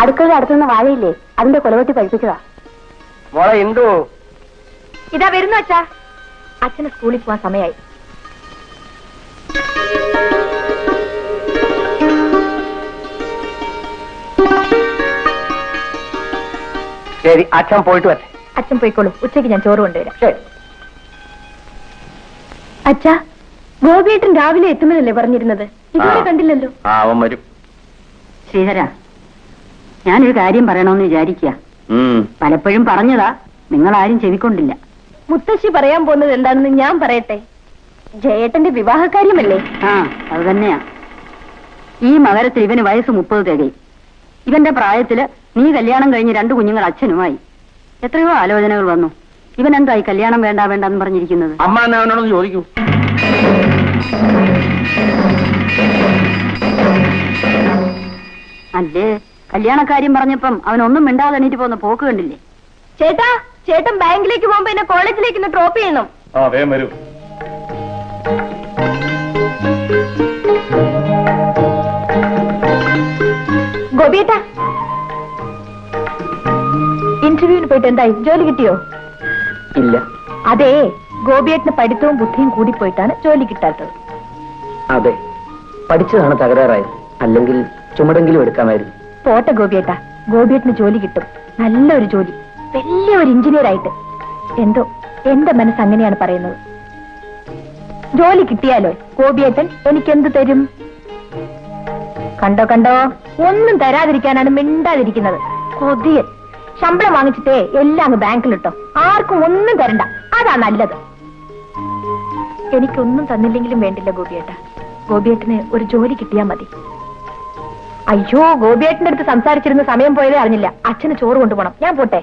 അടുക്കളയുടെ അടുത്തുനിന്ന് വാഴയില്ലേ അതിന്റെ കൊലവെട്ടി പഴിപ്പിച്ചതാ മോളെ ഇന്ദു ഇതാ വരുന്നു അച്ഛാ അച്ഛന് സ്കൂളിൽ പോവാൻ സമയമായി ശരി അച്ഛൻ പോയിട്ട് വരട്ടെ അച്ഛൻ പോയിക്കോളൂ ഉച്ചയ്ക്ക് ഞാൻ ചോറ് കൊണ്ടുവരാം ശരി അച്ഛാ ഗോപിയേട്ടൻ രാവിലെ എത്തുമെന്നല്ലേ പറഞ്ഞിരുന്നത് ഇതുവരെ ആ. കണ്ടില്ലല്ലോ ആ അവൻ വരും ശ്രീധര ഞാനൊരു കാര്യം പറയണമെന്ന് വിചാരിക്കുക ഉം. പലപ്പോഴും പറഞ്ഞതാ നിങ്ങൾ ആരും ചെവിക്കൊണ്ടില്ല മുത്തശ്ശി പറയാൻ പോകുന്നത് എന്താണെന്ന് ഞാൻ പറയട്ടെ ജയേട്ടന്റെ വിവാഹകാര്യമല്ലേ ആ അത് തന്നെയാ ഈ മകരത്തിൽ ഇവന് വയസ്സ് മുപ്പത് തികയും ഇവന്റെ പ്രായത്തില് നീ കല്യാണം കഴിഞ്ഞ് രണ്ടു കുഞ്ഞുങ്ങൾ അച്ഛനുമായി എത്രയോ ആലോചനകൾ വന്നു ഇവൻ എന്തായി കല്യാണം വേണ്ട വേണ്ട എന്ന് പറഞ്ഞിരിക്കുന്നത് അമ്മ എന്നെ അവനോടൊന്ന് ചോദിക്കൂ അല്ലേ കല്യാണക്കാര്യം പറഞ്ഞപ്പം അവനൊന്നും മിണ്ടാതെ എണീറ്റ് പോകുന്ന പോക്ക് കണ്ടില്ലേ ചേട്ടാ ചേട്ടൻ ബാങ്കിലേക്ക് പോകുമ്പോ എന്നെ കോളേജിലേക്ക് ഒന്ന് ഡ്രോപ്പ് ചെയ്യണം ആ വേഗം വരൂ ഗോപിയേട്ടാ ഇന്റർവ്യൂവിന് പോയിട്ട് എന്തായി ജോലി കിട്ടിയോ ഇല്ല അതെ ഗോപിയേട്ടന് പഠിത്തവും ബുദ്ധിയും കൂടി പോയിട്ടാണ് ജോലി കിട്ടാത്തത് അതെ പഠിച്ചതാണ് തകരാറായത് അല്ലെങ്കിൽ ചുമടെങ്കിലും എടുക്കാമായിരുന്നു പോട്ടെ ഗോപിയേട്ടാ ഗോപിയേട്ടന് ജോലി കിട്ടും നല്ലൊരു ജോലി വലിയൊരു എഞ്ചിനീയർ ആയിട്ട് എന്തോ എന്റെ മനസ്സ് അങ്ങനെയാണ് പറയുന്നത് ജോലി കിട്ടിയാലോ ഗോപിയേട്ടൻ എനിക്കെന്ത് തരും കണ്ടോ കണ്ടോ ഒന്നും തരാതിരിക്കാനാണ് മിണ്ടാതിരിക്കുന്നത് കൊതിയൻ ശമ്പളം വാങ്ങിച്ചിട്ടേ എല്ലാം അങ്ങ് ബാങ്കിലിട്ടോ ആർക്കും ഒന്നും തരണ്ട അതാ നല്ലത് എനിക്കൊന്നും തന്നില്ലെങ്കിലും വേണ്ടില്ല ഗോപിയേട്ട ഗോപിയേട്ടന് ഒരു ജോലി കിട്ടിയാ മതി അയ്യോ ഗോപിയേട്ടന്റെ അടുത്ത് സംസാരിച്ചിരുന്ന സമയം പോയതേ അറിഞ്ഞില്ല അച്ഛന് ചോറ് കൊണ്ടുപോകണം ഞാൻ പോട്ടെ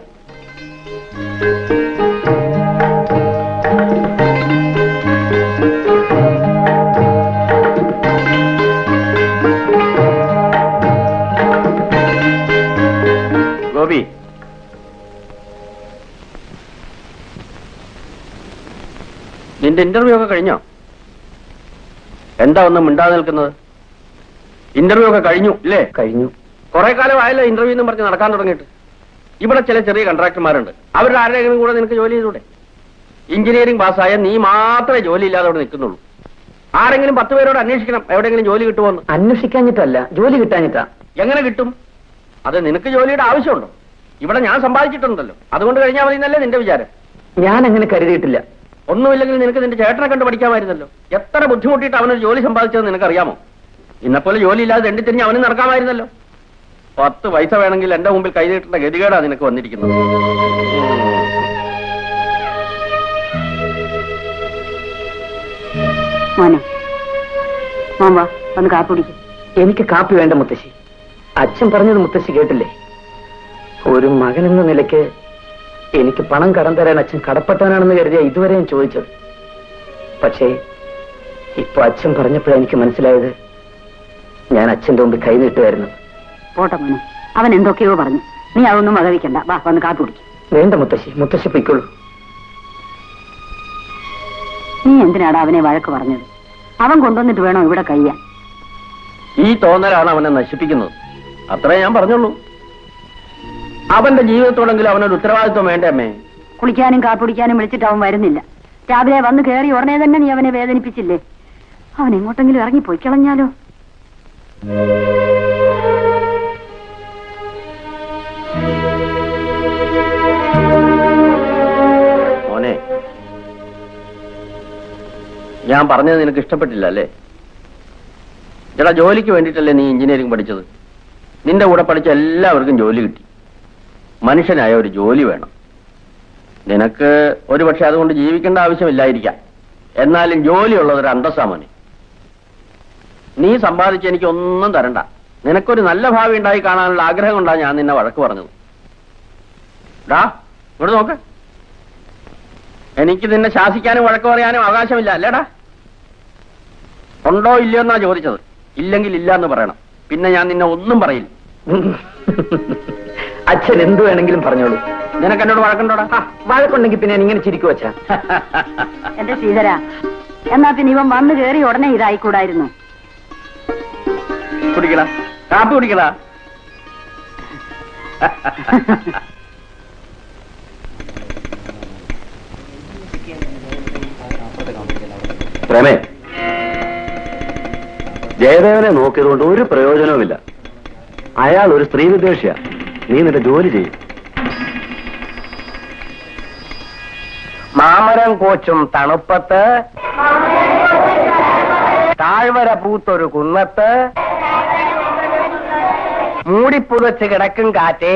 ഗോപി നിന്റെ ഇന്റർവ്യൂ ഒക്കെ കഴിഞ്ഞോ എന്താ ഒന്നും മിണ്ടാതെ നിൽക്കുന്നത് ഇന്റർവ്യൂ ഒക്കെ കഴിഞ്ഞു ഇല്ലേ കഴിഞ്ഞു കുറെ കാലം ആയല്ലോ ഇന്റർവ്യൂ എന്നും പറഞ്ഞ് നടക്കാൻ തുടങ്ങിയിട്ട് ഇവിടെ ചില ചെറിയ കൺട്രാക്ടർമാരുണ്ട് അവരുടെ ആരുടെയെങ്കിലും കൂടെ നിനക്ക് ജോലി ചെയ്തൂടെ എഞ്ചിനീയറിംഗ് പാസ്സായ നീ മാത്രമേ ജോലി ഇല്ലാതെ അവിടെ നിൽക്കുന്നുള്ളൂ ആരെങ്കിലും പത്ത് പേരോട് അന്വേഷിക്കണം എവിടെയെങ്കിലും ജോലി കിട്ടുമോന്ന് അന്വേഷിക്കാഞ്ഞിട്ടല്ല ജോലി കിട്ടാഞ്ഞിട്ടാ എങ്ങനെ കിട്ടും അത് നിനക്ക് ജോലിയുടെ ആവശ്യമുണ്ടോ ഇവിടെ ഞാൻ സമ്പാദിച്ചിട്ടുണ്ടല്ലോ അതുകൊണ്ട് കഴിഞ്ഞാൽ മതി എന്നല്ലേ നിന്റെ വിചാരം ഞാൻ അങ്ങനെ കരുതിയിട്ടില്ല ഒന്നുമില്ലെങ്കിൽ നിനക്ക് നിന്റെ ചേട്ടനെ കണ്ട് പഠിക്കാമായിരുന്നല്ലോ എത്ര ബുദ്ധിമുട്ടിയിട്ട് അവനൊരു ജോലി സമ്പാദിച്ചതെന്ന് നിനക്കറിയാമോ ഇന്നെപ്പോലെ ജോലി ഇല്ലാതെ തെണ്ടി തിരിഞ്ഞ് അവന് നടക്കാമായിരുന്നല്ലോ പത്ത് പൈസ വേണമെങ്കിൽ എന്റെ മുമ്പിൽ കൈ നീട്ടേണ്ട ഗതികേടാ നിനക്ക് വന്നിരിക്കുന്നത് മോനെ മോൻ വാ വന്ന് കാപ്പിടിക്കും എനിക്ക് കാപ്പി വേണ്ട മുത്തശ്ശി അച്ഛൻ പറഞ്ഞത് മുത്തശ്ശി കേട്ടില്ലേ ഒരു മകൻ എന്ന നിലയ്ക്ക് എനിക്ക് പണം കടം തരാൻ അച്ഛൻ കടപ്പെട്ടവനാണെന്ന് കരുതിയ ഇതുവരെ ഞാൻ ചോദിച്ചത് പക്ഷേ ഇപ്പൊ അച്ഛൻ പറഞ്ഞപ്പോഴാണ് എനിക്ക് മനസ്സിലായത് ഞാൻ അച്ഛന്റെ മുമ്പിൽ കൈ നീട്ടുമായിരുന്നു പോട്ടെ മോനെ അവൻ എന്തൊക്കെയോ പറഞ്ഞു നീ അതൊന്നും വകവിക്കണ്ട വാ വന്ന് കാപ്പി കുടിക്കും വേണ്ട മുത്തശ്ശി മുത്തശ്ശി പൊയ്ക്കോളൂ നീ എന്തിനാടാ അവനെ വഴക്ക് പറഞ്ഞത് അവൻ കൊണ്ടുവന്നിട്ട് വേണോ ഇവിടെ കഴിയാൻ ഈ തോന്നലാണ് അവനെ നശിപ്പിക്കുന്നത് അത്രേ ഞാൻ പറഞ്ഞുള്ളൂ അവന്റെ ജീവിതത്തോടെങ്കിലും അവനൊരു ഉത്തരവാദിത്വം വേണ്ടേ അമ്മേ കുളിക്കാനും കാപ്പിടിക്കാനും വിളിച്ചിട്ട് അവൻ വരുന്നില്ല രാവിലെ വന്ന് കയറി ഉടനെ തന്നെ നീ അവനെ വേദനിപ്പിച്ചില്ലേ അവൻ എങ്ങോട്ടെങ്കിലും ഇറങ്ങി പോയി കളഞ്ഞാലോ മോനെ ഞാൻ പറഞ്ഞത് നിനക്ക് ഇഷ്ടപ്പെട്ടില്ല അല്ലേ എടാ ജോലിക്ക് വേണ്ടിയിട്ടല്ലേ നീ എഞ്ചിനീയറിംഗ് പഠിച്ചത് നിന്റെ കൂടെ പഠിച്ച എല്ലാവർക്കും ജോലി കിട്ടി മനുഷ്യനായ ഒരു ജോലി വേണം നിനക്ക് ഒരു പക്ഷെ അതുകൊണ്ട് ജീവിക്കേണ്ട ആവശ്യമില്ലായിരിക്കാം എന്നാലും ജോലിയുള്ളത് ഒരു അന്തസ്സാ മോനെ നീ സമ്പാദിച്ച് എനിക്ക് ഒന്നും തരണ്ട നിനക്കൊരു നല്ല ഭാവി ഉണ്ടായി കാണാനുള്ള ആഗ്രഹം കൊണ്ടാണ് ഞാൻ നിന്നെ വഴക്ക് പറഞ്ഞത് ഡാ ഇവിടെ നോക്ക് എനിക്ക് നിന്നെ ശാസിക്കാനും വഴക്ക് പറയാനും അവകാശമില്ല അല്ലേടാ ഉണ്ടോ ഇല്ലയോ എന്നാ ചോദിച്ചത് ഇല്ലെങ്കിൽ ഇല്ല എന്ന് പറയണം പിന്നെ ഞാൻ നിന്നെ ഒന്നും പറയില്ല അച്ഛൻ എന്ത് വേണമെങ്കിലും പറഞ്ഞോളൂ നിനക്ക് എന്നോട് വഴക്കുണ്ടോടാ ആ, വഴക്കുണ്ടെങ്കിൽ പിന്നെ ഞാൻ ഇങ്ങനെ ചിരിക്കും അച്ഛാ എന്റെ ശ്രീധര എന്നാ പിന്നെ ഇവൻ വന്ന് കയറി ഉടനെ ഇതായിക്കൂടായിരുന്നു കുടിക്കടാ കാപ്പി കുടിക്കടാ പ്രമേ ജയദേവനെ നോക്കിയതുകൊണ്ട് ഒരു പ്രയോജനവുമില്ല അയാൾ ഒരു സ്ത്രീ വിദ്വേഷിയ നീ നിന്റെ ജോലി ചെയ്യും മാമരം കോച്ചും തണുപ്പത്ത് താഴ്വര പൂത്തൊരു കുന്നത്ത് മൂടിപ്പുതച്ച് കിടക്കും കാറ്റേ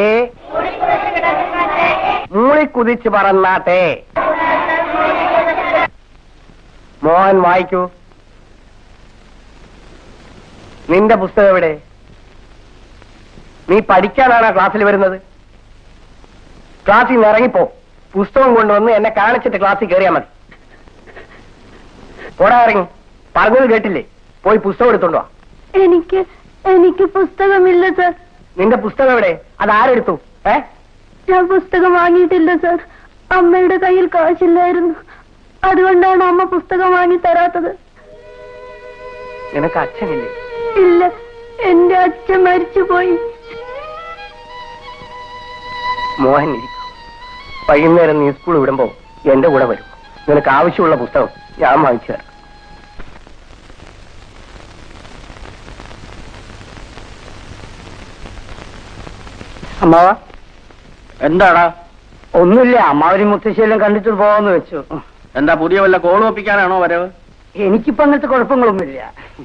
മൂളിക്കുതിച്ച് പറന്നാട്ടെ മോഹൻ വായിക്കൂ നിന്റെ പുസ്തകം എവിടെ നീ പഠിക്കാനാണ് ക്ലാസ്സിൽ വരുന്നത് ക്ലാസ്സിൽ നിന്ന് ഇറങ്ങിപ്പോ പുസ്തകം കൊണ്ടുവന്ന് എന്നെ കാണിച്ചിട്ട് ക്ലാസ്സിൽ കയറിയാ മതി പോടാ ഇറങ്ങി പറഞ്ഞത് കേട്ടില്ലേ പോയി പുസ്തകം എടുത്തോണ്ടോ എനിക്ക് എനിക്ക് പുസ്തകമില്ല സർ നിന്റെ പുസ്തകം എവിടെ അത് ആരെടുത്തു ഏ ഞാൻ പുസ്തകം വാങ്ങിയിട്ടില്ല സർ അമ്മയുടെ കയ്യിൽ കാശില്ലായിരുന്നു അതുകൊണ്ടാണ് അമ്മ പുസ്തകം വാങ്ങി തരാത്തത് നിനക്ക് അച്ഛനില്ലേ ഇല്ല എന്റെ അച്ഛൻ മരിച്ചുപോയി മോഹൻ ഇരിക്കും വൈകുന്നേരം നീ സ്കൂൾ വിടുമ്പോ എന്റെ കൂടെ വരും നിനക്ക് ആവശ്യമുള്ള പുസ്തകം ഞാൻ വാങ്ങിച്ചു തരാം അമ്മാവ എന്താടാ ഒന്നുമില്ല അമ്മാവരും മുത്തശ്ശിയെല്ലാം കണ്ടിട്ട് പോവാന്ന് വെച്ചു എന്താ പുതിയ വല്ല കോൾ ഒപ്പിക്കാനാണോ വരവ് എനിക്കിപ്പോ അങ്ങനത്തെ കുഴപ്പങ്ങളൊന്നുമില്ല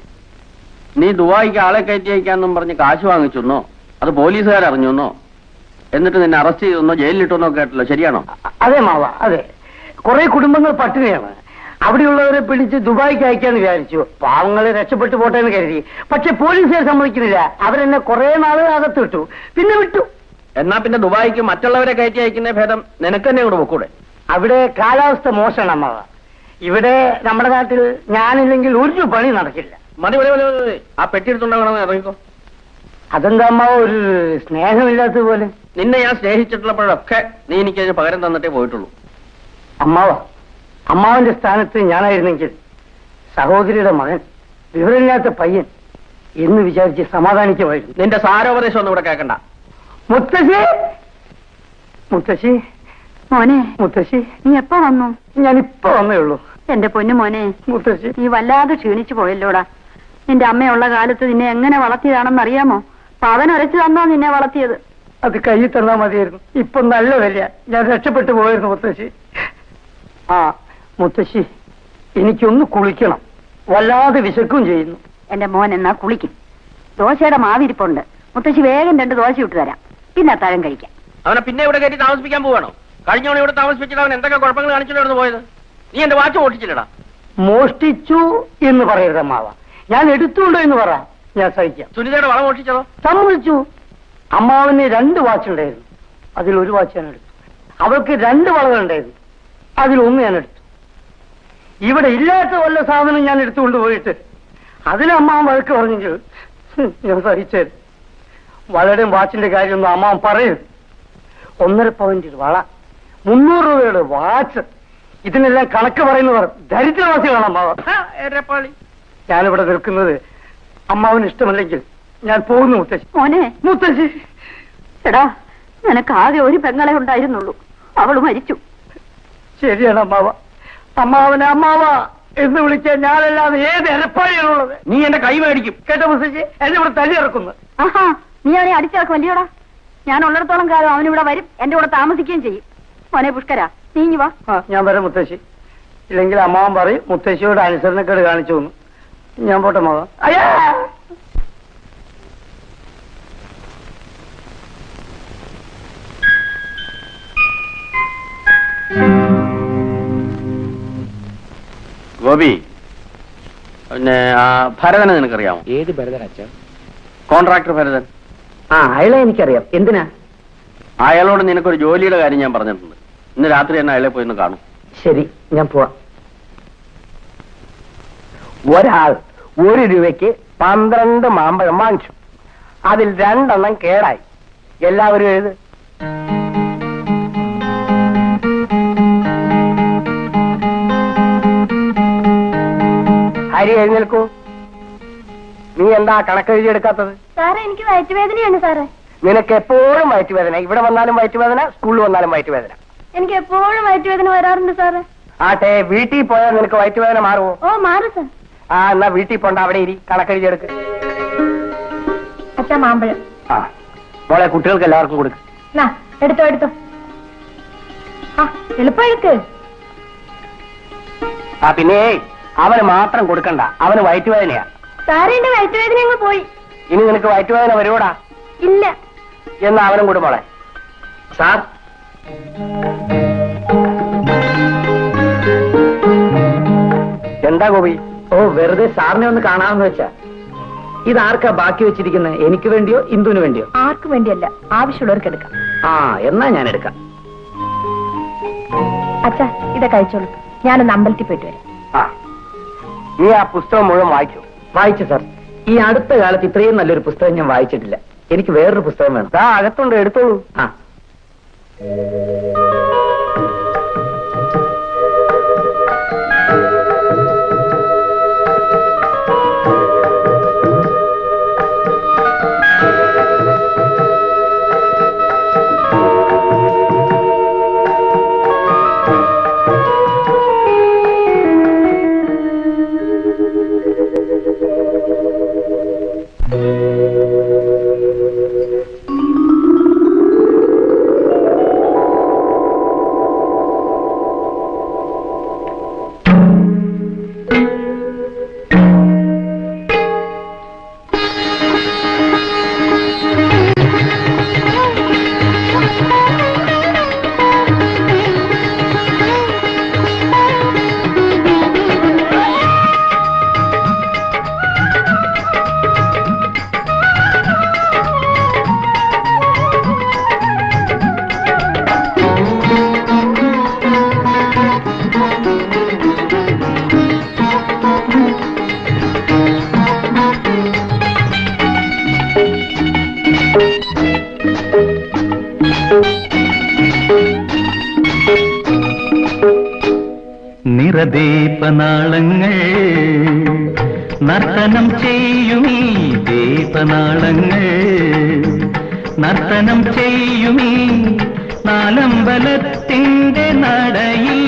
നീ ദുബായിക്ക് ആളെ കയറ്റി അയക്കാന്നും പറഞ്ഞ് കാശ് വാങ്ങിച്ചെന്നോ അത് പോലീസുകാർ അറിഞ്ഞെന്നോ എന്നിട്ട് നിന്നെ അറസ്റ്റ് ചെയ്തെന്നോ ജയിലിലിട്ടെന്നോ കേട്ടല്ലോ ശരിയാണോ അ- അതെ മാവ അതെ കുറെ കുടുംബങ്ങൾ പട്ടിണിയാണ് അവിടെയുള്ളവരെ പിടിച്ച് ദുബായിക്ക് അയക്കാന്ന് വിചാരിച്ചു പാവങ്ങളെ രക്ഷപ്പെട്ടു പോട്ടെ എന്ന് കരുതി പക്ഷെ പോലീസുകാർ സമ്മതിക്കുന്നില്ല അവരെന്നെ കുറെ നാള് അകത്ത് വിട്ടു പിന്നെ വിട്ടു എന്നാ പിന്നെ ദുബായിക്ക് മറ്റുള്ളവരെ കയറ്റി അയക്കുന്ന ഭേദം നിനക്ക് തന്നെ കൂടെ പൊക്കൂടെ അവിടെ കാലാവസ്ഥ മോശമാണ് അമ്മാവ ഇവിടെ നമ്മുടെ നാട്ടിൽ ഞാനില്ലെങ്കിൽ ഒരു പണി നടക്കില്ല മതി മതി മതി മതി, മതി ആ പെട്ടി എടുത്തുണ്ടാകണം ഇറങ്ങിക്കോ അതെന്താ അമ്മാവ ഒരു സ്നേഹമില്ലാത്ത പോലെ നിന്നെ ഞാൻ സ്നേഹിച്ചിട്ടുള്ളപ്പോഴൊക്കെ നീ എനിക്ക് അതിന് പകരം തന്നിട്ടേ പോയിട്ടുള്ളൂ അമ്മാവ അമ്മാവന്റെ സ്ഥാനത്ത് ഞാനായിരുന്നെങ്കിൽ സഹോദരിയുടെ മകൻ വിവരമില്ലാത്ത പയ്യൻ എന്ന് വിചാരിച്ച് സമാധാനിക്കുമായിരുന്നു നിന്റെ സാരോപദേശം ഒന്നും ഇവിടെ കേൾക്കണ്ട മുത്തശ്ശി മുത്തശ്ശി മോനെ മുത്തശ്ശി നീ എപ്പോ വന്നു ഞാൻ ഇപ്പൊ വന്നേ ഉള്ളൂ എന്റെ പൊന്നു മോനെ മുത്തശ്ശി നീ വല്ലാതെ ക്ഷീണിച്ചു പോയല്ലോടാ നിന്റെ അമ്മയുള്ള കാലത്ത് നിന്നെ എങ്ങനെ വളർത്തിയതാണെന്ന് അറിയാമോ പവൻ ഒരച്ചു തന്നോ നിന്നെ വളർത്തിയത് അത് കയ്യിൽ തന്നാ മതിയായിരുന്നു ഇപ്പൊ നല്ല വില ഞാൻ രക്ഷപ്പെട്ടു പോയിരുന്നു മുത്തശ്ശി ആ മുത്തശ്ശി എനിക്കൊന്ന് കുളിക്കണം വല്ലാതെ വിശക്കും ചെയ്യുന്നു എന്റെ മോൻ എന്നാ കുളിക്കും ദോശയുടെ മാവിരിപ്പുണ്ട് മുത്തശ്ശി വേഗം രണ്ട് ദോശ ഇട്ട് തരാം പിന്നെ അത്താഴം കഴിക്കാം അവനെ പിന്നെ ഇവിടെ കയറ്റി താമസിപ്പിക്കാൻ പോവാണോ കഴിഞ്ഞ തവണ ഇവിടെ താമസിപ്പിച്ചിട്ട് അവൻ എന്തൊക്കെ കുഴപ്പങ്ങൾ കാണിച്ചിട്ടായിരുന്നു പോയത് നീ എന്റെ വാച്ച് ഓട്ടിച്ചില്ലടാ മോഷ്ടിച്ചു എന്ന് പറയരുത് അമ്മാവ ഞാൻ എടുത്തുണ്ടോ എന്ന് പറ ഞാൻ സഹിക്കാം സുനിതയുടെ വളം ഓട്ടിച്ചതോ സമ്മതിച്ചു അമ്മാവന് രണ്ട് വാച്ച് ഉണ്ടായിരുന്നു അതിൽ ഒരു വാച്ച് ഞാൻ എടുത്തു അവൾക്ക് രണ്ട് വളകളുണ്ടായിരുന്നു അതിൽ ഒന്ന് ഞാൻ എടുത്തു ഇവിടെ ഇല്ലാത്ത വല്ല സാധനം ഞാൻ എടുത്തുകൊണ്ട് പോയിട്ട് അതിന് അമ്മാവൻ വഴക്ക് പറഞ്ഞെങ്കിൽ ഹും, ഞാൻ സഹിച്ചത് വളയുടെയും വാച്ചിന്റെ കാര്യമൊന്നും അമ്മാവൻ പറയരുത് ഒന്നര പവന്റെ വള മുന്നൂറ് രൂപയുടെ വാച്ച് ഇതിനെല്ലാം കണക്ക് പറയുന്നവർ ദരിദ്രവാസികളാണ് അമ്മാവ ഞാനിവിടെ നിൽക്കുന്നത് അമ്മാവന് ഇഷ്ടമല്ലെങ്കിൽ ഞാൻ പോകുന്നു മുത്തശ്ശി മോനെ മുത്തശ്ശി എടാ നിനക്ക് ആകെ ഒരു പെങ്ങളെ ഉണ്ടായിരുന്നുള്ളൂ അവള് മരിച്ചു ശരിയാണ് അമ്മാവ അമ്മാവനെ അമ്മാവ എന്ന് വിളിക്കാൻ ഞാനല്ലാതെ ഏത് എരപ്പാടിയാണുള്ളത് നീ എന്റെ കൈ മേടിക്കും കേട്ടോ മുത്തശ്ശി എന്നെ ഇവിടെ തല്ലി ഇറക്കുന്നു ആഹാ നീ അവനെ അടിച്ചിറക്കും വലിയോടാ ഞാൻ ഉള്ളിടത്തോളം കാലം അവനിവിടെ വരും എന്റെ കൂടെ താമസിക്കുകയും ചെയ്യും മോനെ പുഷ്കര നീങ്ങി വാ ആ ഞാൻ വരാം മുത്തശ്ശി ഇല്ലെങ്കിൽ അമ്മാവൻ പറയും മുത്തശ്ശിയോട് അനുസരണക്കേട് കാണിച്ചു എന്ന് ഞാൻ പോട്ടെ അമ്മാവ അയ്യാ ഗോപി പിന്നെ ആ ഭരതനെ നിനക്കറിയാമോ ഏത് ഭരതൻ അച്ഛ കോൺട്രാക്ടർ ഭരതൻ ആ അയാളെ എനിക്കറിയാം എന്തിനാ അയാളോട് നിനക്കൊരു ജോലിയുടെ കാര്യം ഞാൻ പറഞ്ഞിട്ടുണ്ട് ഇന്ന് രാത്രി തന്നെ അയാളെ പോയി ഒന്ന് കാണും ശരി ഞാൻ പോവാം ഒരാൾ ഒരു രൂപയ്ക്ക് പന്ത്രണ്ട് മാമ്പഴം വാങ്ങിച്ചു അതിൽ രണ്ടെണ്ണം കേടായി എല്ലാവരും എഴുത് ഹരി എഴുന്നേൽക്കൂ നീ എന്താ കണക്ക് എഴുതിയെടുക്കാത്തത് സാറേ എനിക്ക് വയറ്റുവേദനയാണ് സാറേ നിനക്ക് എപ്പോഴും വയറ്റുവേദന ഇവിടെ വന്നാലും വയറ്റുവേദന സ്കൂളിൽ വന്നാലും വയറ്റുവേദന എനിക്ക് എപ്പോഴും വയറ്റുവേദന വരാറുണ്ട് സാറ് ആട്ടെ വീട്ടിൽ പോയാൽ നിനക്ക് വയറ്റുവേദന മാറുമോ ഓ മാറും സാർ ആ എന്നാ വീട്ടിൽ പോണ്ട അവിടെ ഇരി കണക്കെഴുതിയെടുക്ക് അച്ഛാ മാമ്പഴം ആ മോളെ കുട്ടികൾക്ക് എല്ലാവർക്കും കൊടുക്ക് നാ എടുത്തോ എടുത്തോ ആ എളുപ്പം എടുക്ക് ആ പിന്നെ അവന് മാത്രം കൊടുക്കണ്ട അവന് വയറ്റുവേദനയാ സാറിന്റെ വയറ്റുവേദന അങ്ങ് പോയി ഇനി നിനക്ക് വയറ്റുവേദന വരുവോടാ ഇല്ല എന്നാ അവനും കൂടെ മോളെ സാർ എന്താ ഗോപി ഓ വെറുതെ സാറിനെ ഒന്ന് കാണാമെന്ന് വെച്ചാ ഇതാർക്കാ ബാക്കി വെച്ചിരിക്കുന്നത് എനിക്ക് വേണ്ടിയോ ഇന്ദുവിന് വേണ്ടിയോ ആർക്കും വേണ്ടിയല്ല ആവശ്യമുള്ളവർക്ക് എടുക്കാം ആ എന്നാ ഞാൻ എടുക്കാം അച്ഛാ ഇതൊക്കെ കഴിച്ചോളൂ ഞാനൊന്ന് അമ്പലത്തിൽ പോയിട്ട് വരാം ആ നീ ആ പുസ്തകം മുഴുവൻ വായിച്ചു വായിച്ചു സാർ ഈ അടുത്ത കാലത്ത് ഇത്രയും നല്ലൊരു പുസ്തകം ഞാൻ വായിച്ചിട്ടില്ല എനിക്ക് വേറൊരു പുസ്തകം വേണം ദാ അകത്തുണ്ട് എടുത്തോളൂ ആ നിറദീപനാളങ്ങൾ നർത്തനം ചെയ്യുമീ ദീപനാളങ്ങൾ നർത്തനം ചെയ്യുമീ നാലമ്പലത്തിൻ്റെ നടയിൽ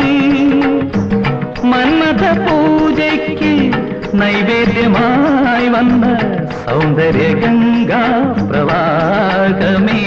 മന്മഥ പൂജയ്ക്ക് നൈവേദ്യമായി വന്ന സൗന്ദര്യഗംഗാ പ്രവാഹമേ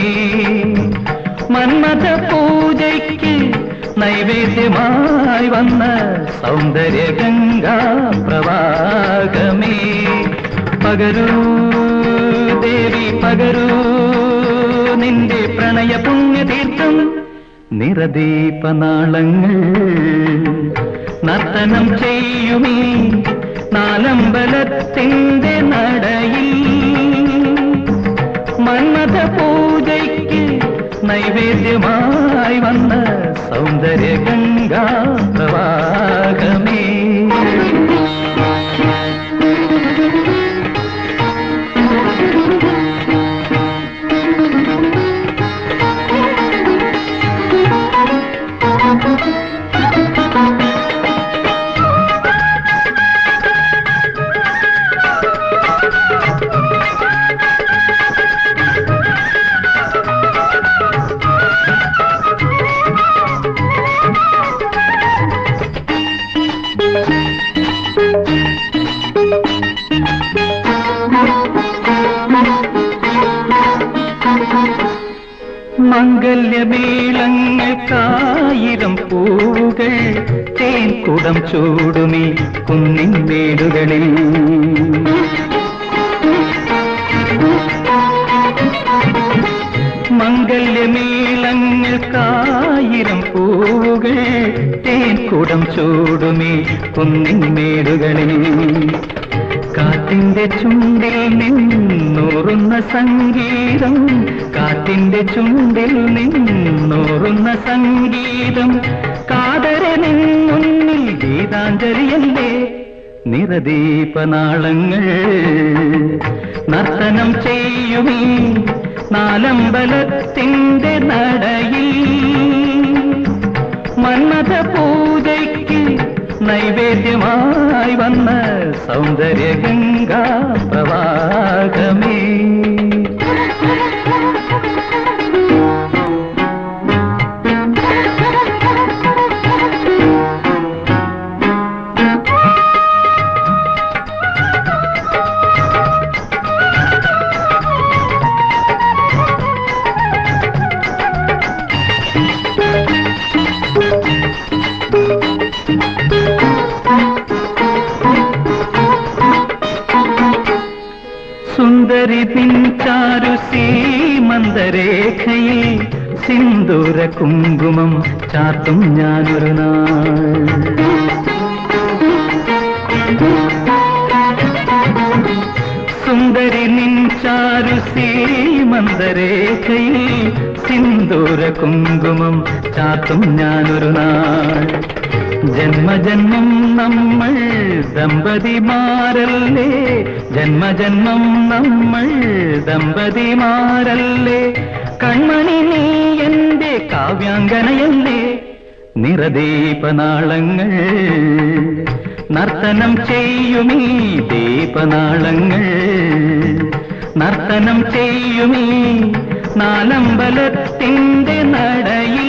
മന്മഥ പൂജയ്ക്ക് നൈവേദ്യമായി വന്ന സൗന്ദര്യഗംഗാ പ്രവാഹമേ പകരൂ ദേവി പകരൂ നിന്റെ പ്രണയ പുണ്യതീർത്ഥം നിറദീപനാളങ്ങൾ നർത്തനം ചെയ്യുമീ നാലമ്പലത്തിൻ്റെ നടയിൽ മന്മഥ പൂജയ്ക്ക് നൈവേദ്യമായി വന്ന സൗന്ദര്യഗംഗാ പ്രവാഹമേ മംഗല്യമേളങ്ങൾക്കായിരം പൂവുകൾ തേൻ കുടം ചൂടുമീ കുന്നിൻ മേടുകളിൽ മംഗല്യമേളങ്ങൾക്കായിരം പൂവുകൾ തേൻ കുടം ചൂടുമീ കുന്നിൻ മേടുകളിൽ കാറ്റിന്റെ ചുണ്ടിൽ നിന്നൂറുന്ന സംഗീതം കാറ്റിന്റെ ചുണ്ടിൽ നിന്നൂറുന്ന സംഗീതം കാതരനിൻ മുന്നിൽ ഗീതാഞ്ജലിയല്ലേ നിറദീപനാളങ്ങൾ നർത്തനം ചെയ്യുമീ നാലമ്പലത്തിൻ്റെ നടയിൽ മന്മഥ പൂജയ്ക്ക് നൈവേദ്യമായി വന്ന സൗന്ദര്യഗംഗാ പ്രവാഹമേ കുങ്കുമം ചാത്തും ഞാനൊരു നാൾ സുന്ദരി നിൻചാരു സീമന്തരേഖയിൽ സിന്ദൂര കുങ്കുമം ചാത്തും ഞാനൊരു നാൾ ജന്മജന്മം നമ്മൾ ദമ്പതിമാരല്ലേ ജന്മജന്മം നമ്മൾ ദമ്പതിമാരല്ലേ കൺമണി നീ എന്റെ കാവ്യാങ്കനയല്ലേ നിറദീപനാളങ്ങൾ നർത്തനം ചെയ്യുമീ ദീപനാളങ്ങൾ നർത്തനം ചെയ്യുമീ നാലമ്പലത്തിൻ്റെ നടയിൽ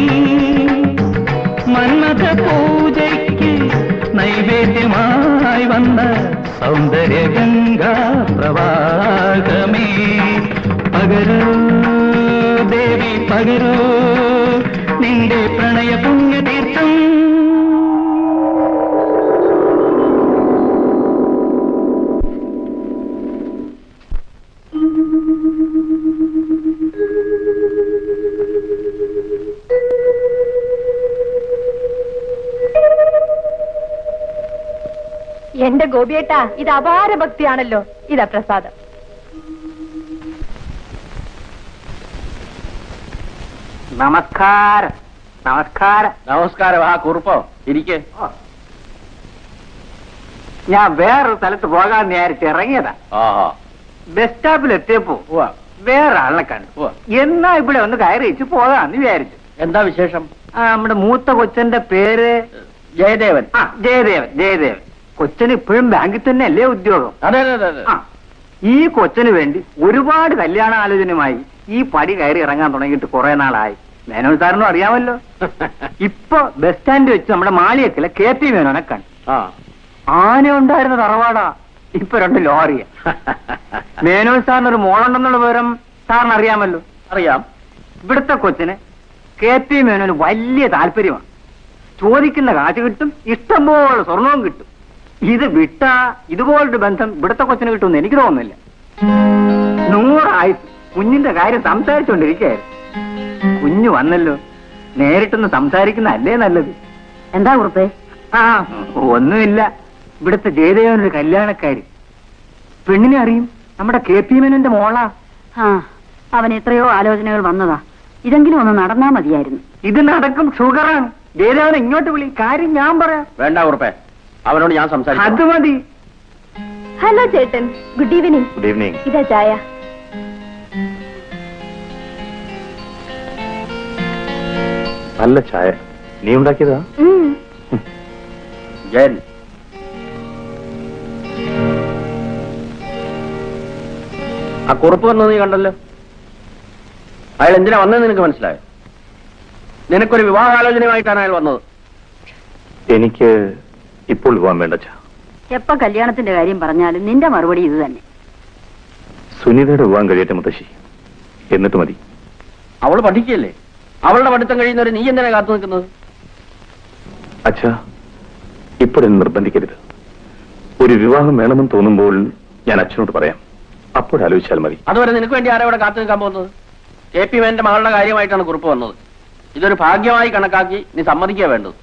മന്മഥ പൂജയ്ക്ക് നൈവേദ്യമായി വന്ന സൗന്ദര്യ ഗംഗാ പ്രവാഹമേ പകരൂ ദേവി പകരൂ നിന്റെ പ്രണയ പുണ്യതീർത്ഥം എന്റെ ഗോപിയേട്ടാ ഇത് അപാര ഭക്തിയാണല്ലോ ഇതാ പ്രസാദം നമസ്കാരം നമസ്കാരം നമസ്കാരം ആ കുറുപ്പോ ഇരിക്കേ ഞാൻ വേറൊരു സ്ഥലത്ത് പോകാൻ വിചാരിച്ച് ഇറങ്ങിയതാ ആഹാ ബസ് സ്റ്റോപ്പിൽ എത്തിയപ്പോ ഉവ്വ. വേറെ ആളിനെ കണ്ടു ഉവ്വ. എന്നാ ഇവിടെ ഒന്ന് കയറി വെച്ച് പോകാന്ന് വിചാരിച്ചു എന്താ വിശേഷം ആ നമ്മുടെ മൂത്ത കൊച്ചന്റെ പേര് ജയദേവൻ ആ ജയദേവൻ ജയദേവൻ കൊച്ചന് ഇപ്പോഴും ബാങ്കിൽ തന്നെ അല്ലേ ഉദ്യോഗം അതെ അതെ അതെ, അതെ ആ ഈ കൊച്ചന് വേണ്ടി ഒരുപാട് കല്യാണ ആലോചനയുമായി ഈ പടി കയറി ഇറങ്ങാൻ തുടങ്ങിയിട്ട് കുറെ നാളായി മേനോൻ സാറിനും അറിയാമല്ലോ ഇപ്പൊ ബസ് സ്റ്റാൻഡ് വെച്ച് നമ്മുടെ മാളിയക്കിലെ കെ പി മേനോനെ കണ്ടു ആ ആന ഉണ്ടായിരുന്ന തറവാടാ ഇപ്പൊ രണ്ട് ലോറിയ മേനോൻ സാറിന് ഒരു മോളുണ്ടെന്നുള്ള വിവരം സാറിന് അറിയാമല്ലോ അറിയാം ഇവിടുത്തെ കൊച്ചിന് കെ പി മേനോന് വലിയ താല്പര്യമാണ് ചോദിക്കുന്ന കാശ് കിട്ടും ഇഷ്ടംപോലെ സ്വർണവും കിട്ടും ഇത് വിട്ടാ ഇതുപോലൊരു ബന്ധം ഇവിടുത്തെ കൊച്ചിന് കിട്ടുമെന്ന് എനിക്ക് തോന്നുന്നില്ല നൂറായുസ് കുഞ്ഞിന്റെ കാര്യം സംസാരിച്ചുകൊണ്ടിരിക്കുകയായിരുന്നു കുഞ്ഞു വന്നല്ലോ നേരിട്ടൊന്ന് സംസാരിക്കുന്ന അല്ലേ നല്ലത് എന്താ കുറുപ്പേ ആ ഒന്നുമില്ല ഇവിടുത്തെ ജയദേവനൊരു കല്യാണക്കാരി പെണ്ണിനെ അറിയും നമ്മുടെ കെ പി മേനോന്റെ മോളാ ആ അവൻ എത്രയോ ആലോചനകൾ വന്നതാ ഇതെങ്കിലും ഒന്ന് നടന്നാ മതിയായിരുന്നു ഇത് നടക്കും ഷുഗറാണ് ജയദേവനെ ഇങ്ങോട്ട് വിളി കാര്യം ഞാൻ പറയാം വേണ്ട കുറുപ്പേ അവനോട് ഞാൻ അത് സംസാരിക്കാം മതി ഹലോ ചേട്ടൻ ഗുഡ് ഈവനിങ് ഗുഡ് ഈവനിങ് ഇതാ ചായ നല്ല ചായ നീ ഉണ്ടാക്കിയതാ ഉം. ജയൻ ആ കുറുപ്പ് വന്നത് നീ കണ്ടല്ലോ അയാൾ എന്തിനാ വന്നത് നിനക്ക് മനസ്സിലായോ നിനക്കൊരു വിവാഹാലോചനയുമായിട്ടാണ് അയാൾ വന്നത് എനിക്ക് ഇപ്പോൾ പോകാൻ വേണ്ട അച്ഛാ എപ്പ കല്യാണത്തിന്റെ കാര്യം പറഞ്ഞാലും നിന്റെ മറുപടി ഇത് തന്നെ സുനിതയുടെ വിവാഹം കഴിയട്ടെ മുത്തശ്ശി എന്നിട്ട് മതി അവൾ പഠിക്കല്ലേ അവളുടെ പഠിത്തം കഴിയുന്നവരെ നീ എന്തിനാ കാത്തു നിൽക്കുന്നത് അച്ഛാ ഇപ്പോഴെന്നെ നിർബന്ധിക്കരുത് ഒരു വിവാഹം വേണമെന്ന് തോന്നുമ്പോൾ ഞാൻ അച്ഛനോട് പറയാം അപ്പോഴാലോചിച്ചാൽ മതി അതുവരെ നിനക്ക് വേണ്ടി ആരാ ഇവിടെ കാത്തു നിൽക്കാൻ പോകുന്നത് കെ പി മേന്റെ മകളുടെ കാര്യമായിട്ടാണ് കുറിപ്പ് വന്നത് ഇതൊരു ഭാഗ്യമായി കണക്കാക്കി നീ സമ്മതിക്കുക വേണ്ടത്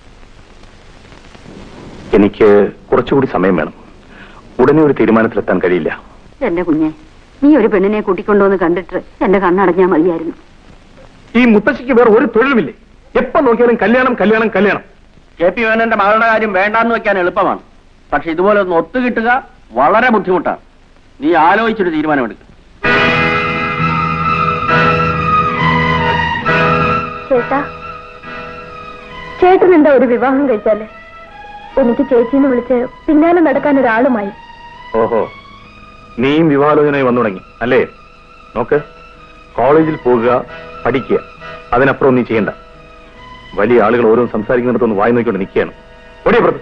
എനിക്ക് കുറച്ചുകൂടി സമയം വേണം ഉടനെ ഒരു തീരുമാനത്തിലെത്താൻ കഴിയില്ല എന്റെ കുഞ്ഞെ നീ ഒരു പെണ്ണിനെ കൂട്ടിക്കൊണ്ടുവന്ന് കണ്ടിട്ട് എന്റെ കണ്ണടഞ്ഞാ മതിയായിരുന്നു ഈ മുത്തശ്ശിക്ക് വേറെ ഒരു തൊഴിലുമില്ലേ എപ്പോ നോക്കിയാലും കല്യാണം കല്യാണം കല്യാണം കെ പി മേനന്റെ മകളുടെ കാര്യം വേണ്ടാന്ന് വെക്കാൻ എളുപ്പമാണ് പക്ഷെ ഇതുപോലെ ഒന്ന് ഒത്തുകിട്ടുക വളരെ ബുദ്ധിമുട്ടാണ് നീ ആലോചിച്ചൊരു തീരുമാനമെടുക്കുക ചേട്ടാ ചേട്ടൻ എന്താ ഒരു വിവാഹം കഴിച്ചാല് എനിക്ക് ചേച്ചിന്ന് വിളിച്ച് പിന്നാലെ നടക്കാൻ ഒരാളുമായി ഓഹോ നീയും വിവാഹാലോചനയായി വന്നു തുടങ്ങി അല്ലേ നോക്ക് കോളേജിൽ പോകുക പഠിക്കുക അതിനപ്പുറം നീ ചെയ്യണ്ട വലിയ ആളുകൾ ഓരോന്ന് സംസാരിക്കുന്നിടത്തൊന്ന് വായി നോക്കിക്കൊണ്ട് നിൽക്കുകയാണ് ഓടിയ പുറത്ത്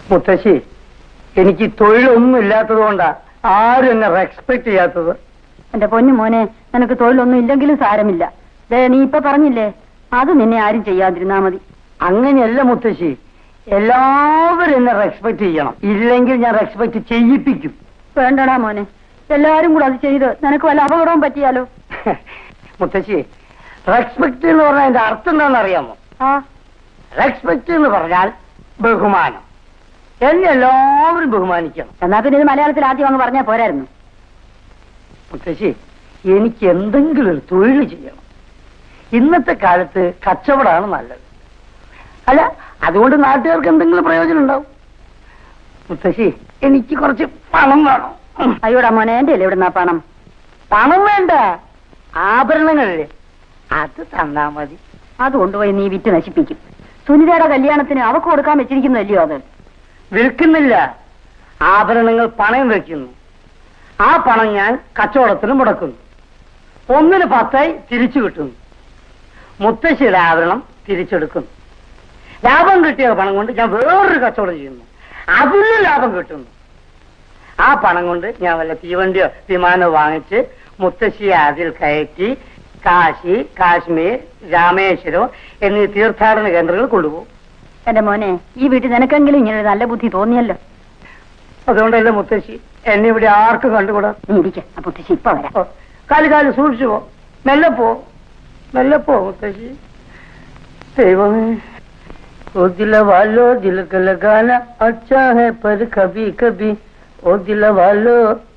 മുത്തശ്ശി എനിക്ക് തൊഴിലൊന്നും ഇല്ലാത്തത് കൊണ്ടാ ആരും എന്നെ റെസ്പെക്ട് ചെയ്യാത്തത് എന്റെ പൊന്നു മോനെ നിനക്ക് തൊഴിലൊന്നും ഇല്ലെങ്കിലും സാരമില്ല ദേ നീ ഇപ്പൊ പറഞ്ഞില്ലേ അത് നിന്നെ ആരും ചെയ്യാതിരുന്നാ മതി അങ്ങനെയല്ല മുത്തശ്ശി എല്ലാവരും എന്നെ റെസ്പെക്ട് ചെയ്യണം ഇല്ലെങ്കിൽ ഞാൻ റെസ്പെക്ട് ചെയ്യിപ്പിക്കും വേണ്ടടാ മോനെ എല്ലാരും കൂടെ അത് ചെയ്ത് നിനക്ക് വല്ല അപകടവും പറ്റിയാലോ മുത്തശ്ശി റെസ്പെക്ട് എന്ന് പറഞ്ഞാൽ അതിന്റെ അർത്ഥം എന്താണെന്ന് അറിയാമോ ആ റെസ്പെക്ട് എന്ന് പറഞ്ഞാൽ ബഹുമാനം എന്നെ എല്ലാവരും ബഹുമാനിക്കണം എന്നാ പിന്നെ ഇത് മലയാളത്തിൽ ആദ്യം അങ്ങ് പറഞ്ഞാ പോരായിരുന്നു മുത്തശ്ശി എനിക്ക് എന്തെങ്കിലും ഒരു തൊഴിൽ ചെയ്യണം ഇന്നത്തെ കാലത്ത് കച്ചവടമാണ് നല്ലത് അല്ല അതുകൊണ്ട് നാട്ടുകാർക്ക് എന്തെങ്കിലും പ്രയോജനം ഉണ്ടാവും മുത്തശ്ശി എനിക്ക് കുറച്ച് പണം വേണം ഉം. അയ്യോടാ മോനെ എന്റെ അല്ലേ ഇവിടുന്ന പണം പണം വേണ്ട ആഭരണങ്ങളില്ലേ അത് തന്നാ മതി അത് കൊണ്ടുപോയി നീ വിറ്റ് നശിപ്പിക്കും സുനിതയുടെ കല്യാണത്തിന് അവക്ക് കൊടുക്കാൻ വെച്ചിരിക്കുന്നല്ലയോ അത് വിൽക്കുന്നില്ല ആഭരണങ്ങൾ പണയം വെക്കുന്നു ആ പണം ഞാൻ കച്ചവടത്തിന് മുടക്കുന്നു ഒന്നിന് പത്തായി തിരിച്ചു കിട്ടുന്നു മുത്തശ്ശിയുടെ ആഭരണം തിരിച്ചെടുക്കുന്നു ലാഭം കിട്ടിയ പണം കൊണ്ട് ഞാൻ വേറൊരു കച്ചവടം ചെയ്യുന്നു അതിന് ലാഭം കിട്ടുന്നു ആ പണം കൊണ്ട് ഞാൻ വല്ല തീവണ്ടിയോ വിമാനമോ വാങ്ങിച്ച് മുത്തശ്ശിയെ അതിൽ കയറ്റി കാശി കാശ്മീർ രാമേശ്വരം എന്നീ തീർത്ഥാടന കേന്ദ്രങ്ങൾ കൊണ്ടുപോകും എന്റെ മോനെ ഈ വീട്ടിൽ നിനക്കെങ്കിലും ഇങ്ങനെ ഒരു നല്ല ബുദ്ധി തോന്നിയല്ലോ അതുകൊണ്ടല്ലേ മുത്തശ്ശി എന്നെ ഇവിടെ ആർക്കും കണ്ടുകൂടാ നീ ഇരിക്ക ആ മുത്തശ്ശി ഇപ്പൊ വരാം ഓ, കാല് കാല് സൂക്ഷിച്ചു പോ മെല്ലെ പോ മെല്ലെ പോ മുത്തശ്ശി ദൈവമേ ओ दिल वालो दिल का लगाना अच्छा है पर कभी कभी ओ दिल वालो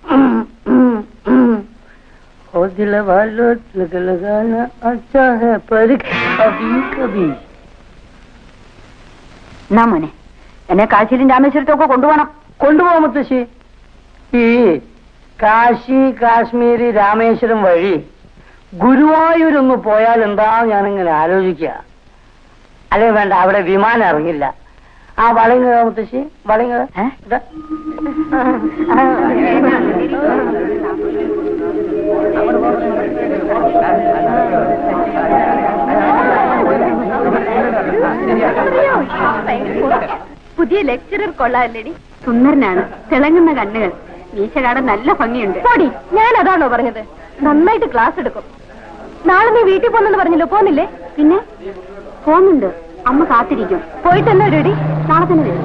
ओ दिल वालो दिल का लगाना अच्छा है पर कभी कभी എന്നാ മോനെ എന്നെ കാശിയിലും രാമേശ്വരത്തും ഒക്കെ കൊണ്ടുപോകണം കൊണ്ടുപോകാം മുത്തശ്ശി ഈ കാശി കാശ്മീര് രാമേശ്വരം വഴി ഗുരുവായൂരൊന്ന് പോയാൽ എന്താ ഞാനിങ്ങനെ ആലോചിക്കുക അല്ലെ വേണ്ട അവിടെ വിമാനം ഇറങ്ങില്ല ആ വളയുക മുത്തശ്ശി വളയുക ഏ? പുതിയ ലെക്ചറർ കൊള്ളാമല്ലേടി സുന്ദരനാണ് തിളങ്ങുന്ന കണ്ണുകൾ മീശകാടൻ നല്ല ഭംഗിയുണ്ട് പോടി ഞാൻ അതാണോ പറഞ്ഞത് നന്നായിട്ട് ക്ലാസ് എടുക്കും നാളെ നീ വീട്ടിൽ പോന്നെന്ന് പറഞ്ഞല്ലോ പോന്നില്ലേ പിന്നെ പോകുന്നുണ്ട് അമ്മ കാത്തിരിക്കും പോയിട്ട് എന്നാ റെഡി നാളെ തന്നെ വരും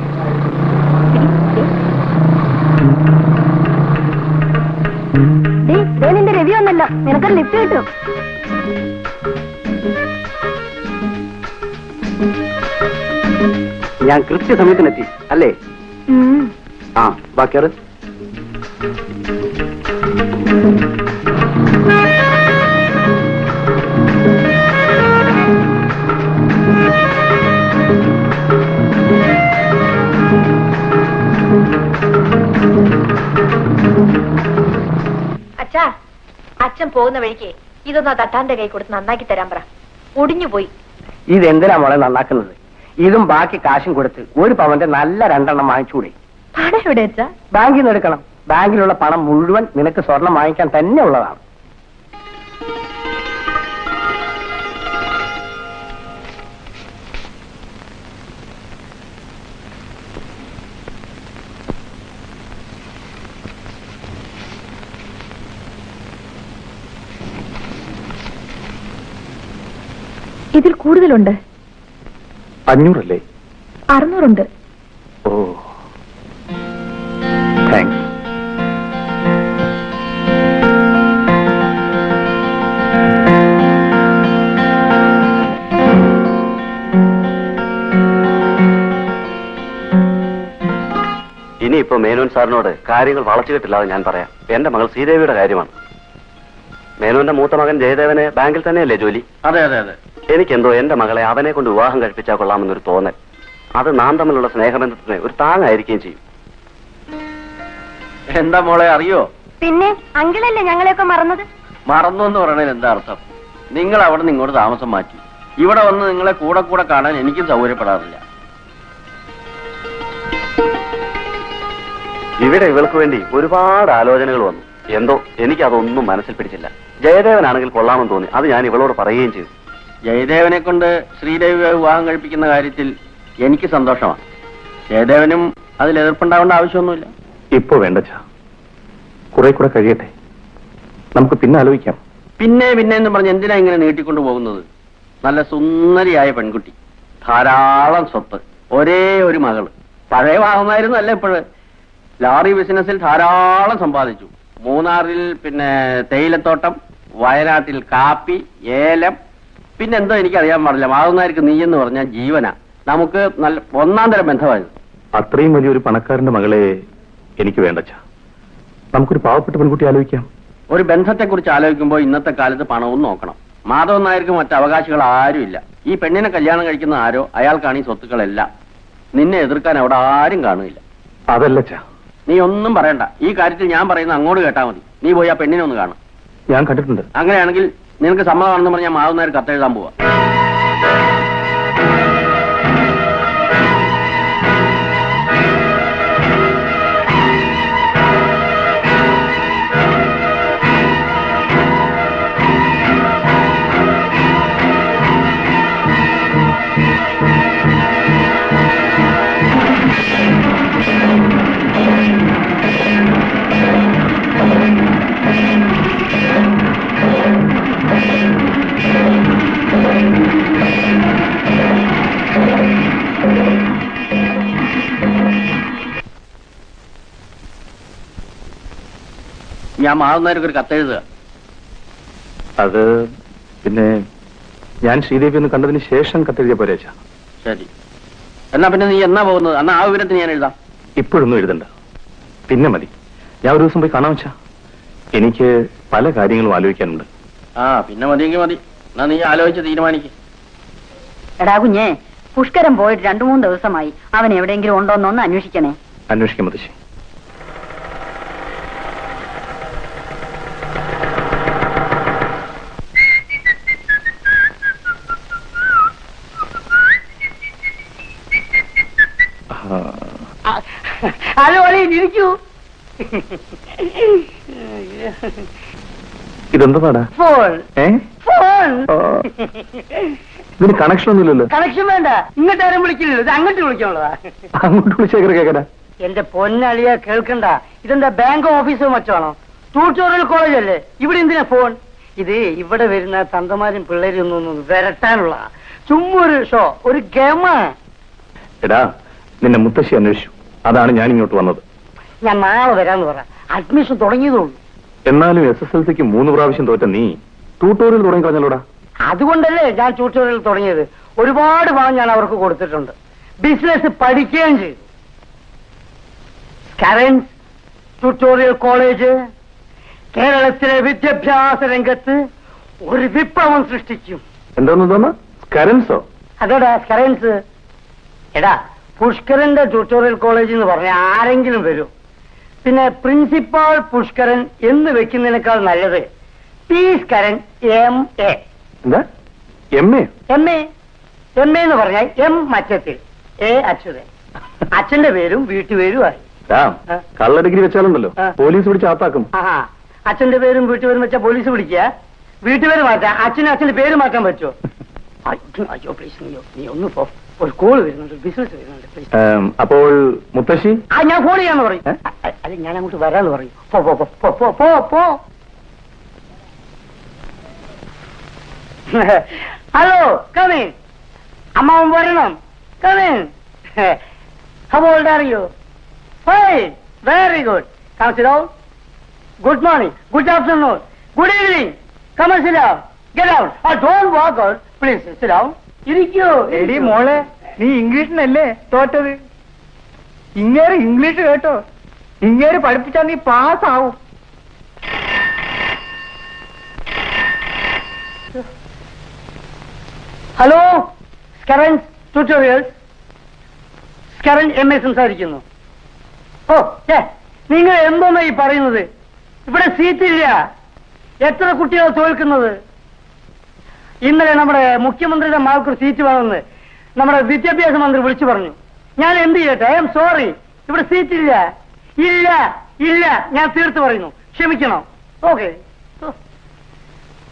ഡേ ദേ നിന്റെ രവി ഒന്നല്ലോ നിനക്കൊരു ലിഫ്റ്റ് കിട്ടും ഞാൻ കൃത്യസമയത്തിനെത്തി അല്ലേ ആ ബാക്കിയത് അച്ഛാ അച്ഛൻ പോകുന്ന വഴിക്ക് ഇതൊന്ന് ആ തട്ടാന്റെ കൈ കൊടുത്ത് നന്നാക്കി തരാൻ പറ ഒടിഞ്ഞു പോയി ഇതെന്തിനാ മോളെ നന്നാക്കുന്നത് ഇതും ബാക്കി കാശും കൊടുത്ത് ഒരു പവന്റെ നല്ല രണ്ടെണ്ണം വാങ്ങിച്ചുകൂടി പണം എവിടെ അച്ഛാ ബാങ്കിൽ നിന്ന് എടുക്കണം ബാങ്കിലുള്ള പണം മുഴുവൻ നിനക്ക് സ്വർണം വാങ്ങിക്കാൻ തന്നെ ഉള്ളതാണ് ഇതിൽ കൂടുതലുണ്ട് അഞ്ഞൂറല്ലേ അറുന്നൂറുണ്ട് ഓ താങ്ക്സ് ഇനിയിപ്പോ മേനോൻ സാറിനോട് കാര്യങ്ങൾ വളച്ചുകെട്ടില്ലാതെ ഞാൻ പറയാം എന്റെ മകൾ ശ്രീദേവിയുടെ കാര്യമാണ് മേനോന്റെ മൂത്ത മകൻ ജയദേവന് ബാങ്കിൽ തന്നെയല്ലേ ജോലി അതെ അതെ അതെ എനിക്കെന്തോ എന്റെ മകളെ അവനെ കൊണ്ട് വിവാഹം കഴിപ്പിച്ചാൽ കൊള്ളാമെന്നൊരു തോന്നൽ അത് നാം തമ്മിലുള്ള സ്നേഹബന്ധത്തിന് ഒരു താങ്ങായിരിക്കുകയും ചെയ്യും എന്താ മോളെ അറിയോ പിന്നെ അങ്കിളല്ലേ ഞങ്ങളെയൊക്കെ മറന്നത് മറന്നു എന്ന് പറയണതിൽ എന്താ അർത്ഥം നിങ്ങൾ അവിടെ നിന്ന് ഇങ്ങോട്ട് താമസം മാറ്റി ഇവിടെ വന്ന് നിങ്ങളെ കൂടെ കൂടെ കാണാൻ എനിക്കും സൗകര്യപ്പെടാറില്ല ഇവിടെ ഇവൾക്ക് വേണ്ടി ഒരുപാട് ആലോചനകൾ വന്നു എന്തോ എനിക്ക് അതൊന്നും മനസ്സിൽ പിടിച്ചില്ല ജയദേവനാണെങ്കിൽ കൊള്ളാമെന്ന് തോന്നി അത് ഞാൻ ഇവളോട് പറയുകയും ചെയ്തു ജയദേവനെ കൊണ്ട് ശ്രീദേവിയെ വിവാഹം കഴിപ്പിക്കുന്ന കാര്യത്തിൽ എനിക്ക് സന്തോഷമാണ് ജയദേവനും അതിൽ എതിർപ്പുണ്ടാവേണ്ട ആവശ്യമൊന്നുമില്ല ഇപ്പോ വേണ്ടച്ച കുറെ കൂടെ കഴിയട്ടെ നമുക്ക് പിന്നെ ആലോചിക്കാം പിന്നെ പിന്നെ എന്ന് പറഞ്ഞ് എന്തിനാ ഇങ്ങനെ നീട്ടിക്കൊണ്ടു പോകുന്നത് നല്ല സുന്ദരിയായ പെൺകുട്ടി ധാരാളം സ്വത്ത് ഒരേ ഒരു മകള് പഴയ വാഹനമായിരുന്നു അല്ല ഇപ്പോഴ് ലാറി ബിസിനസ്സിൽ ധാരാളം സമ്പാദിച്ചു മൂന്നാറിൽ പിന്നെ തേയിലത്തോട്ടം വയനാട്ടിൽ കാപ്പി ഏലം പിന്നെ എന്തോ എനിക്കറിയാൻ പാടില്ല മാവുന്നാർക്ക് നീ എന്ന് പറഞ്ഞാൽ ജീവന നമുക്ക് നല്ല ഒന്നാം തരം ബന്ധമായിരുന്നു അത്രയും വലിയൊരു പണക്കാരന്റെ മകളെ എനിക്ക് വേണ്ടച്ച നമുക്കൊരു പാവപ്പെട്ട പെൺകുട്ടി ആലോചിക്കാം ഒരു ബന്ധത്തെക്കുറിച്ച് ആലോചിക്കുമ്പോൾ ഇന്നത്തെ കാലത്ത് പണവും നോക്കണം മാധവൻ നായർക്ക് മറ്റ് അവകാശികൾ ആരുമില്ല ഈ പെണ്ണിനെ കല്യാണം കഴിക്കുന്ന ആരോ അയാൾക്കാണ് ഈ സ്വത്തുക്കളെല്ലാം നിന്നെ എതിർക്കാൻ അവിടെ ആരും കാണില്ല അതല്ലച്ച നീ ഒന്നും പറയണ്ട ഈ കാര്യത്തിൽ ഞാൻ പറയുന്ന അങ്ങോട്ട് കേട്ടാ മതി നീ പോയി ആ പെണ്ണിനെ ഒന്ന് കാണും ഞാൻ കണ്ടിട്ടുണ്ട് അങ്ങനെയാണെങ്കിൽ നിനക്ക് സമ്മതമാണെന്ന് പറഞ്ഞാൽ മാധവൻ നായർ കത്തെഴുതാൻ പോവാ ഞാൻ മാധവൻ നായർക്ക് ഒരു കത്തെഴുതുക അത് പിന്നെ ഞാൻ ശ്രീദേവി ഒന്ന് കണ്ടതിന് ശേഷം കത്തെഴുതിയ പോരേച്ച ശരി എന്നാ പിന്നെ നീ എന്നാ പോകുന്നത് എന്നാ ആ വിവരത്തിന് ഞാൻ എഴുതാം ഇപ്പോഴൊന്നും എഴുതണ്ട പിന്നെ മതി ഞാൻ ഒരു ദിവസം പോയി കാണാൻ വെച്ചാ എനിക്ക് പല കാര്യങ്ങളും ആലോചിക്കാനുണ്ട് ആ പിന്നെ മതിയെങ്കിൽ മതി എന്നാ നീ ആലോചിച്ച് തീരുമാനിക്കും എടാ കുഞ്ഞേ പുഷ്കരം പോയിട്ട് രണ്ടു മൂന്ന് ദിവസമായി അവൻ എവിടെയെങ്കിലും ഉണ്ടോന്നൊന്ന് അന്വേഷിക്കണേ അന്വേഷിക്കാൻ മുത്തശ്ശി ആ, ഹലോ ഇരിക്കൂ ഇതെന്താടാ ഫോൺ ഏ ഫോൺ ആ, ഇതിന് കണക്ഷൻ ഒന്നുമില്ലല്ലോ കണക്ഷൻ വേണ്ട ഇങ്ങോട്ട് ആരും വിളിക്കില്ലല്ലോ ഇത് അങ്ങോട്ട് വിളിക്കാനുള്ളതാ അങ്ങോട്ട് വിളിച്ചേക്കറ കേക്കടാ എന്റെ പൊന്നളിയ കേൾക്കണ്ട ഇതെന്താ ബാങ്ക് ഓഫീസോ മറ്റാണോ ട്യൂട്ടോറിയൽ കോളേജ് അല്ലേ ഇവിടെ എന്തിനാ ഫോൺ ഇത് ഇവിടെ വരുന്ന തന്തമാരും പിള്ളേരും ഒന്നും ഒന്ന് വരട്ടാനുള്ള ചുമ്മാ ഒരു ഷോ ഒരു ഗമ എടാ നിന്നെ മുത്തശ്ശി അന്വേഷിച്ചു അതാണ് ഞാൻ ഇങ്ങോട്ട് വന്നത് ഞാൻ നാളെ വരാന്ന് പറ അഡ്മിഷൻ തുടങ്ങിയതുള്ളൂ എന്നാലും എസ് എസ് എൽ സിക്ക് മൂന്ന് പ്രാവശ്യം തോറ്റ നീ ട്യൂട്ടോറിയൽ തുടങ്ങി കളഞ്ഞല്ലോടാ അതുകൊണ്ടല്ലേ ഞാൻ ട്യൂട്ടോറിയൽ തുടങ്ങിയത് ഒരുപാട് പണം ഞാൻ അവർക്ക് കൊടുത്തിട്ടുണ്ട് ബിസിനസ് പഠിക്കുകയും ചെയ്തു കറൻസ് ട്യൂട്ടോറിയൽ കോളേജ് കേരളത്തിലെ വിദ്യാഭ്യാസ രംഗത്ത് ഒരു വിപ്ലവം സൃഷ്ടിക്കും എന്താന്ന് തോന്നാ കരൻസോ അതെടാ കറൻസ് എടാ പുഷ്കരന്റെ ട്യൂട്ടോറിയൽ കോളേജ് എന്ന് പറഞ്ഞ ആരെങ്കിലും വരും പിന്നെ പ്രിൻസിപ്പാൾ പുഷ്കരൻ എന്ന് വെക്കുന്നതിനേക്കാൾ നല്ലത് പീസ് കരൻ എം എ എന്താ M A M A M A എന്ന് പറഞ്ഞാൽ എം മറ്റത്തിൽ എ അച്യുതൻ അച്ഛന്റെ പേരും വീട്ടുപേരും ആയി രാം ആ. കള്ള ഡിഗ്രി വെച്ചാലുണ്ടല്ലോ ആ. പോലീസ് പിടിച്ച് ആത്താക്കും ആഹാ അച്ഛന്റെ പേരും വീട്ടുപേരും വെച്ചാൽ പോലീസ് പിടിക്കുക വീട്ടുപേര് മാറ്റാം അച്ഛനും അച്ഛന്റെ പേര് മാറ്റാൻ പറ്റുമോ അയ്യോ, അയ്യോ പ്ലീസ് നീ നീ ഒന്ന് പോ ഒരു കോള് വരുന്നുണ്ട് ബിസിനസ് വരുന്നുണ്ട് പ്ലീസ് ഏം, അപ്പോൾ മുത്തശ്ശി ആ ഞാൻ ഫോൺ ചെയ്യാന്ന് പറയും ഏ? അ- അല്ല ഞാൻ അങ്ങോട്ട് വരാന്ന് പറയും പോ പോ പോ പോ പോ പോ പോ ഹലോ കമീൻ അമ്മാവൻ വരണം come in How old are you? Fine. Very good. Come sit down. Good morning. Good afternoon. Good evening. Come and sit down. Get out. Oh, don't walk out. Please sit down. ഇരിക്കൂ എടി മോളെ നീ ഇംഗ്ലീഷിനല്ലേ തോറ്റത് ഇങ്ങേര് English കേട്ടോ ഇങ്ങേര് പഠിപ്പിച്ചാ നീ പാസ്സാവും ഹലോ സ്കറൻ ട്യൂട്ടോറിയൽസ് സ്കറൻ എം എ സംസാരിക്കുന്നു ഓ ഛേ, നിങ്ങൾ എന്തോന്നാ ഈ പറയുന്നത് ഇവിടെ സീറ്റില്ല എത്ര കുട്ടികൾ തോൽക്കുന്നത് ഇന്നലെ നമ്മുടെ മുഖ്യമന്ത്രിയുടെ മകൾക്ക് ഒരു സീറ്റ് വേണമെന്ന് നമ്മുടെ വിദ്യാഭ്യാസ മന്ത്രി വിളിച്ചു പറഞ്ഞു ഞാൻ എന്ത് ചെയ്യട്ടെ ഐ എം സോറി ഇവിടെ സീറ്റില്ല ഇല്ല ഇല്ല ഞാൻ തീർത്ത് പറയുന്നു ക്ഷമിക്കണം ഓക്കെ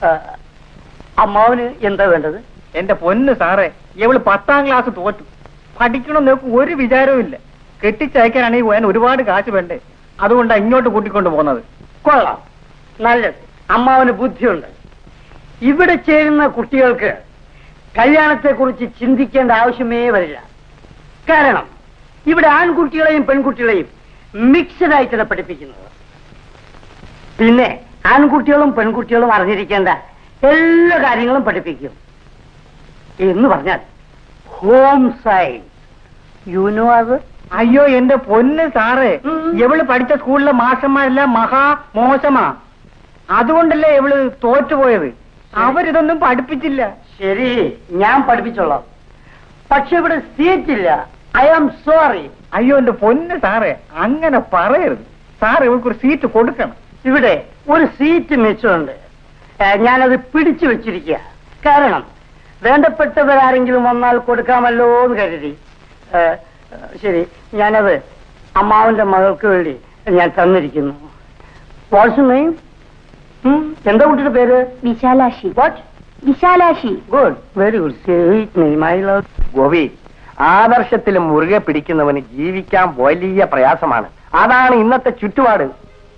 അമ്മാവന് എന്താ വേണ്ടത് എന്റെ പൊന്ന് സാറേ ഇവള് പത്താം ക്ലാസ് തോറ്റു പഠിക്കണം നോക്ക് ഒരു വിചാരവും ഇല്ല കെട്ടിച്ചയക്കാനാണെങ്കിൽ പോയാൻ ഒരുപാട് കാശ് വേണ്ടേ അതുകൊണ്ടാണ് ഇങ്ങോട്ട് കൂട്ടിക്കൊണ്ട് പോകുന്നത് കൊള്ളാം നല്ലത് അമ്മാവന് ബുദ്ധിയുണ്ട് ഇവിടെ ചേരുന്ന കുട്ടികൾക്ക് കല്യാണത്തെ കുറിച്ച് ചിന്തിക്കേണ്ട ആവശ്യമേ വരില്ല കാരണം ഇവിടെ ആൺകുട്ടികളെയും പെൺകുട്ടികളെയും മിക്സഡ് ആയിട്ടാണ് പഠിപ്പിക്കുന്നത് പിന്നെ ആൺകുട്ടികളും പെൺകുട്ടികളും അറിഞ്ഞിരിക്കേണ്ട എല്ലാ കാര്യങ്ങളും പഠിപ്പിക്കും എന്ന് പറഞ്ഞാൽ ഹോം സയൻസ് യു നോ അത് അയ്യോ എന്റെ പൊന്ന് സാറേ ഉം. ഇവള് പഠിച്ച സ്കൂളിലെ മാഷന്മാരെല്ലാം മഹാ മോശമാ അതുകൊണ്ടല്ലേ ഇവള് തോറ്റുപോയത് അവരിതൊന്നും പഠിപ്പിച്ചില്ല ശരി ഞാൻ പഠിപ്പിച്ചോളാം പക്ഷെ ഇവിടെ സീറ്റ് ഇല്ല ഐ ആം സോറി അയ്യോ എന്റെ പൊന്ന് സാറേ അങ്ങനെ പറയരുത് സാർ ഇവൾക്കൊരു സീറ്റ് കൊടുക്കണം ഇവിടെ ഒരു സീറ്റ് മിച്ചമുണ്ട് ഏ, ഞാനത് പിടിച്ചു വെച്ചിരിക്കുക കാരണം വേണ്ടപ്പെട്ടവരാരെങ്കിലും വന്നാൽ കൊടുക്കാമല്ലോ എന്ന് കരുതി ഏ, ഏ, ശരി ഞാനത് അമ്മാവന്റെ മകൾക്ക് വേണ്ടി ഞാൻ തന്നിരിക്കുന്നു വാട്സ് നെയിം എന്താ കുട്ടിയുടെ പേര് Vishalakshi what Vishalakshi good very good sweet name I love Gopi ആദർശത്തിൽ മുറുകെ പിടിക്കുന്നവന് ജീവിക്കാൻ വലിയ പ്രയാസമാണ് അതാണ് ഇന്നത്തെ ചുറ്റുപാട്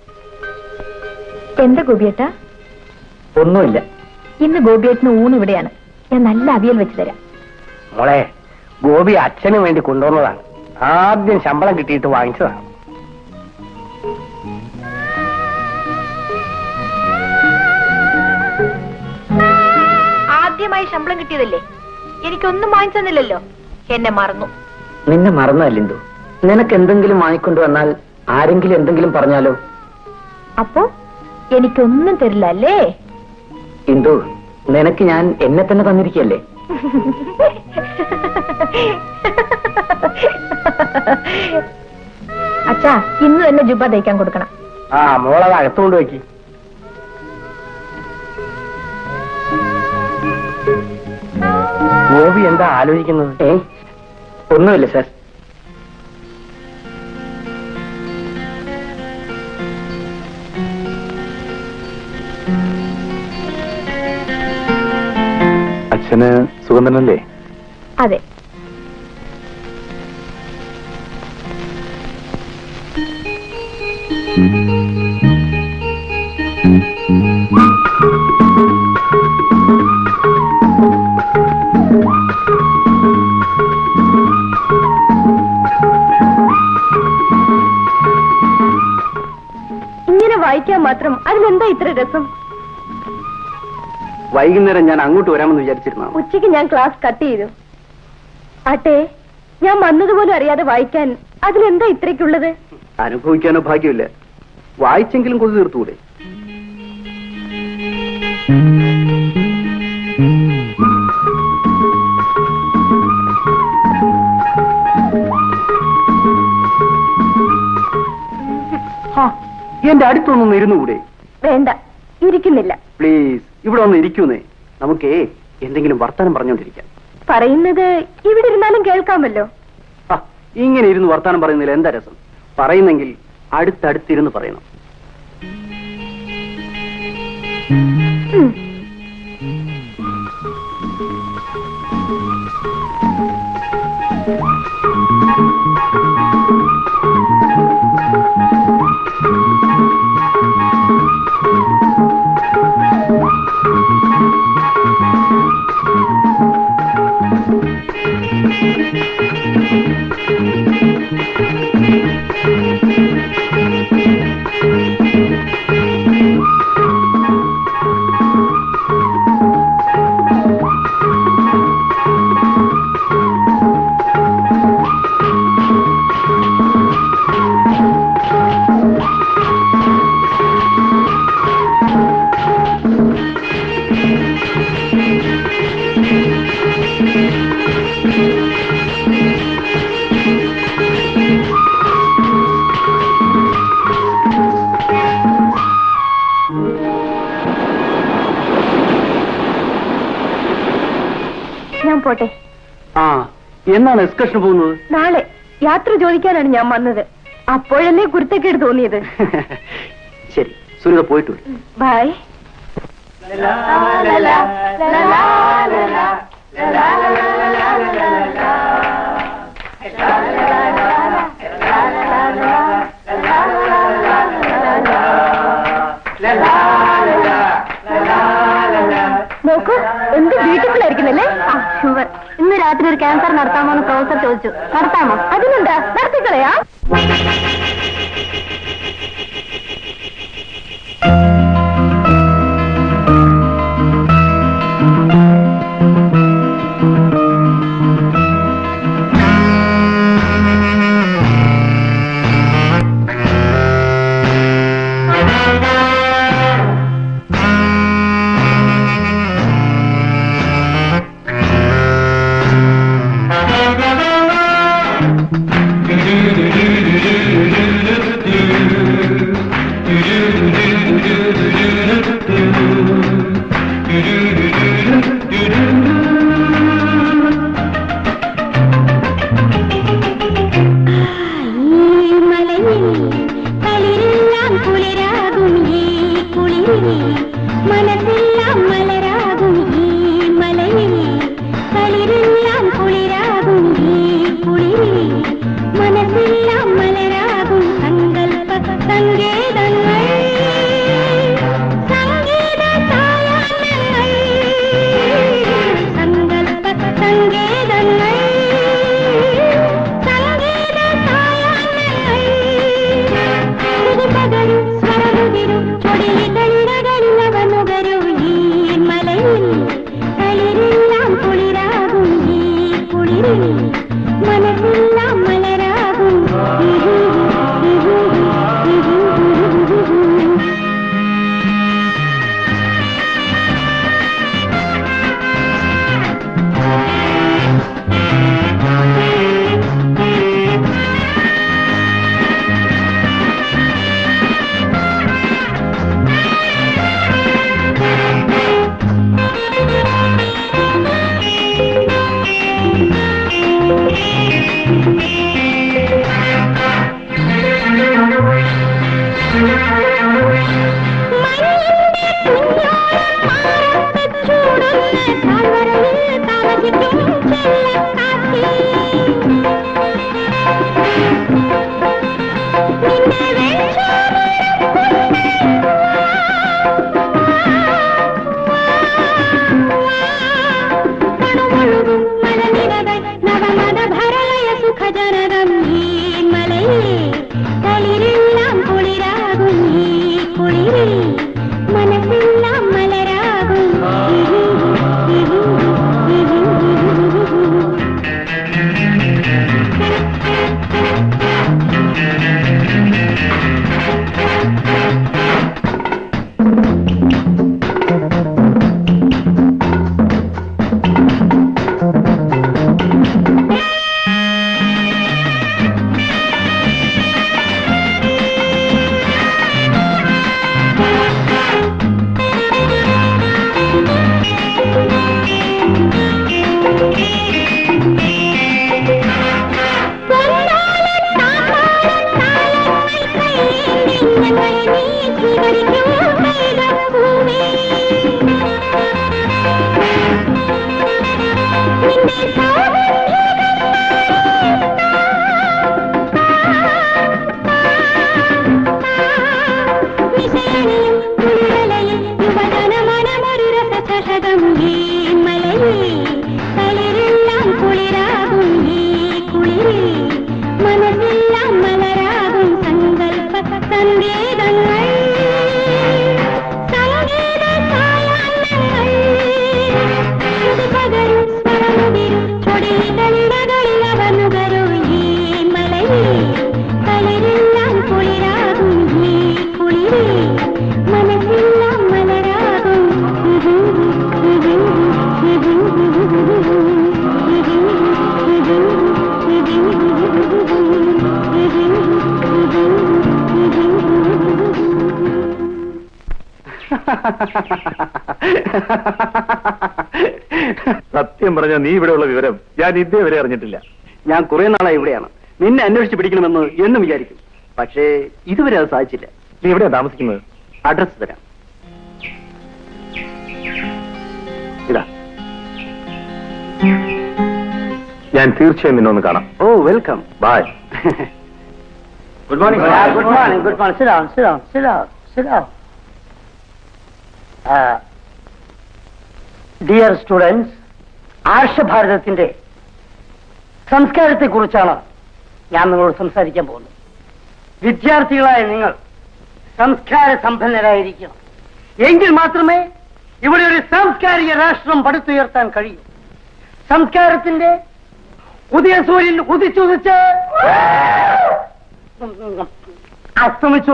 എന്താ ഗോപിയേട്ടാ ഒന്നുമില്ല ഇന്ന് ഗോപിയേട്ടന് ഊണ് ഇവിടെയാണ് ഞാൻ നല്ല അവിയൽ വെച്ച് തരാം മോളെ ഗോപി അച്ഛന് വേണ്ടി കൊണ്ടുവന്നതാണ് ആദ്യം ശമ്പളം കിട്ടിയിട്ട് വാങ്ങിച്ചതാണ് ആദ്യമായി ശമ്പളം കിട്ടിയതല്ലേ എനിക്കൊന്നും വാങ്ങിച്ചു തന്നില്ലല്ലോ എന്നെ മറന്നു നിന്നെ മറന്നല്ലിന്ദു നിനക്ക് എന്തെങ്കിലും വാങ്ങിക്കൊണ്ടു വന്നാൽ ആരെങ്കിലും എന്തെങ്കിലും പറഞ്ഞാലോ അപ്പോ എനിക്കൊന്നും തരില്ല അല്ലേ ഇന്ദു നിനക്ക് ഞാൻ എന്നെ തന്നെ തന്നിരിക്കല്ലേ അച്ഛാ ഇന്ന് തന്നെ ജുബ തയ്ക്കാൻ കൊടുക്കണം ആ മോളത് അകത്തുകൊണ്ട് വെക്കി ഗോപി എന്താ ആലോചിക്കുന്നത് ഏ ഒന്നുമില്ല സാർ അച്ഛന് സുഖം തന്നെയല്ലേ അതെ ഇങ്ങനെ വായിക്കാൻ മാത്രം അതിലെന്താ ഇത്ര രസം വൈകുന്നേരം ഞാൻ അങ്ങോട്ട് വരാമെന്ന് വിചാരിച്ചിരുന്നു ഉച്ചയ്ക്ക് ഞാൻ ക്ലാസ് കട്ട് ചെയ്തു ആട്ടെ ഞാൻ വന്നതുപോലും അറിയാതെ വായിക്കാൻ അതിലെന്താ ഇത്രയ്ക്കുള്ളത് അനുഭവിക്കാനോ ഭാഗ്യമില്ല വായിച്ചെങ്കിലും കൊതു തീർത്തുകൂടെ എന്റെ അടുത്തൊന്നും ഇരുന്നുകൂടെ വേണ്ട ഇരിക്കുന്നില്ല പ്ലീസ് ഇവിടെ ഒന്ന് ഇരിക്കുന്നേ നമുക്കേ എന്തെങ്കിലും വർത്തമാനം പറഞ്ഞോണ്ടിരിക്കാം പറയുന്നത് ഇവിടെ ഇരുന്നാലും കേൾക്കാമല്ലോ ആ, ഇങ്ങനെ ഇരുന്ന് വർത്തമാനം പറയുന്നതിൽ എന്താ രസം പറയുന്നെങ്കിൽ അടുത്തടുത്തിരുന്ന് പറയണം ഉം. ഞാൻ പോട്ടെ ആ എന്നാണ് എക്സ്കർഷൻ പോകുന്നത് നാളെ യാത്ര ചോദിക്കാനാണ് ഞാൻ വന്നത് അപ്പോഴല്ലേ കുരുത്തക്കേട് തോന്നിയത് ശരി സുനിത പോയിട്ട് വരും ബൈ ബ്യൂട്ടിഫുൾ ആയിരിക്കുന്നല്ലേ ഷുവർ ഇന്ന് രാത്രി ഒരു ക്യാൻസർ നടത്താമോ എന്ന് പ്രൊഫസർ ചോദിച്ചു നടത്താമോ അതിനുണ്ട് നടത്തിക്കളയാ ഈ മലയിൽ കളിരെല്ലാം കുളിരാകും ഈ കുളിരിൽ മനസ്സെല്ലാം മലരാകും ഈ മലയിൽ കളിരെല്ലാം കുളിരാകും ഈ കുളിരിൽ മനസ്സെല്ലാം മലരാകും സങ്കൽപ്പ സങ്കേതങ്ങൾ സംഗീത സായാഹ്നങ്ങൾ സങ്കൽപ്പ സങ്കേതങ്ങൾ സംഗീത സായാഹ്നങ്ങൾ പകരും സ്വരമുതിരും ചൊടികളിടകളിലവനുകരും ഈ മലയിൽ കളിരെല്ലാം കുളിരാകും ഈ കുളിരിൽ മനസ്സെല്ലാം മലരാകും സുഖജനകം ഈ മലയിൽ കളിരെല്ലാം കുളിരാകും ഈ കുളിരിൽ മനസ്സെല്ലാം മലരാകും മനസ്സെല്ലാം മലരാകും സങ്കൽപ്പ സങ്കേതങ്ങൾ സംഗീത സായാഹ്നങ്ങൾ പകരും സ്വരമുതിരും ചൊടികളിടകളിൽ അവനുകരും ഈ മലയിൽ കളിരെല്ലാം കുളിരാകും ഈ കുളിരിൽ മനസ്സെല്ലാം മലരാകും സത്യം പറഞ്ഞ നീ ഇവിടെയുള്ള വിവരം ഞാൻ ഇതേവരെ അറിഞ്ഞിട്ടില്ല ഞാൻ കുറെ നാളായി ഇവിടെയാണ് നിന്നെ അന്വേഷിച്ച് പിടിക്കണമെന്ന് എന്നും വിചാരിക്കും പക്ഷേ ഇതുവരെ അത് സാധിച്ചില്ല നീ എവിടെയാ താമസിക്കുന്നത് അഡ്രസ് തരാം ഇതാ ഞാൻ തീർച്ചയായും നിന്നെ ഒന്ന് കാണാം ഓ welcome bye good morning good morning good morning sit down sit down sit down sit down dear students ആർഷഭാരതത്തിന്റെ സംസ്കാരത്തെക്കുറിച്ചാണ് ഞാൻ നിങ്ങളോട് സംസാരിക്കാൻ പോകുന്നത് വിദ്യാർത്ഥികളായ നിങ്ങൾ സംസ്കാര സമ്പന്നരായിരിക്കണം എങ്കിൽ മാത്രമേ ഇവിടെ ഒരു സാംസ്കാരിക രാഷ്ട്രം പടുത്തുയർത്താൻ കഴിയൂ സംസ്കാരത്തിന്റെ ഉദയ സൂര്യൻ ഉദിച്ചുദിച്ച് അസ്തമിച്ചു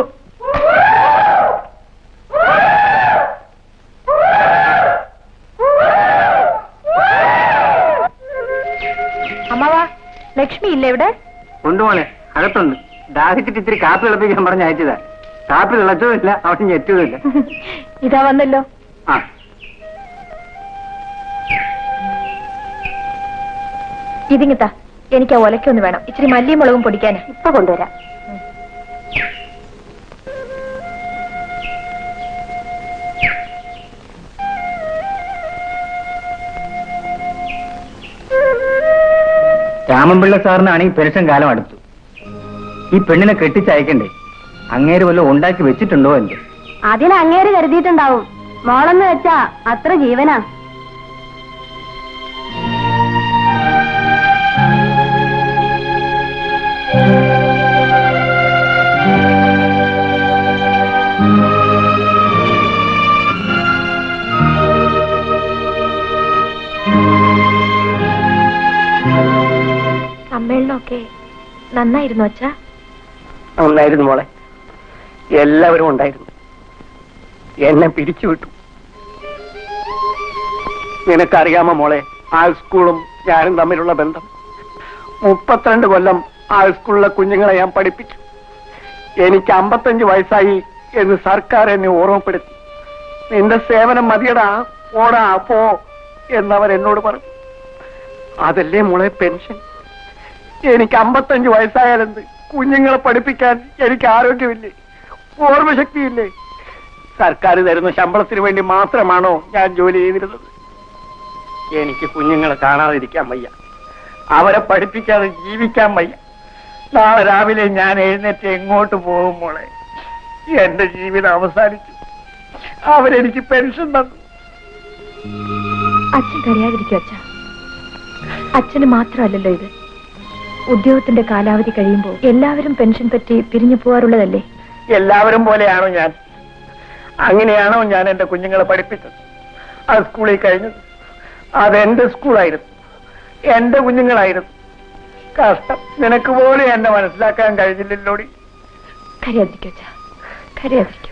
അമ്മാവാ ലക്ഷ്മി ഇല്ലേ ഇവിടെ കൊണ്ടുപോളെ അകത്തുണ്ട് ദാഹിച്ചിട്ട് ഇത്തിരി കാപ്പി തിളപ്പിക്കാൻ പറഞ്ഞ് അയച്ചതാ കാപ്പി തിളച്ചതുമില്ല അവിടെ ഞെറ്റതുമില്ല ഇതാ വന്നല്ലോ ആ ഇതിങ്ങിത്താ എനിക്ക് ആ ഒലക്കൊന്ന് വേണം ഇച്ചിരി മല്ലിയും മുളകും പൊടിക്കാന് ഇപ്പൊ കൊണ്ടുവരാം രാമൻപിള്ള സാറിനാണെങ്കിൽ പെൻഷൻ കാലം അടുത്തു ഈ പെണ്ണിനെ കെട്ടിച്ചയക്കണ്ടേ അങ്ങേര് വല്ലതും ഉണ്ടാക്കി വെച്ചിട്ടുണ്ടോ എന്റെ അതിന് അങ്ങേര് കരുതിയിട്ടുണ്ടാവും മോളെന്ന് വെച്ചാ അത്ര ജീവനാ സമ്മേളനമൊക്കെ നന്നായിരുന്നു അച്ഛാ നന്നായിരുന്നു മോളെ എല്ലാവരും ഉണ്ടായിരുന്നു എന്നെ പിരിച്ചുവിട്ടു നിനക്കറിയാമോ മോളെ ആ സ്കൂളും ഞാനും തമ്മിലുള്ള ബന്ധം മുപ്പത്തിരണ്ട് കൊല്ലം ആ സ്കൂളിലെ കുഞ്ഞുങ്ങളെ ഞാൻ പഠിപ്പിച്ചു എനിക്ക് അമ്പത്തഞ്ച് വയസ്സായി എന്ന് സർക്കാർ എന്നെ ഓർമ്മപ്പെടുത്തി നിന്റെ സേവനം മതിയടാ ഓടാ പോ എന്നവർ എന്നോട് പറഞ്ഞു അതല്ലേ മോളെ പെൻഷൻ എനിക്ക് അമ്പത്തഞ്ച് വയസ്സായാലെന്ത് കുഞ്ഞുങ്ങളെ പഠിപ്പിക്കാൻ എനിക്ക് ആരോഗ്യമില്ലേ ഓർമ്മശക്തിയില്ലേ സർക്കാർ തരുന്ന ശമ്പളത്തിന് വേണ്ടി മാത്രമാണോ ഞാൻ ജോലി ചെയ്തിരുന്നത് എനിക്ക് കുഞ്ഞുങ്ങളെ കാണാതിരിക്കാൻ വയ്യ അവരെ പഠിപ്പിക്കാതെ ജീവിക്കാൻ വയ്യ നാളെ രാവിലെ ഞാൻ എഴുന്നേറ്റ് എങ്ങോട്ട് പോകും മോളെ എന്റെ ജീവിതം അവസാനിച്ചു അവരെനിക്ക് പെൻഷൻ തന്നു അച്ഛൻ കരയാതിരിക്കും അച്ഛ അച്ഛന് മാത്രമല്ലല്ലോ ഇത് ഉദ്യോഗത്തിന്റെ കാലാവധി കഴിയുമ്പോൾ എല്ലാവരും പെൻഷൻ പറ്റി പിരിഞ്ഞു പോവാറുള്ളതല്ലേ എല്ലാവരും പോലെയാണോ ഞാൻ അങ്ങനെയാണോ ഞാൻ എന്റെ കുഞ്ഞുങ്ങളെ പഠിപ്പിച്ചത് ആ സ്കൂളിൽ കഴിഞ്ഞത് അതെന്റെ സ്കൂളായിരുന്നു എന്റെ കുഞ്ഞുങ്ങളായിരുന്നു കഷ്ടം നിനക്ക് പോലും എന്നെ മനസ്സിലാക്കാൻ കഴിഞ്ഞില്ലല്ലോടി കരയാതിരിക്കും അച്ഛ കരയാതിരിക്കും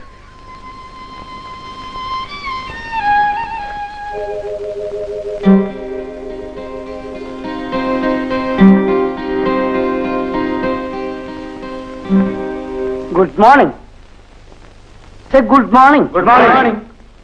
good morning good morning good morning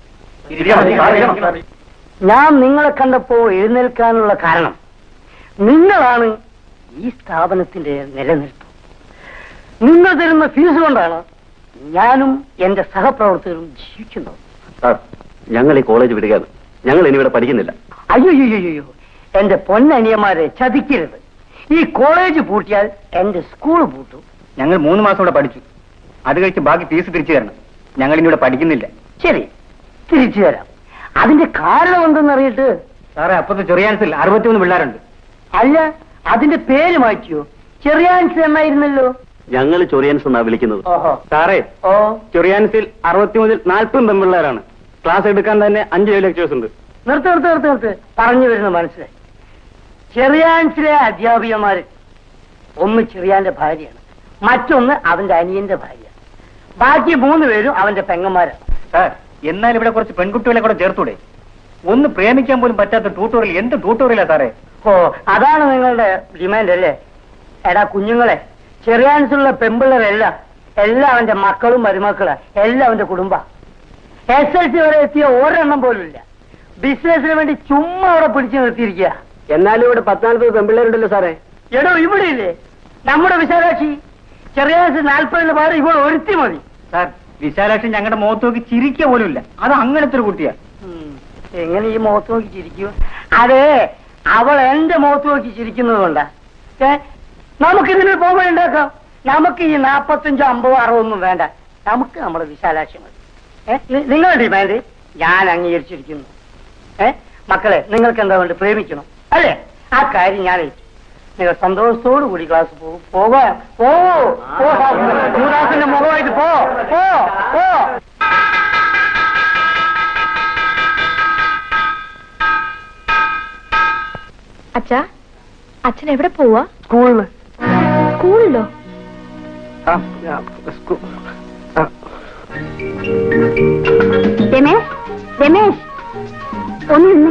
ഞാൻ നിങ്ങളെ കണ്ടപ്പോ എഴുന്നേൽക്കാനുള്ള കാരണം നിങ്ങളാണ് ഈ സ്ഥാപനത്തിന്റെ നിലനിൽപ്പ് നിങ്ങൾ തരുന്ന ഫീസ് കൊണ്ടാണ് ഞാനും എന്റെ സഹപ്രവർത്തകരും ജീവിക്കുന്നത് സാർ ഞങ്ങൾ ഈ കോളേജ് വിടുകയാണ് ഞങ്ങൾ ഇനി ഇവിടെ പഠിക്കുന്നില്ല അയ്യോ അയ്യോ അയ്യോ എന്റെ പൊന്നനിയന്മാരെ ചതിക്കരുത് ഈ കോളേജ് പൂട്ടിയാൽ എന്റെ സ്കൂൾ പൂട്ടും ഞങ്ങൾ മൂന്ന് മാസം ഇവിടെ പഠിച്ചു അത് കഴിച്ച് ബാക്കി ഫീസ് തിരിച്ചു തരണം ഞങ്ങൾ ഇനി ഇവിടെ പഠിക്കുന്നില്ല ശരി തിരിച്ചു തരാം അതിന്റെ കാരണം എന്തെന്നറിയിട്ട് സാറേ അപ്പത്തെ ചെറിയാൻസിൽ അറുപത്തിമൂന്ന് പിള്ളേരുണ്ട് അല്ല അതിന്റെ പേര് മാറ്റിയോ ചെറിയാൻസ് എന്നായിരുന്നല്ലോ ഞങ്ങൾ ചൊറിയൻസ് എന്നാ വിളിക്കുന്നത് ഓഹോ സാറേ ഓ ചെറിയാൻസിൽ അറുപത്തിമൂന്നിൽ നാൽപ്പതും പെൺപിള്ളേരാണ് ക്ലാസ് എടുക്കാൻ തന്നെ അഞ്ച് ലെക്ചേഴ്സ് ഉണ്ട് നിർത്ത് നിർത്ത് നിർത്ത് നിർത്ത് പറഞ്ഞു വരുന്ന മനസ്സിലായി ചെറിയാൻസിലെ അധ്യാപികമാര് ഒന്ന് ചെറിയാന്റെ ഭാര്യയാണ് മറ്റൊന്ന് അവന്റെ അനിയന്റെ ഭാര്യ ബാക്കി മൂന്ന് പേരും അവന്റെ പെങ്ങന്മാരാണ് സാർ എന്നാൽ ഇവിടെ കുറച്ച് പെൺകുട്ടികളെ കൂടെ ചേർത്തൂടെ ഒന്ന് പ്രേമിക്കാൻ പോലും പറ്റാത്ത ട്യൂട്ടോറിയൽ എന്ത് ട്യൂട്ടോറിയലാ സാറേ ഓ അതാണ് നിങ്ങളുടെ ഡിമാൻഡ് അല്ലേ എടാ കുഞ്ഞുങ്ങളെ ചെറിയാൻസുള്ള പെമ്പിള്ളരെല്ലാം എല്ലാം അവന്റെ മക്കളും മരുമക്കളാ എല്ലാം അവന്റെ കുടുംബ എസ് എൽ സി വരെ എത്തിയ ഒരെണ്ണം പോലും ഇല്ല ബിസിനസിന് വേണ്ടി ചുമ്മാ അവിടെ പിടിച്ചു നിർത്തിയിരിക്കുക എന്നാലും ഇവിടെ പത്താനാൽപ്പത് പെൺപിള്ളേരുണ്ടല്ലോ സാറേ എടോ ഇവിടെ ഇല്ലേ നമ്മുടെ വിശാലാക്ഷി ചെറിയാൻസ് നാൽപ്പതിന് പകരം ഇവിടെ ഒരുത്തി മതി സാർ വിശാലാക്ഷി ഞങ്ങളുടെ മുഖത്ത് നോക്കി ചിരിക്കുക പോലും ഇല്ല അത് അങ്ങനത്തെ ഒരു കുട്ടിയാ ഉം. എങ്ങനെ ഈ മുഖത്ത് നോക്കി ചിരിക്കും അതെ അവൾ എന്റെ മുഖത്ത് നോക്കി ചിരിക്കുന്നത് കൊണ്ടാ ഏ നമുക്ക് ഇതിനൊരു പോകെ ഉണ്ടാക്കാം നമുക്ക് ഈ നാപ്പത്തഞ്ചോ അമ്പതോ അറുപതൊന്നും വേണ്ട നമുക്ക് നമ്മുടെ വിശാലാക്ഷി മതി ഏ നി- നിങ്ങളുടെ ഡിമാൻഡ് ഞാൻ അംഗീകരിച്ചിരിക്കുന്നു ഏ മക്കളെ നിങ്ങൾക്ക് എന്താ വേണ്ടി പ്രേമിക്കണം അല്ലേ ആ കാര്യം ഞാൻ ഏറ്റു. നിങ്ങൾ സന്തോഷത്തോടു കൂടി ക്ലാസ് പോകും പോകാം പോ പോ യുവദാസിന്റെ മുഖമായിട്ട് പോ പോ പോ അച്ഛാ അച്ഛൻ എവിടെ പോവാ സ്കൂളിൽ സ്കൂളിലോ രമേശ് രമേശ് ഒന്ന് നിന്ന്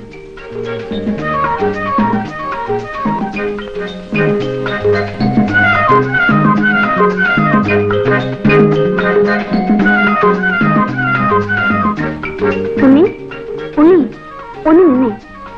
ഉണ്ണി ഉണ്ണി ഒന്ന് നിന്നേ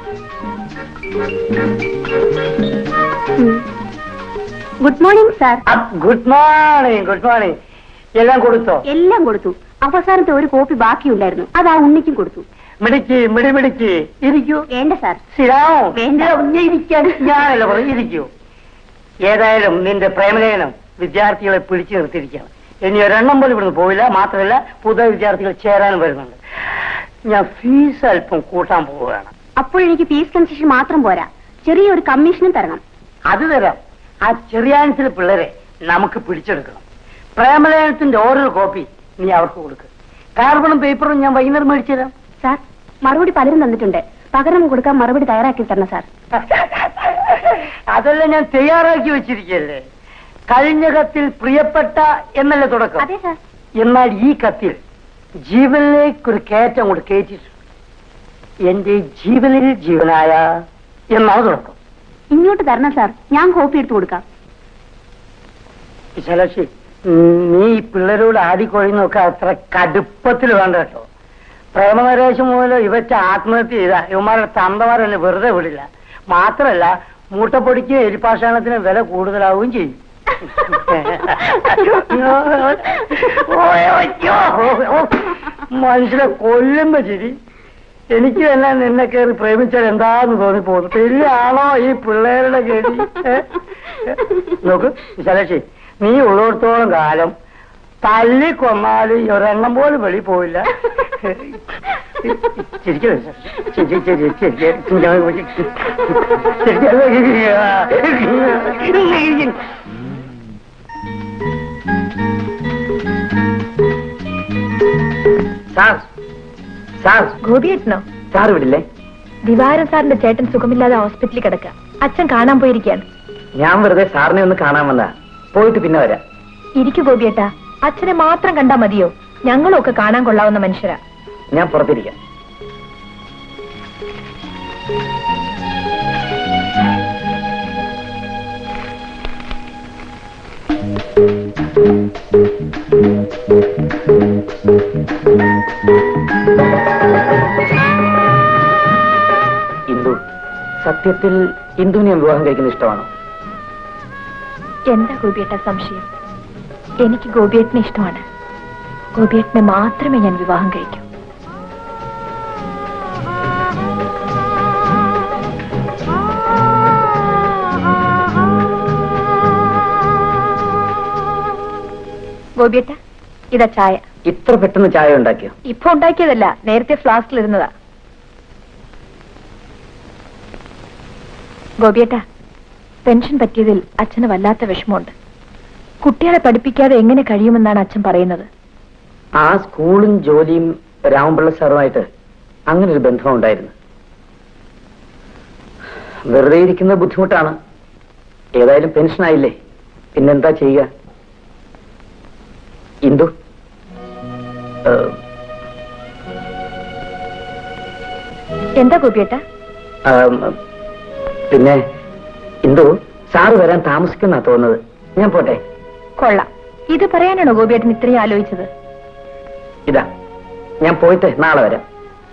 good morning sir good morning good morning എല്ലാം കൊടുത്തോ എല്ലാം കൊടുത്തു അവസാനത്തെ ഒരു കോപ്പി ബാക്കിയുണ്ടായിരുന്നു അത് ആ ഉണ്ണിക്കും കൊടുത്തു മിടിക്ക് മിടി മിടിക്ക് ഇരിക്കൂ വേണ്ട സാർ ശരിയാവോ വേണ്ട. ഇരിക്കാൻ ഞാനല്ല പറഞ്ഞു ഇരിക്കൂ ഏതായാലും നിന്റെ പ്രേമലേഖനം വിദ്യാർത്ഥികളെ പിടിച്ചു നിർത്തിയിരിക്കുകയാണ് ഇനി ഒരെണ്ണം പോലും ഇവിടുന്ന് പോയില്ല മാത്രമല്ല പുതിയ വിദ്യാർത്ഥികൾ ചേരാനും വരുന്നുണ്ട് ഞാൻ ഫീസ് അല്പം കൂട്ടാൻ പോവുകയാണ് അപ്പോൾ എനിക്ക് ഫീസ് കൺസെഷൻ മാത്രം പോരാ ചെറിയൊരു കമ്മീഷനും തരണം അത് തരാം ആ ചെറിയാൻസിലെ പിള്ളേരെ നമുക്ക് പിടിച്ചെടുക്കണം പ്രേമലേഖനത്തിന്റെ ഓരോ കോപ്പി നീ അവർക്ക് കൊടുക്ക് കാർബണും പേപ്പറും ഞാൻ വൈകുന്നേരം മേടിച്ചു തരാം സാർ മറുപടി പലരും തന്നിട്ടുണ്ട് പകരം കൊടുക്കാൻ മറുപടി തയ്യാറാക്കി തരണം സാർ അതെല്ലാം ഞാൻ തയ്യാറാക്കി വെച്ചിരിക്കല്ലേ കഴിഞ്ഞ കത്തിൽ പ്രിയപ്പെട്ട എന്നല്ലേ തുടക്കം അതെ സാർ എന്നാൽ ഈ കത്തിൽ ജീവനിലേക്ക് ഒരു കയറ്റം കൊണ്ട് കയറ്റിട്ടുണ്ട് എന്റെ ജീവനിൽ ജീവനായ എന്നാണ് തുടക്കം ഇങ്ങോട്ട് തരണം സാർ ഞാൻ കോപ്പി എടുത്തു കൊടുക്കാം വിശാലാക്ഷി ഉം, നീ ഈ പിള്ളേരോട് ആടിക്കൊഴിയുന്നൊക്കെ അത്ര കടുപ്പത്തിൽ വേണ്ട കേട്ടോ പ്രേമനരേശം മൂലം ഇവറ്റ ആത്മഹത്യ ചെയ്ത ഇവന്മാരുടെ തന്തമാരെന്നെ വെറുതെ വിടില്ല മാത്രല്ല മൂട്ടപ്പൊടിക്ക് എരിപ്പാഷാണത്തിന് വില കൂടുതലാവുകയും ചെയ്യും മനുഷ്യനെ കൊല്ലുമ്പോ ചിരി എനിക്ക് തന്നെ നിന്നെ കയറി പ്രേമിച്ചാൽ എന്താന്ന് തോന്നിപ്പോകുന്നു ശരിയാണോ ഈ പിള്ളേരുടെ ഗതി ഏ? നോക്ക് വിശാലക്ഷി നീ ഉള്ളിടത്തോളം കാലം തല്ലി കൊന്നാലും ഈ ഒരെണ്ണം പോലും വെളി പോയില്ല ശരിക്കും ശരി ശരി ശരി ശരി സാർ സാർ ഗോപിയേട്ടനോ സാർ വിടില്ലേ ദിവാരൻ സാറിന്റെ ചേട്ടൻ സുഖമില്ലാതെ ഹോസ്പിറ്റലിൽ കിടക്കുക അച്ഛൻ കാണാൻ പോയിരിക്കുകയാണ് ഞാൻ വെറുതെ സാറിനെ ഒന്ന് കാണാൻ വന്നതാ പോയിട്ട് പിന്നെ വരാം ഇരിക്കു ഗോപിയേട്ടാ അച്ഛനെ മാത്രം കണ്ടാ മതിയോ ഞങ്ങളും ഒക്കെ കാണാൻ കൊള്ളാവുന്ന മനുഷ്യരാ ഞാൻ പുറത്തിരിക്കാം ഇന്ദു സത്യത്തിൽ ഇന്ദുവിനെ ഞാൻ വിവാഹം കഴിക്കുന്ന ഇഷ്ടമാണോ എന്താ ഗോപിയേട്ട സംശയം എനിക്ക് ഗോപിയേട്ടനെ ഇഷ്ടമാണ് ഗോപിയേട്ടനെ മാത്രമേ ഞാൻ വിവാഹം കഴിക്കൂ ഗോപിയേട്ട ഇതാ ചായ ഇത്ര പെട്ടെന്ന് ചായ ഉണ്ടാക്കിയോ ഇപ്പൊ ഉണ്ടാക്കിയതല്ല നേരത്തെ ഫ്ലാസ്കിൽ ഇരുന്നതാ ഗോപിയേട്ട പെൻഷൻ പറ്റിയതിൽ അച്ഛന് വല്ലാത്ത വിഷമമുണ്ട് കുട്ടികളെ പഠിപ്പിക്കാതെ എങ്ങനെ കഴിയുമെന്നാണ് അച്ഛൻ പറയുന്നത് ആ സ്കൂളും ജോലിയും രാമപിള്ള സാറുമായിട്ട് അങ്ങനെ ഒരു ബന്ധം ഉണ്ടായിരുന്നു വെറുതെ ഇരിക്കുന്ന ബുദ്ധിമുട്ടാണ് ഏതായാലും പെൻഷനായില്ലേ പിന്നെന്താ ചെയ്യുക ഇന്ദു ഏഹ്, എന്താ ഗോപിയേട്ട ആം, പിന്നെ ഇന്ദു സാറ് വരാൻ താമസിക്കുന്ന തോന്നുന്നത് ഞാൻ പോട്ടെ കൊള്ളാം ഇത് പറയാനാണോ ഗോപിയേട്ടൻ ഇത്രയും ആലോചിച്ചത് ഇതാ ഞാൻ പോയിട്ട് നാളെ വരാം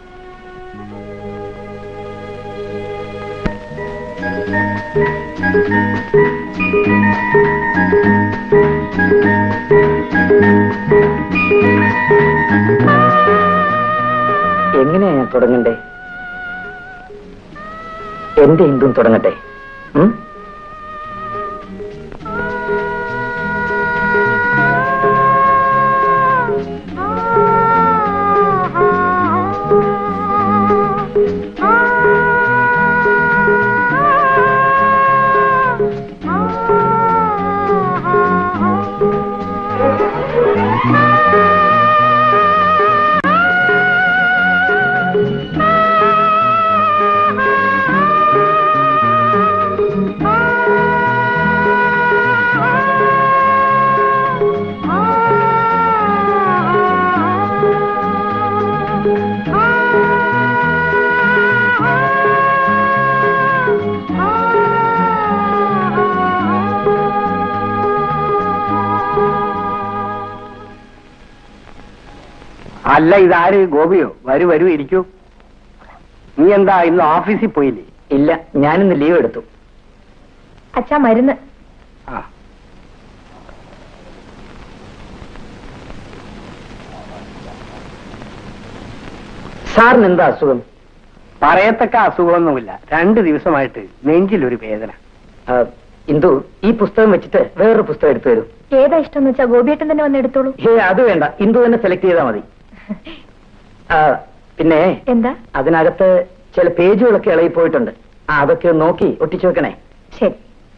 എങ്ങനെയാ ഞാൻ തുടങ്ങണ്ടേ എന്റെ ഇന്ദും തുടങ്ങട്ടെ ഉം? ആ അല്ല ഇതാര് ഗോപിയോ വരൂ വരൂ ഇരിക്കൂ നീ എന്താ ഇന്ന് ഓഫീസിൽ പോയില്ലേ ഇല്ല ഞാനിന്ന് ലീവ് എടുത്തു അച്ഛാ മരുന്ന് ആ സാറിന് എന്താ അസുഖം പറയത്തക്ക അസുഖമൊന്നുമില്ല രണ്ട് ദിവസമായിട്ട് നെഞ്ചിലൊരു വേദന ആ, ഇന്ദു ഈ പുസ്തകം വെച്ചിട്ട് വേറൊരു പുസ്തകം എടുത്തു തരൂ ഏതാ ഇഷ്ടം എന്ന് വെച്ചാ ഗോപിയേട്ടൻ തന്നെ വന്ന് എടുത്തോളൂ ഹേ അത് വേണ്ട ഇന്ദു തന്നെ സെലക്ട് ചെയ്താൽ മതി ആ, പിന്നെ എന്താ അതിനകത്ത് ചില പേജുകളൊക്കെ ഇളകി പോയിട്ടുണ്ട് ആ, അതൊക്കെ ഒന്ന് നോക്കി ഒട്ടിച്ചു വെക്കണേ ശരി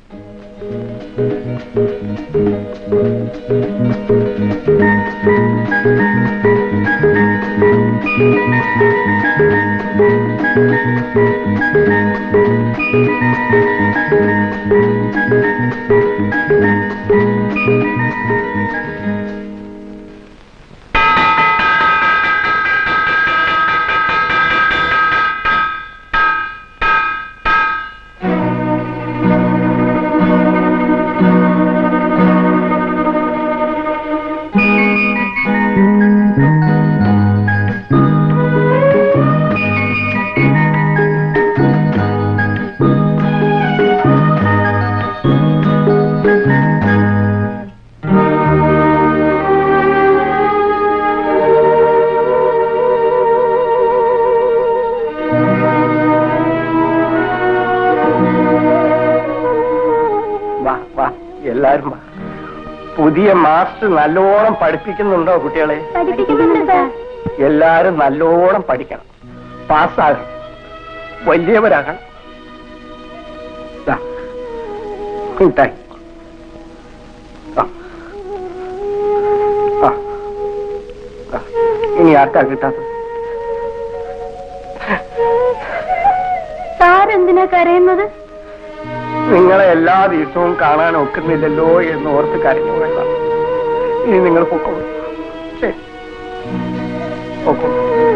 വാ വാ എല്ലാരും വാ പുതിയ മാസ്റ്റർ നല്ലോണം പഠിപ്പിക്കുന്നുണ്ടോ കുട്ടികളെ പഠിപ്പിക്കുന്നുണ്ട് എല്ലാരും നല്ലോണം പഠിക്കണം പാസ്സാകണം വലിയവരാകണം ദാ, മിഠായി. ആ. ആ. ആ. ഇനി ആർക്കാ കിട്ടാത്തത് സാരെന്തിനാ കരയുന്നത് നിങ്ങളെ എല്ലാ ദിവസവും കാണാൻ ഒക്കുന്നില്ലല്ലോ എന്ന് ഓർത്ത് കരഞ്ഞു വേണ്ട ഇനി നിങ്ങൾ പൊക്കോളൂ ശരി പൊക്കോളൂ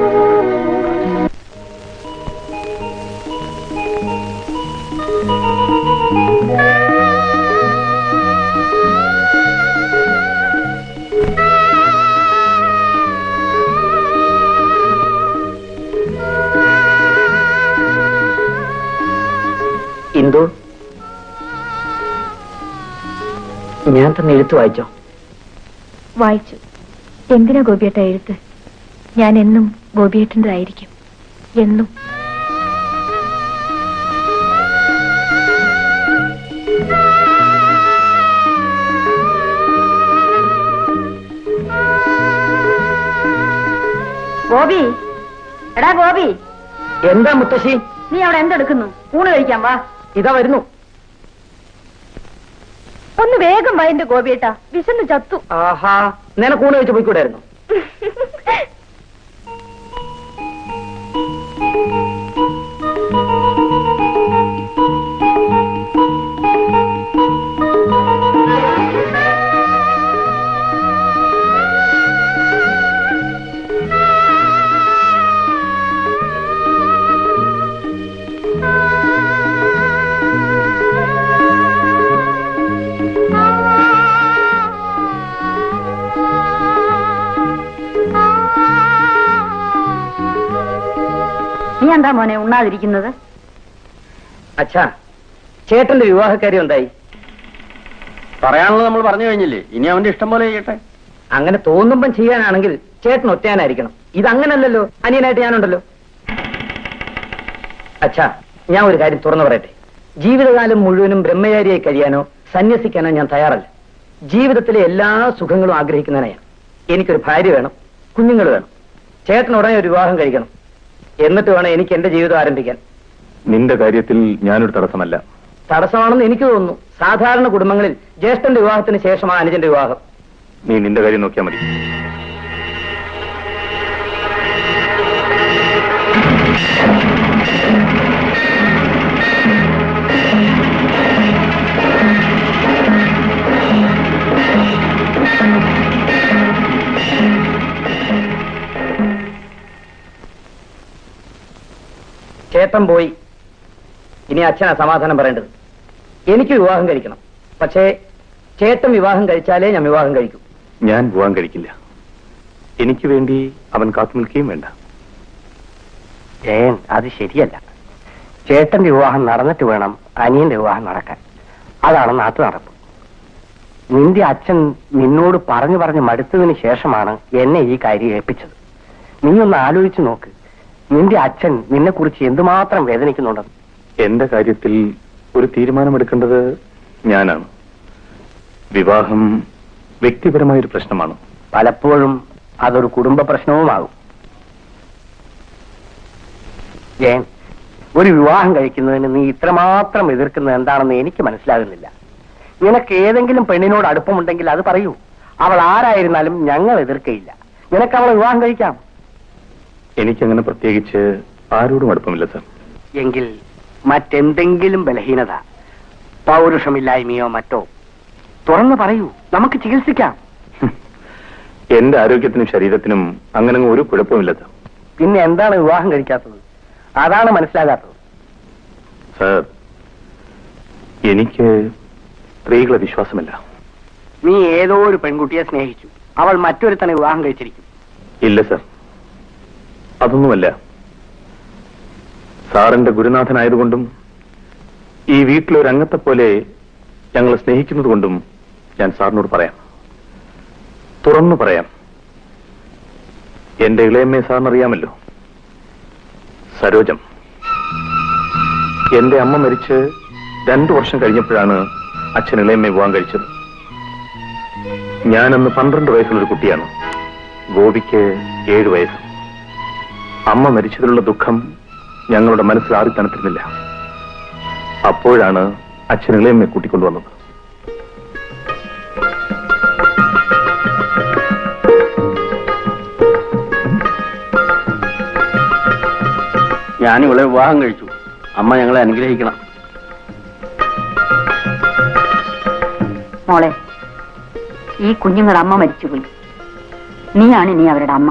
ഇന്ദു ഞാൻ തന്നെ എഴുത്ത് വായിച്ചോ വായിച്ചു എന്തിനാ ഗോപിയേട്ട എഴുത്ത് ഞാൻ എന്നും ഗോപിയേട്ടൻ്റെതായിരിക്കും എന്നും ഗോപി എടാ ഗോപി എന്താ മുത്തശ്ശി നീ അവിടെ എന്തെടുക്കുന്നു ഊണ് കഴിക്കാൻ വാ ഇതാ വരുന്നു ഒന്ന് വേഗം വാ എന്റെ ഗോപിയേട്ട വിശന്ന് ചത്തു ആഹാ നിനക്ക് ഊണ് വെച്ച് പോയിക്കൂടായിരുന്നു നീ എന്താ മോനെ ഉണ്ണാതിരിക്കുന്നത് അച്ഛാ ചേട്ടന്റെ വിവാഹക്കാര്യം എന്തായി പറയാനുള്ളത് നമ്മൾ പറഞ്ഞു കഴിഞ്ഞില്ലേ ഇനി അവന്റെ ഇഷ്ടം പോലെ ചെയ്യട്ടെ അങ്ങനെ തോന്നുമ്പം ചെയ്യാനാണെങ്കിൽ ചേട്ടൻ ഒറ്റയാനായിരിക്കണം ഇതങ്ങനല്ലല്ലോ അനിയനായിട്ട് ഞാനുണ്ടല്ലോ അച്ഛാ ഞാൻ ഒരു കാര്യം തുറന്നു പറയട്ടെ ജീവിതകാലം മുഴുവനും ബ്രഹ്മചാരിയായി കഴിയാനോ സന്യസിക്കാനോ ഞാൻ തയ്യാറല്ല ജീവിതത്തിലെ എല്ലാ സുഖങ്ങളും ആഗ്രഹിക്കുന്നവനാ ഞാൻ എനിക്കൊരു ഭാര്യ വേണം കുഞ്ഞുങ്ങൾ വേണം ചേട്ടൻ ഉടനെ ഒരു വിവാഹം കഴിക്കണം എന്നിട്ട് വേണം എനിക്ക് എന്റെ ജീവിതം ആരംഭിക്കാൻ നിന്റെ കാര്യത്തിൽ ഞാനൊരു തടസ്സമല്ല തടസ്സമാണെന്ന് എനിക്ക് തോന്നുന്നു സാധാരണ കുടുംബങ്ങളിൽ ജ്യേഷ്ഠന്റെ വിവാഹത്തിന് ശേഷമാണ് അനുജന്റെ വിവാഹം നീ നിന്റെ കാര്യം നോക്കിയാൽ മതി ചേട്ടൻ പോയി ഇനി അച്ഛനാ സമാധാനം പറയേണ്ടത് എനിക്ക് വിവാഹം കഴിക്കണം പക്ഷേ ചേട്ടൻ വിവാഹം കഴിച്ചാലേ ഞാൻ വിവാഹം കഴിക്കൂ ഞാൻ വിവാഹം കഴിക്കില്ല എനിക്ക് വേണ്ടി അവൻ കാത്തു നിൽക്കുകയും വേണ്ട ഏൻ അത് ശരിയല്ല ചേട്ടന്റെ വിവാഹം നടന്നിട്ട് വേണം അനിയന്റെ വിവാഹം നടക്കാൻ അതാണ് നാട്ടു നടപ്പ് നിന്റെ അച്ഛൻ നിന്നോട് പറഞ്ഞു പറഞ്ഞ് മടുത്തതിന് ശേഷമാണ് എന്നെ ഈ കാര്യം ഏൽപ്പിച്ചത് നീ ഒന്ന് ആലോചിച്ചു നോക്ക് നിന്റെ അച്ഛൻ നിന്നെ കുറിച്ച് എന്തുമാത്രം വേദനിക്കുന്നുണ്ടെന്ന് എന്റെ കാര്യത്തിൽ ഒരു തീരുമാനമെടുക്കേണ്ടത് ഞാനാണ് വിവാഹം വ്യക്തിപരമായ ഒരു പ്രശ്നമാണ് പലപ്പോഴും അതൊരു കുടുംബ പ്രശ്നവുമാകും ജയൻ ഒരു വിവാഹം കഴിക്കുന്നതിന് നീ ഇത്രമാത്രം എതിർക്കുന്നത് എന്താണെന്ന് എനിക്ക് മനസ്സിലാകുന്നില്ല നിനക്ക് ഏതെങ്കിലും പെണ്ണിനോട് അടുപ്പമുണ്ടെങ്കിൽ അത് പറയൂ അവൾ ആരായിരുന്നാലും ഞങ്ങൾ എതിർക്കയില്ല നിനക്ക് അവളെ വിവാഹം കഴിക്കാം എനിക്കങ്ങനെ പ്രത്യേകിച്ച് ആരോടും അടുപ്പമില്ല സർ എങ്കിൽ മറ്റെന്തെങ്കിലും ബലഹീനത പൗരുഷമില്ലായ്മയോ മറ്റോ തുറന്നു പറയൂ നമുക്ക് ചികിത്സിക്കാം എന്റെ ആരോഗ്യത്തിനും ശരീരത്തിനും അങ്ങനെ ഒരു കുഴപ്പമില്ല സർ പിന്നെ എന്താണ് വിവാഹം കഴിക്കാത്തത് അതാണ് മനസ്സിലാകാത്തത് സർ എനിക്ക് സ്ത്രീകളെ വിശ്വാസമില്ല നീ ഏതോ ഒരു പെൺകുട്ടിയെ സ്നേഹിച്ചു അവൾ മറ്റൊരുത്തനെ വിവാഹം കഴിച്ചിരിക്കും ഇല്ല സർ അതൊന്നുമല്ല സാറിന്റെ ഗുരുനാഥനായതുകൊണ്ടും ഈ വീട്ടിലൊരു അംഗത്തെ പോലെ ഞങ്ങൾ സ്നേഹിക്കുന്നത് കൊണ്ടും ഞാൻ സാറിനോട് പറയാം തുറന്നു പറയാം എന്റെ ഇളയമ്മയെ സാറിനറിയാമല്ലോ സരോജം എന്റെ അമ്മ മരിച്ച് രണ്ടു വർഷം കഴിഞ്ഞപ്പോഴാണ് അച്ഛൻ ഇളയമ്മയെ വിവാഹം കഴിച്ചത് ഞാനന്ന് പന്ത്രണ്ട് വയസ്സുള്ളൊരു കുട്ടിയാണ് ഗോപിക്ക് ഏഴു വയസ്സ് അമ്മ മരിച്ചതിലുള്ള ദുഃഖം ഞങ്ങളുടെ മനസ്സിൽ ആറി തണുത്തിരുന്നില്ല അപ്പോഴാണ് അച്ഛൻ ഇളയമ്മയെ കൂട്ടിക്കൊണ്ടുവന്നത് ഞാൻ ഇവളെ വിവാഹം കഴിച്ചു അമ്മ ഞങ്ങളെ അനുഗ്രഹിക്കണം മോളെ ഈ കുഞ്ഞുങ്ങളുടെ അമ്മ മരിച്ചുപോയി നീയാണ് ഇനി അവരുടെ അമ്മ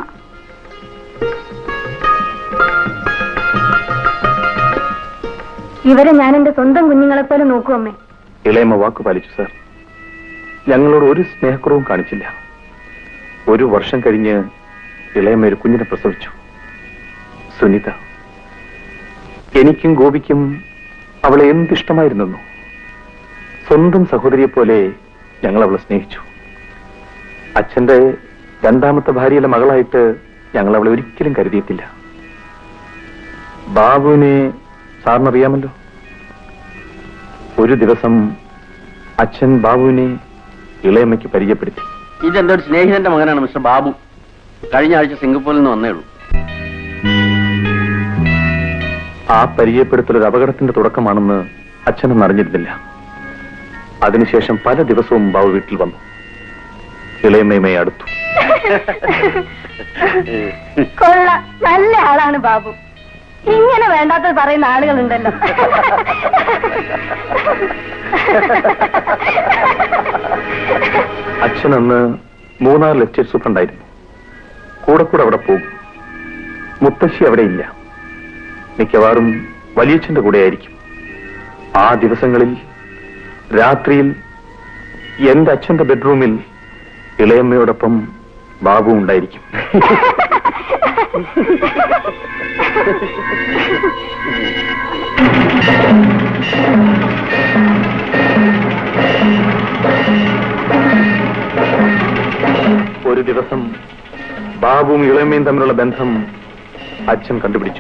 ഇവരെ ഞാൻ എന്റെ സ്വന്തം കുഞ്ഞുങ്ങളെ പോലെ നോക്കൂ അമ്മേ ഇളയമ്മ വാക്ക് പാലിച്ചു സാർ ഞങ്ങളോട് ഒരു സ്നേഹക്കുറവും കാണിച്ചില്ല ഒരു വർഷം കഴിഞ്ഞ് ഇളയമ്മ ഒരു കുഞ്ഞിനെ പ്രസവിച്ചു സുനിത എനിക്കും ഗോപിക്കും അവളെ എന്തിഷ്ടമായിരുന്നെന്നു സ്വന്തം സഹോദരിയെ പോലെ ഞങ്ങൾ അവളെ സ്നേഹിച്ചു അച്ഛന്റെ രണ്ടാമത്തെ ഭാര്യയുടെ മകളായിട്ട് ഞങ്ങൾ അവളെ ഒരിക്കലും കരുതിയിട്ടില്ല ബാബുവിനെ സാറിനറിയാമല്ലോ ഒരു ദിവസം അച്ഛൻ ബാബുവിനെ ഇളയമ്മയ്ക്ക് പരിചയപ്പെടുത്തി ഇതെന്റെ ഒരു സ്നേഹിതന്റെ മകനാണ് മിസ്റ്റർ ബാബു കഴിഞ്ഞ ആഴ്ച സിംഗപ്പൂരിൽ നിന്ന് വന്നേ ഉള്ളൂ ആ പരിചയപ്പെടുത്തൽ ഒരു അപകടത്തിന്റെ തുടക്കമാണെന്ന് അച്ഛനൊന്നും അറിഞ്ഞിരുന്നില്ല അതിനുശേഷം പല ദിവസവും ബാബു വീട്ടിൽ വന്നു ഇളയമ്മയുമായി അടുത്തു കൊള്ള നല്ല ആളാണ് ബാബു ഇങ്ങനെ വേണ്ടാത്തത് പറയുന്ന ആളുകളുണ്ടല്ലോ അച്ഛൻ അന്ന് മൂന്നാർ ലെക്ചർ സൂപ്രണ്ടായിരുന്നു കൂടെ കൂടെ അവിടെ പോകും മുത്തശ്ശി അവിടെ ഇല്ല മിക്കവാറും വലിയച്ഛന്റെ കൂടെയായിരിക്കും ആ ദിവസങ്ങളിൽ രാത്രിയിൽ എന്റെ അച്ഛന്റെ ബെഡ്റൂമിൽ ഇളയമ്മയോടൊപ്പം ബാബു ഉണ്ടായിരിക്കും ഒരു ദിവസം ബാബുവും ഇളയമ്മയും തമ്മിലുള്ള ബന്ധം അച്ഛൻ കണ്ടുപിടിച്ചു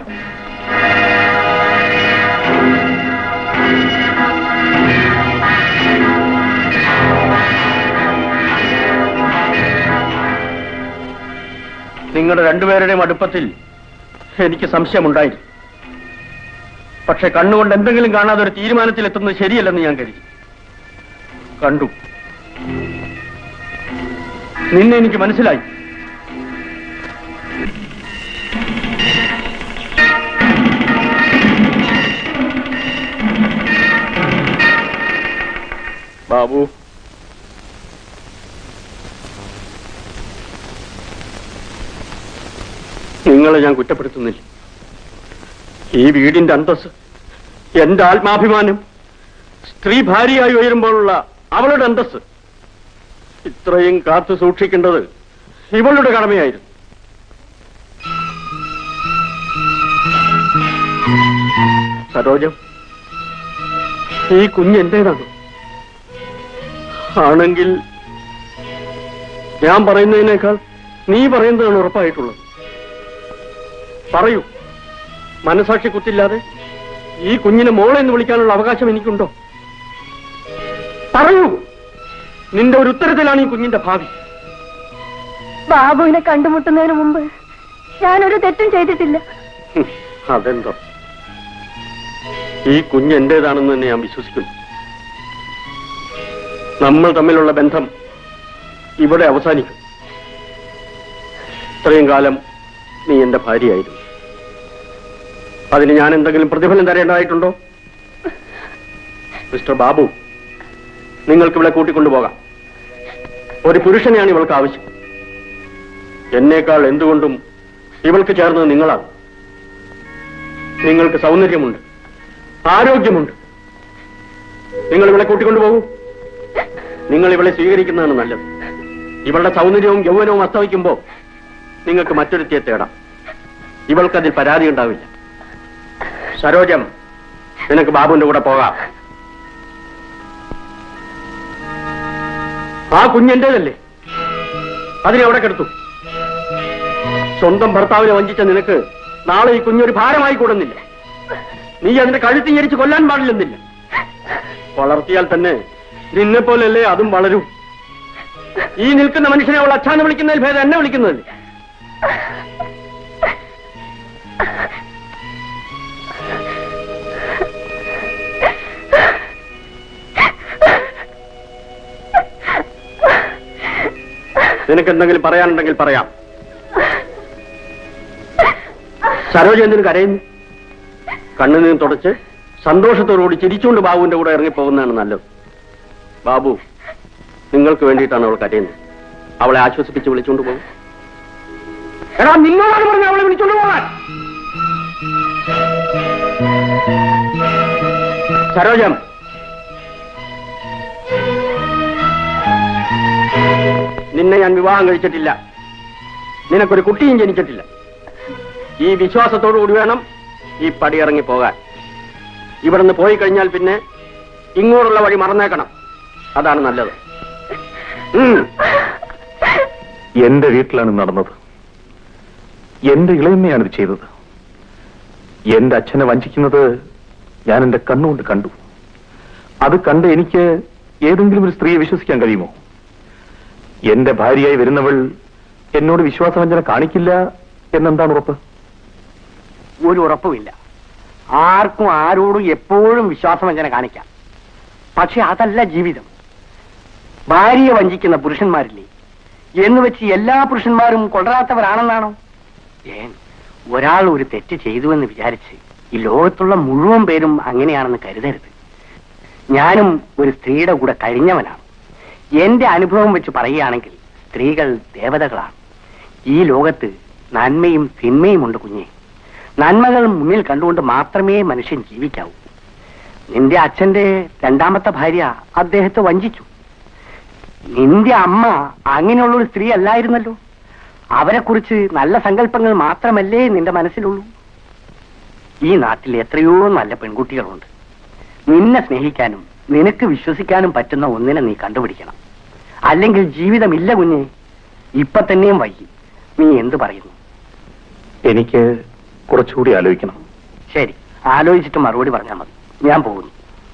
നിങ്ങളുടെ രണ്ടുപേരുടെയും അടുപ്പത്തിൽ എനിക്ക് സംശയമുണ്ടായിരുന്നു പക്ഷെ കണ്ണുകൊണ്ട് എന്തെങ്കിലും കാണാതെ ഒരു തീരുമാനത്തിൽ എത്തുന്നത് ശരിയല്ലെന്ന് ഞാൻ കരുതി കണ്ടു നിന്നെ എനിക്ക് മനസ്സിലായി ബാബു നിങ്ങളെ ഞാൻ കുറ്റപ്പെടുത്തുന്നില്ല ഈ വീടിന്റെ അന്തസ് എന്റെ ആത്മാഭിമാനം സ്ത്രീ ഭാര്യയായി ഉയരുമ്പോഴുള്ള അവളുടെ അന്തസ് ഇത്രയും കാത്തു സൂക്ഷിക്കേണ്ടത് ഇവളുടെ കടമയായിരുന്നു സരോജം ഈ കുഞ്ഞ് എന്റേതാണ് ആണെങ്കിൽ ഞാൻ പറയുന്നതിനേക്കാൾ നീ പറയുന്നതാണ് ഉറപ്പായിട്ടുള്ളത് പറയൂ മനസാക്ഷി കുത്തില്ലാതെ ഈ കുഞ്ഞിനെ മോളെ എന്ന് വിളിക്കാനുള്ള അവകാശം എനിക്കുണ്ടോ പറയൂ നിന്റെ ഒരു ഉത്തരത്തിലാണ് ഈ കുഞ്ഞിന്റെ ഭാവി ബാബുവിനെ കണ്ടുമുട്ടുന്നതിന് മുമ്പ് ഞാനൊരു തെറ്റും ചെയ്തിട്ടില്ല ഹും, അതെന്തോ ഈ കുഞ്ഞ് എന്റേതാണെന്ന് തന്നെ ഞാൻ വിശ്വസിക്കുന്നു നമ്മൾ തമ്മിലുള്ള ബന്ധം ഇവിടെ അവസാനിക്കും ഇത്രയും കാലം നീ എന്റെ ഭാര്യയായിരുന്നു അതിന് ഞാൻ എന്തെങ്കിലും പ്രതിഫലം തരേണ്ടതായിട്ടുണ്ടോ മിസ്റ്റർ ബാബു നിങ്ങൾക്ക് ഇവിടെ കൂട്ടിക്കൊണ്ടുപോകാം ഒരു പുരുഷനെയാണ് ഇവൾക്ക് ആവശ്യം എന്നേക്കാൾ എന്തുകൊണ്ടും ഇവൾക്ക് ചേർന്നത് നിങ്ങളാണ് നിങ്ങൾക്ക് സൗന്ദര്യമുണ്ട് ആരോഗ്യമുണ്ട് നിങ്ങൾ ഇവളെ കൂട്ടിക്കൊണ്ടുപോകൂ നിങ്ങൾ ഇവളെ സ്വീകരിക്കുന്നതാണ് നല്ലത് ഇവളുടെ സൗന്ദര്യവും യൗവനവും അസ്തമിക്കുമ്പോ നിങ്ങൾക്ക് മറ്റൊരുത്തിയെ തേടാം ഇവൾക്കതിൽ പരാതി ഉണ്ടാവില്ല സരോജം നിനക്ക് ബാബുവിന്റെ കൂടെ പോകാം ആ കുഞ്ഞെന്റേതല്ലേ അതിനെ എവിടെ കെടുത്തു സ്വന്തം ഭർത്താവിനെ വഞ്ചിച്ച നിനക്ക് നാളെ ഈ കുഞ്ഞൊരു ഭാരമായി കൂടുന്നില്ല നീ അതിന്റെ കഴുത്തി ഞെരിച്ച് കൊല്ലാൻ പാടില്ലെന്നില്ല വളർത്തിയാൽ തന്നെ നിന്നെ പോലെയല്ലേ അതും വളരും ഈ നിൽക്കുന്ന മനുഷ്യനെ അവൾ അച്ഛാന്ന് വിളിക്കുന്നതിൽ ഭേദം എന്നെ വിളിക്കുന്നത് നിനക്ക് എന്തെങ്കിലും പറയാനുണ്ടെങ്കിൽ പറയാം സരോജ എന്തിനു കരയുന്നു കണ്ണു നിന്ന് തുടച്ച് സന്തോഷത്തോടുകൂടി ചിരിച്ചുകൊണ്ട് ബാബുവിന്റെ കൂടെ ഇറങ്ങിപ്പോകുന്നതാണ് നല്ലത് ബാബു നിങ്ങൾക്ക് വേണ്ടിയിട്ടാണ് അവൾ കരയുന്നത് അവളെ ആശ്വസിപ്പിച്ച് വിളിച്ചുകൊണ്ട് പോകും എടാ നിന്നോടാണ് പറഞ്ഞ അവളെ വിളിച്ചുകൊണ്ട് പോകാൻ സരോജം നിന്നെ ഞാൻ വിവാഹം കഴിച്ചിട്ടില്ല നിനക്കൊരു കുട്ടിയും ജനിച്ചിട്ടില്ല ഈ വിശ്വാസത്തോടു കൂടി വേണം ഈ പടിയിറങ്ങി പോകാൻ ഇവിടുന്ന് പോയി കഴിഞ്ഞാൽ പിന്നെ ഇങ്ങോട്ടുള്ള വഴി മറന്നേക്കണം അതാണ് നല്ലത് ഉം. എന്റെ വീട്ടിലാണ് നടന്നത് എന്റെ ഇളയമ്മയാണ് ഇത് ചെയ്തത് എന്റെ അച്ഛനെ വഞ്ചിക്കുന്നത് ഞാൻ എന്റെ കണ്ണുകൊണ്ട് കണ്ടു അത് കണ്ട് എനിക്ക് ഏതെങ്കിലും ഒരു സ്ത്രീയെ വിശ്വസിക്കാൻ കഴിയുമോ എന്റെ ഭാര്യയായി വരുന്നവൾ എന്നോട് വിശ്വാസവഞ്ചന കാണിക്കില്ല എന്നെന്താണ് ഉറപ്പ് ഒരു ഉറപ്പുമില്ല ആർക്കും ആരോടും എപ്പോഴും വിശ്വാസവഞ്ചന കാണിക്കാം പക്ഷെ അതല്ല ജീവിതം ഭാര്യയെ വഞ്ചിക്കുന്ന പുരുഷന്മാരില്ലേ എന്ന് വെച്ച് എല്ലാ പുരുഷന്മാരും കൊള്ളരാത്തവരാണെന്നാണോ ഏൻ ഒരാൾ ഒരു തെറ്റ് ചെയ്തുവെന്ന് വിചാരിച്ച് ഈ ലോകത്തുള്ള മുഴുവൻ പേരും അങ്ങനെയാണെന്ന് കരുതരുത് ഞാനും ഒരു സ്ത്രീയുടെ കൂടെ കഴിഞ്ഞവനാണ് എന്റെ അനുഭവം വെച്ച് പറയുകയാണെങ്കിൽ സ്ത്രീകൾ ദേവതകളാണ് ഈ ലോകത്ത് നന്മയും തിന്മയും ഉണ്ട് കുഞ്ഞെ നന്മകൾ മുന്നിൽ കണ്ടുകൊണ്ട് മാത്രമേ മനുഷ്യൻ ജീവിക്കാവൂ നിന്റെ അച്ഛന്റെ രണ്ടാമത്തെ ഭാര്യ അദ്ദേഹത്തെ വഞ്ചിച്ചു നിന്റെ അമ്മ അങ്ങനെയുള്ള ഒരു സ്ത്രീ അല്ലായിരുന്നല്ലോ അവരെ കുറിച്ച് നല്ല സങ്കല്പങ്ങൾ മാത്രമല്ലേ നിന്റെ മനസ്സിലുള്ളൂ ഈ നാട്ടിൽ എത്രയോ നല്ല പെൺകുട്ടികളുണ്ട് നിന്നെ സ്നേഹിക്കാനും നിനക്ക് വിശ്വസിക്കാനും പറ്റുന്ന ഒന്നിനെ നീ കണ്ടുപിടിക്കണം അല്ലെങ്കിൽ ജീവിതമില്ല കുഞ്ഞെ ഇപ്പൊ തന്നെയും വൈകി നീ എന്ത് പറയുന്നു എനിക്ക് കുറച്ചുകൂടി ആലോചിക്കണം ശരി ആലോചിച്ചിട്ട് മറുപടി പറഞ്ഞാൽ മതി ഞാൻ പോകുന്നു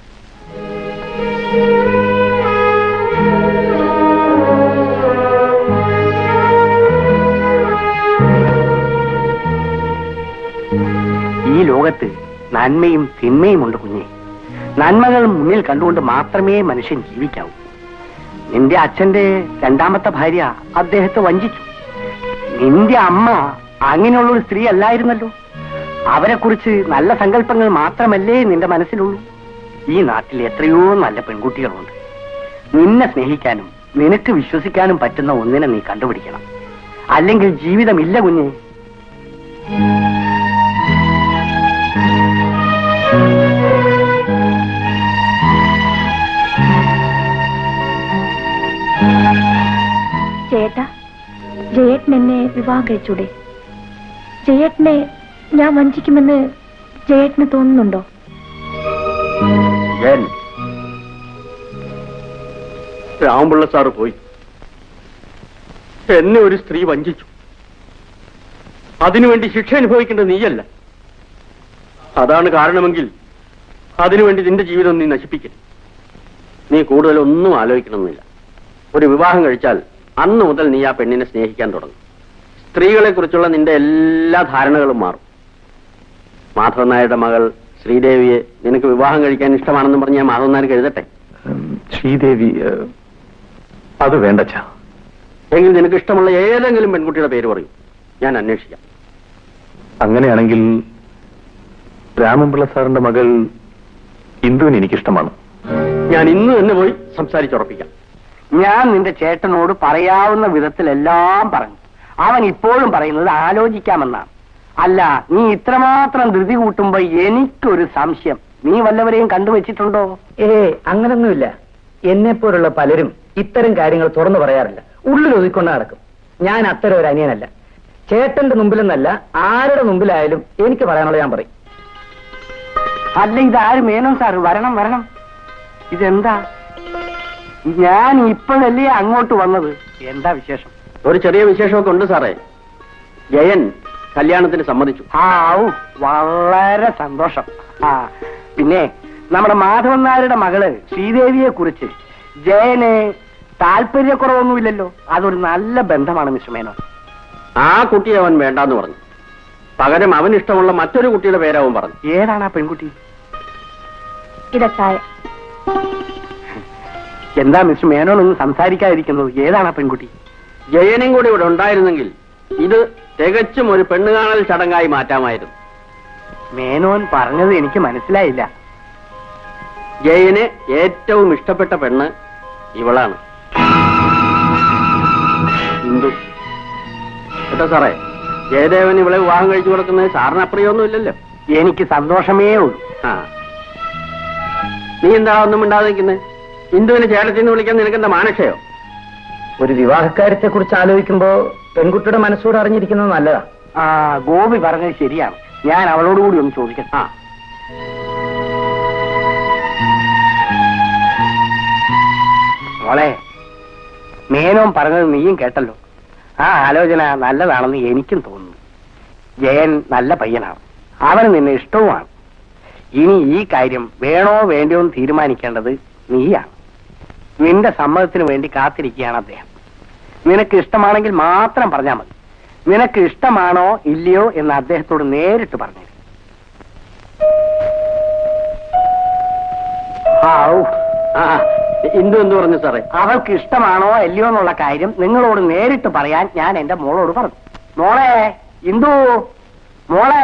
ഈ ലോകത്ത് നന്മയും തിന്മയും ഉണ്ട് കുഞ്ഞെ നന്മകൾ മുന്നിൽ കണ്ടുകൊണ്ട് മാത്രമേ മനുഷ്യൻ ജീവിക്കാവൂ നിന്റെ അച്ഛന്റെ രണ്ടാമത്തെ ഭാര്യ അദ്ദേഹത്തെ വഞ്ചിച്ചു നിന്റെ അമ്മ അങ്ങനെയുള്ള ഒരു സ്ത്രീ അല്ലായിരുന്നല്ലോ അവരെ കുറിച്ച് നല്ല സങ്കല്പങ്ങൾ മാത്രമല്ലേ നിന്റെ മനസ്സിലുള്ളൂ ഈ നാട്ടിൽ എത്രയോ നല്ല പെൺകുട്ടികളുണ്ട് നിന്നെ സ്നേഹിക്കാനും നിനക്ക് വിശ്വസിക്കാനും പറ്റുന്ന ഒന്നിനെ നീ കണ്ടുപിടിക്കണം അല്ലെങ്കിൽ ജീവിതമില്ല കുഞ്ഞെ ചേട്ടാ ജയേട്ടൻ എന്നെ വിവാഹം കഴിച്ചൂടെ ജയേട്ടനെ ഞാൻ വഞ്ചിക്കുമെന്ന് ജയേട്ടന് തോന്നുന്നുണ്ടോ ജയൻ രാമപിള്ള സാറ് പോയി എന്നെ ഒരു സ്ത്രീ വഞ്ചിച്ചു അതിനുവേണ്ടി ശിക്ഷ അനുഭവിക്കേണ്ടത് നീയല്ല അതാണ് കാരണമെങ്കിൽ അതിനുവേണ്ടി നിന്റെ ജീവിതം നീ നശിപ്പിക്കരുത് നീ കൂടുതൽ ഒന്നും ആലോചിക്കണമെന്നില്ല ഒരു വിവാഹം കഴിച്ചാൽ അന്ന് മുതൽ നീ ആ പെണ്ണിനെ സ്നേഹിക്കാൻ തുടങ്ങും സ്ത്രീകളെ കുറിച്ചുള്ള നിന്റെ എല്ലാ ധാരണകളും മാറും മാധവൻ നായരുടെ മകൾ ശ്രീദേവിയെ നിനക്ക് വിവാഹം കഴിക്കാൻ ഇഷ്ടമാണെന്ന് പറഞ്ഞ് ഞാൻ മാധവൻ നായർക്ക് എഴുതട്ടെ ഉം, ശ്രീദേവി ഏഹ്, അത് വേണ്ട അച്ഛാ എങ്കിൽ നിനക്ക് ഇഷ്ടമുള്ള ഏതെങ്കിലും പെൺകുട്ടിയുടെ പേര് പറയും ഞാൻ അന്വേഷിക്കാം അങ്ങനെയാണെങ്കിൽ രാമൻപിള്ള സാറിന്റെ മകൾ ഇന്ദുവിന് എനിക്കിഷ്ടമാണ് ഞാൻ ഇന്ന് തന്നെ പോയി സംസാരിച്ചുറപ്പിക്കാം ഞാൻ നിന്റെ ചേട്ടനോട് പറയാവുന്ന വിധത്തിലെല്ലാം പറഞ്ഞു അവൻ ഇപ്പോഴും പറയുന്നത് ആലോചിക്കാമെന്നാണ് അല്ല നീ ഇത്രമാത്രം ധൃതി കൂട്ടുമ്പോ എനിക്കൊരു സംശയം നീ വല്ലവരെയും കണ്ടുവച്ചിട്ടുണ്ടോ ഏ അങ്ങനൊന്നുമില്ല എന്നെ പോലുള്ള പലരും ഇത്തരം കാര്യങ്ങൾ തുറന്നു പറയാറില്ല ഉള്ളിൽ ഒതുക്കൊണ്ട് നടക്കും ഞാൻ അത്തരം ഒരു അനിയനല്ല ചേട്ടന്റെ മുമ്പിലെന്നല്ല ആരുടെ മുമ്പിലായാലും എനിക്ക് പറയാനുള്ളത് ഞാൻ പറയും അല്ല ഇതാര് മേനോൻ സാർ വരണം വരണം ഇതെന്താ ഞാൻ ഇപ്പോഴല്ലേ അങ്ങോട്ട് വന്നത് എന്താ വിശേഷം ഒരു ചെറിയ വിശേഷമൊക്കെ ഉണ്ട് സാറേ ജയൻ കല്യാണത്തിന് സമ്മതിച്ചു ആ ഔ, വളരെ സന്തോഷം ആ പിന്നെ നമ്മുടെ മാധവൻ നായരുടെ മകള് ശ്രീദേവിയെ കുറിച്ച് ജയന് താല്പര്യക്കുറവൊന്നുമില്ലല്ലോ അതൊരു നല്ല ബന്ധമാണ് മിസ്റ്റർ മേനോൻ ആ കുട്ടിയെ അവൻ വേണ്ടാന്ന് പറഞ്ഞു പകരം അവന് ഇഷ്ടമുള്ള മറ്റൊരു കുട്ടിയുടെ പേരവൻ പറഞ്ഞു ഏതാണ് ആ പെൺകുട്ടി ഇതാ ചായ എന്താ മിസ്റ്റർ മേനോൻ ഒന്നും സംസാരിക്കാതിരിക്കുന്നത് ഏതാണ് ആ പെൺകുട്ടി ജയനും കൂടി ഇവിടെ ഉണ്ടായിരുന്നെങ്കിൽ ഇത് തികച്ചും ഒരു പെണ്ണുകാണൽ ചടങ്ങായി മാറ്റാമായിരുന്നു മേനോൻ പറഞ്ഞത് എനിക്ക് മനസ്സിലായില്ല ജയന് ഏറ്റവും ഇഷ്ടപ്പെട്ട പെണ്ണ് ഇവളാണ് ഇന്ദു കേട്ടോ സാറേ ജയദേവൻ ഇവളെ വിവാഹം കഴിച്ചു കൊടുക്കുന്നത് സാറിന് അപ്രിയൊന്നും ഇല്ലല്ലോ എനിക്ക് സന്തോഷമേ ഉള്ളൂ ആ നീ എന്താ ഒന്നും മിണ്ടാതെ നിൽക്കുന്നത് ഇന്ദുവിനെ ചേട്ടത്തിന്ന് വിളിക്കാൻ നിനക്കെന്താ മാനക്ഷയോ ഒരു വിവാഹക്കാര്യത്തെ കുറിച്ച് ആലോചിക്കുമ്പോ പെൺകുട്ടിയുടെ മനസ്സോട് അറിഞ്ഞിരിക്കുന്നത് നല്ലതാ ആ ഗോപി പറഞ്ഞത് ശരിയാണ് ഞാൻ അവളോട് കൂടി ഒന്ന് ചോദിക്കട്ടെ ആ മോളെ മേനോൻ പറഞ്ഞത് നീയും കേട്ടല്ലോ ആ ആലോചന നല്ലതാണെന്ന് എനിക്കും തോന്നുന്നു ജയൻ നല്ല പയ്യനാണ് അവന് നിന്നെ ഇഷ്ടവുമാണ് ഇനി ഈ കാര്യം വേണോ വേണ്ടയോ എന്ന് തീരുമാനിക്കേണ്ടത് നീയാണ് നിന്റെ സമ്മതത്തിന് വേണ്ടി കാത്തിരിക്കുകയാണ് അദ്ദേഹം നിനക്ക് ഇഷ്ടമാണെങ്കിൽ മാത്രം പറഞ്ഞാൽ മതി നിനക്ക് ഇഷ്ടമാണോ ഇല്ലയോ എന്ന് അദ്ദേഹത്തോട് നേരിട്ട് പറഞ്ഞു ഔ ആ ഇന്ദു എന്ത് പറഞ്ഞു സാറേ അവൾക്ക് ഇഷ്ടമാണോ അല്ലയോ എന്നുള്ള കാര്യം നിങ്ങളോട് നേരിട്ട് പറയാൻ ഞാൻ എന്റെ മോളോട് പറഞ്ഞു മോളെ ഇന്ദു മോളെ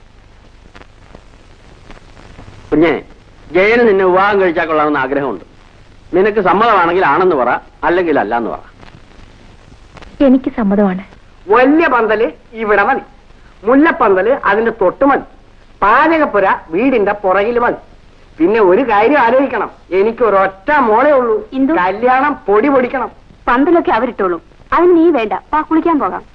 കുഞ്ഞെ ജയന് നിന്നെ വിവാഹം കഴിച്ചാൽ കൊള്ളാമെന്ന് ആഗ്രഹമുണ്ട് നിനക്ക് സമ്മതമാണെങ്കിൽ ആണെന്ന് പറ അല്ലെങ്കിൽ അല്ല എന്ന് പറ എനിക്ക് സമ്മതമാണ് വലിയ പന്തല് ഇവിടെ മതി മുല്ലപ്പന്തല് അതിന്റെ തൊട്ട് മതി പാചകപ്പുര വീടിന്റെ പുറകിൽ മതി പിന്നെ ഒരു കാര്യം ആലോചിക്കണം എനിക്ക് ഒരൊറ്റ മോളേ ഉള്ളൂ ഇന്ദു? കല്യാണം പൊടി പൊടിക്കണം പന്തലൊക്കെ അവരിട്ടോളൂ അതിന് നീ വേണ്ട പാ കുളിക്കാൻ പോകാം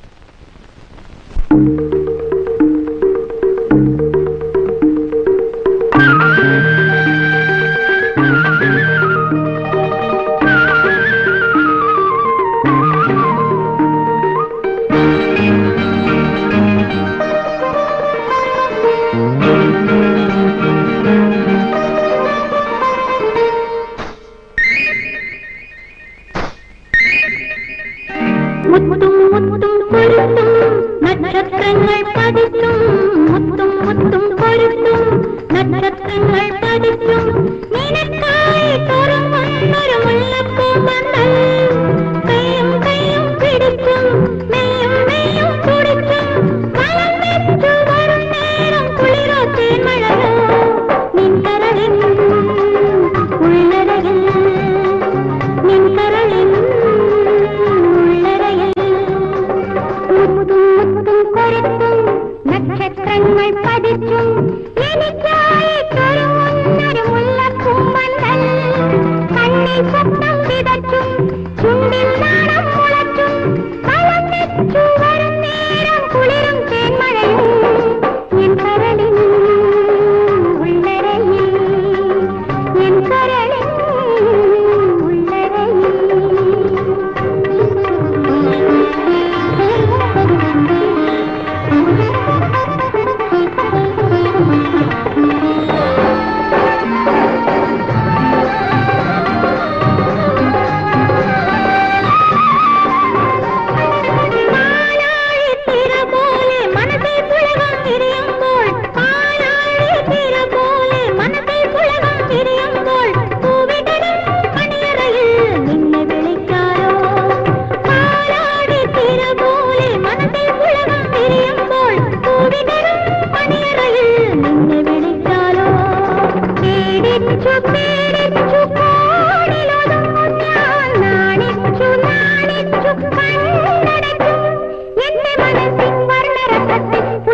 മുത്തും മുത്തും പൊരുത്തും നക്ഷത്രങ്ങൾ പതിച്ചും മുത്തും മുത്തും പൊരുത്തും നക്ഷത്രങ്ങൾ പതിച്ചും നിനക്കായി തുറന്നൊരു മുല്ലപ്പൂ പന്തൽ കൈയും കൈയും പിടിച്ചും മെയ്യും മെയ്യും കുടിച്ചും വളം വെച്ചു വരും നേരം കുളിരോ തേന്മഴയോ നിൻ കരളിൻ ഉള്ളരകിൽ നിൻ കരളിൻ ഉള്ളരയിൽ മുത്തും മുത്തും കൊരുത്തും നക്ഷത്രങ്ങൾ പതിച്ചും എനിക്കായി ചൊരുങ്ങുന്നൊരു മുല്ലപ്പൂമ്പന്തൽ കണ്ണിൽ സ്വപ്നം വിതച്ചും ചുണ്ടിൽ നാണം മുളച്ചും വളം വെച്ചു വരും നേരം കുളിരും തേന്മഴയും എൻ കരളിൻ ഉള്ളരയിൽ എൻ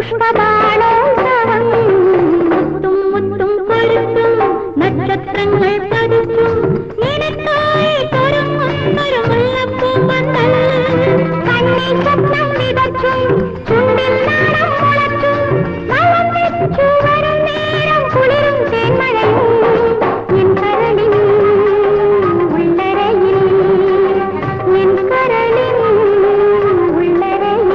പുഷ്പബാണോത്സവം മുത്തും മുത്തും കൊളുത്തും നക്ഷത്രങ്ങൾ പതിച്ചും നിനക്കായി ഒരുങ്ങുന്നൊരു മുല്ലപ്പൂപ്പന്തൽ കണ്ണിൽ സ്വപ്നം വിതച്ചും ചുണ്ടിൽ നാണം മുളച്ചും വളം വെച്ചു വരും നേരം കുളിരും തേന്മഴയും എൻ കരളിൽ ഉള്ളരയിൽ എൻ കരളിൽ ഉള്ളരയിൽ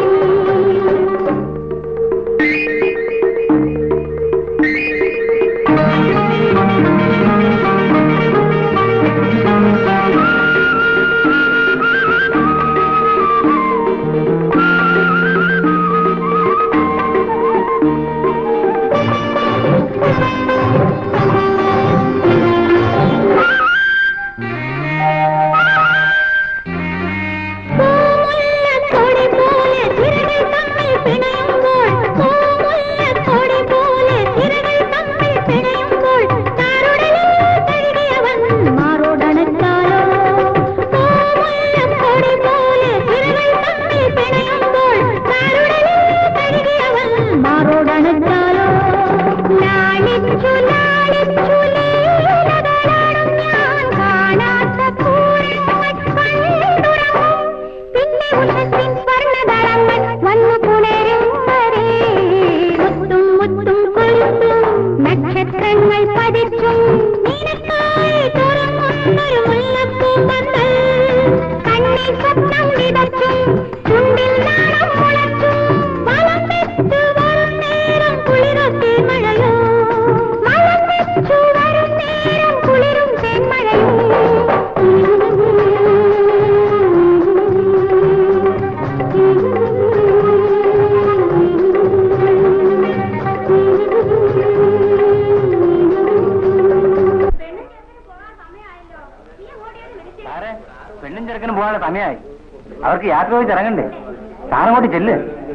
പൂമുല്ലക്കൊടി പോലെ തിരകൾ തമ്മിൽ പിണയുമ്പോൾ പൂമുല്ലക്കൊടി പോലെ തിരകൾ തമ്മിൽ പിണയുമ്പോൾ താരുടലിൽ തഴുകിയവൻ മാറോടണച്ചാലോ പൂമുല്ലക്കൊടി പോലെ തിരകൾ തമ്മിൽ പിണയുമ്പോൾ താരുടലിൽ തഴുകിയവൻ മാറോടണച്ചാലോ ലാളിച്ചു ലാളിച്ചു ലീലകളാടും ഞാൻ കാണാത്ത പൂരങ്ങൾ കണ്ടുറങ്ങും പിന്നെ ഉഷസ്സിൻ സ്വർണ്ണതളങ്ങൾ വന്നു പുണരും വരെ മുത്തും മുത്തും കൊളുത്തും നക്ഷത്രങ്ങൾ പതിച്ചും നിനക്കായി തുറങ്ങുന്നൊരു മുല്ലപ്പൂപ്പന്തൽ കണ്ണിൽ സ്വപ്നം വിതച്ചും ചുണ്ടിൽ നാണം മുളച്ചും വളം വെച്ചു വരും നേരം കുളിരൊക്കെ മഴയോ വളം വെച്ചു വരും നേരം കുളിരും തേന്മഴയോ സാറേ പെണ്ണും ചെറുക്കനും പോകാനുള്ള സമയമായി അവർക്ക് യാത്ര പോയി ഇറങ്ങണ്ടേ സാറങ്ങോട്ട് ചെല്ല്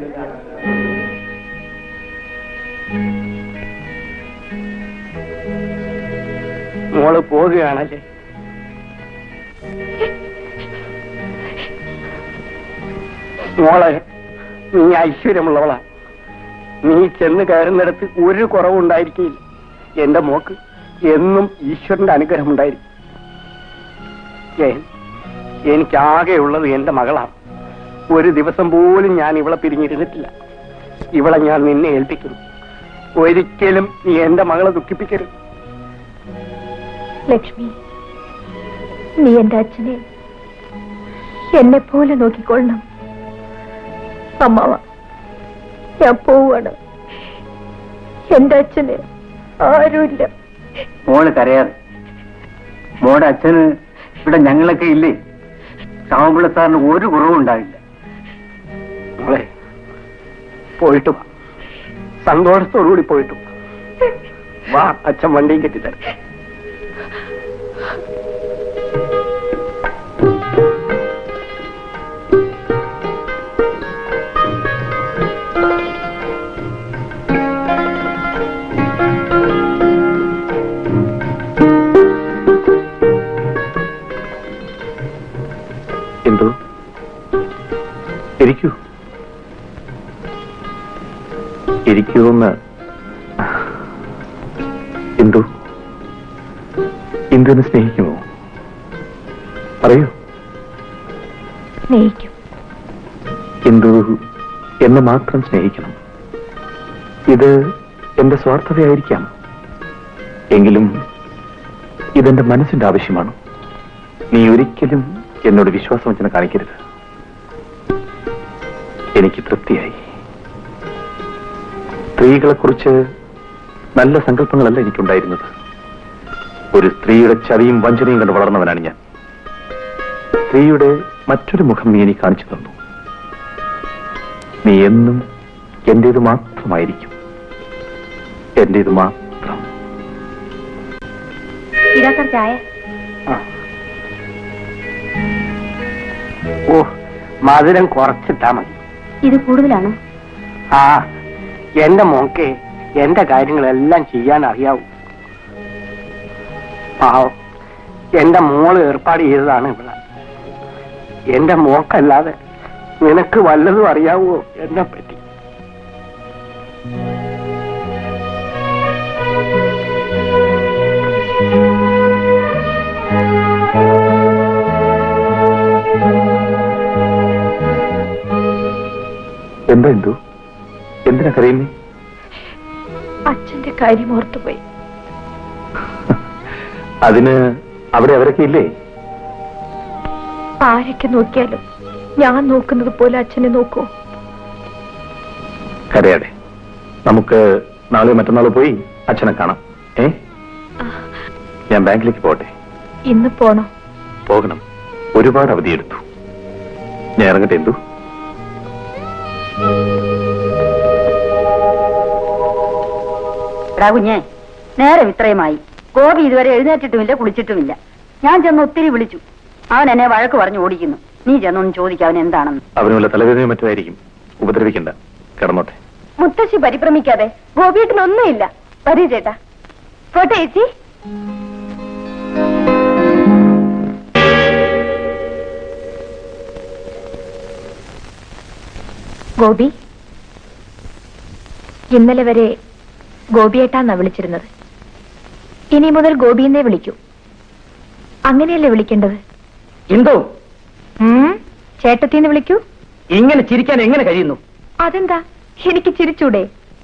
മോള് പോവുകയാണല്ലേ മോളെ നീ ഐശ്വര്യമുള്ളവളാ നീ ചെന്ന് കയറുന്നിടത്ത് ഒരു കുറവുണ്ടായിരിക്കില്ല എന്റെ മോക്ക് എന്നും ഈശ്വരന്റെ അനുഗ്രഹം ഉണ്ടായിരിക്കും ജയൻ എനിക്കാകെയുള്ളത് എന്റെ മകളാണ് ഒരു ദിവസം പോലും ഞാൻ ഇവളെ പിരിഞ്ഞിരുന്നിട്ടില്ല ഇവളെ ഞാൻ നിന്നെ ഏൽപ്പിക്കുന്നു ഒരിക്കലും നീ എന്റെ മകളെ ദുഃഖിപ്പിക്കരുത് ലക്ഷ്മി നീ എന്റെ അച്ഛനെ എന്നെ പോലെ നോക്കിക്കൊള്ളണം അമ്മാവ ഞാൻ പോവാണ് എന്റെ അച്ഛന് ആരുമില്ല മോള് കരയാതെ മോടെ അച്ഛന് ഇവിടെ ഞങ്ങളൊക്കെ ഇല്ലേ ശ്യാമപിള്ള സാറിന് ഒരു കുറവും ഉണ്ടാവില്ല മോളെ പോയിട്ടും സന്തോഷത്തോടുകൂടി പോയിട്ടും വാ അച്ഛൻ വണ്ടിയും കെട്ടിത്തരാം എന്തോ ഇരിക്കൂ ഇരിക്കൂന്ന് എന്തു ഇന്ദുവിനെ സ്നേഹിക്കുമോ പറയൂ സ്നേഹിക്കും എന്തു എന്നെ മാത്രം സ്നേഹിക്കണം ഇത് എന്റെ സ്വാർത്ഥതയായിരിക്കാം എങ്കിലും ഇതെന്റെ മനസ്സിന്റെ ആവശ്യമാണ് നീ ഒരിക്കലും എന്നോട് വിശ്വാസവഞ്ചന കാണിക്കരുത് എനിക്ക് തൃപ്തിയായി സ്ത്രീകളെക്കുറിച്ച് നല്ല സങ്കല്പങ്ങളല്ല എനിക്കുണ്ടായിരുന്നത് ഒരു സ്ത്രീയുടെ ചതിയും വഞ്ചനയും കണ്ട് വളർന്നവനാണ് ഞാൻ സ്ത്രീയുടെ മറ്റൊരു മുഖം നീ എനിക്ക് കാണിച്ചു തന്നു നീ എന്നും എന്റേത് മാത്രമായിരിക്കും എന്റേത് മാത്രം ഇതാ സർ ചായ ഓ മധുരം കുറച്ചിട്ടാ മതി ഇത് കൂടുതലാണോ ആ എന്റെ മോക്ക് എന്റെ കാര്യങ്ങളെല്ലാം ചെയ്യാൻ അറിയാവൂ പാവം എന്റെ മോള് ഏർപ്പാട് ചെയ്തതാണ് ഇവിടെ എന്റെ മോക്കല്ലാതെ നിനക്ക് വല്ലതും അറിയാവോ എന്നെ പറ്റി എന്താ എന്തു എന്തിനാ കരയുന്നേ അച്ഛന്റെ കാര്യം ഓർത്തുപോയി അതിന് അവിടെ അവരൊക്കെ ഇല്ലേ ആരൊക്കെ നോക്കിയാലും ഞാൻ നോക്കുന്നത് പോലെ അച്ഛനെ നോക്കൂ കരയാടെ നമുക്ക് നാളെ മറ്റന്നാൾ പോയി അച്ഛനെ കാണാം ഏ ഞാൻ ബാങ്കിലേക്ക് പോട്ടെ ഇന്ന് പോണോ പോകണം ഒരുപാട് അവധിയെടുത്തു ഞാൻ ഇറങ്ങട്ടെ എന്തു എടാ കുഞ്ഞെ നേരം ഇത്രയുമായി ഗോപി ഇതുവരെ എഴുന്നേറ്റിട്ടുമില്ല കുളിച്ചിട്ടുമില്ല ഞാൻ ചെന്ന് ഒത്തിരി വിളിച്ചു അവൻ എന്നെ വഴക്ക് പറഞ്ഞു ഓടിക്കുന്നു നീ ചെന്നൊന്ന് ചോദിക്കാം അവൻ എന്താണെന്ന് അവനുള്ള തലവേദനയോ മറ്റുമായിരിക്കും ഉപദ്രവിക്കണ്ട കിടന്നോട്ടെ മുത്തശ്ശി പരിഭ്രമിക്കാതെ ഗോപിയേട്ടനൊന്നുമില്ല വരൂ ചേട്ടാ പോട്ടെ ചേച്ചി ഗോപി ഇന്നലെ വരെ ഗോപിയേട്ടാന്നാ വിളിച്ചിരുന്നത് ഇനി മുതൽ ഗോപിയെന്നേ വിളിക്കൂ അങ്ങനെയല്ലേ വിളിക്കേണ്ടത് എന്തോ ഉം, ചേട്ടത്തിന്ന് വിളിക്കൂ ഇങ്ങനെ ചിരിക്കാൻ എങ്ങനെ കഴിയുന്നു അതെന്താ എനിക്ക് ചിരിച്ചൂടെ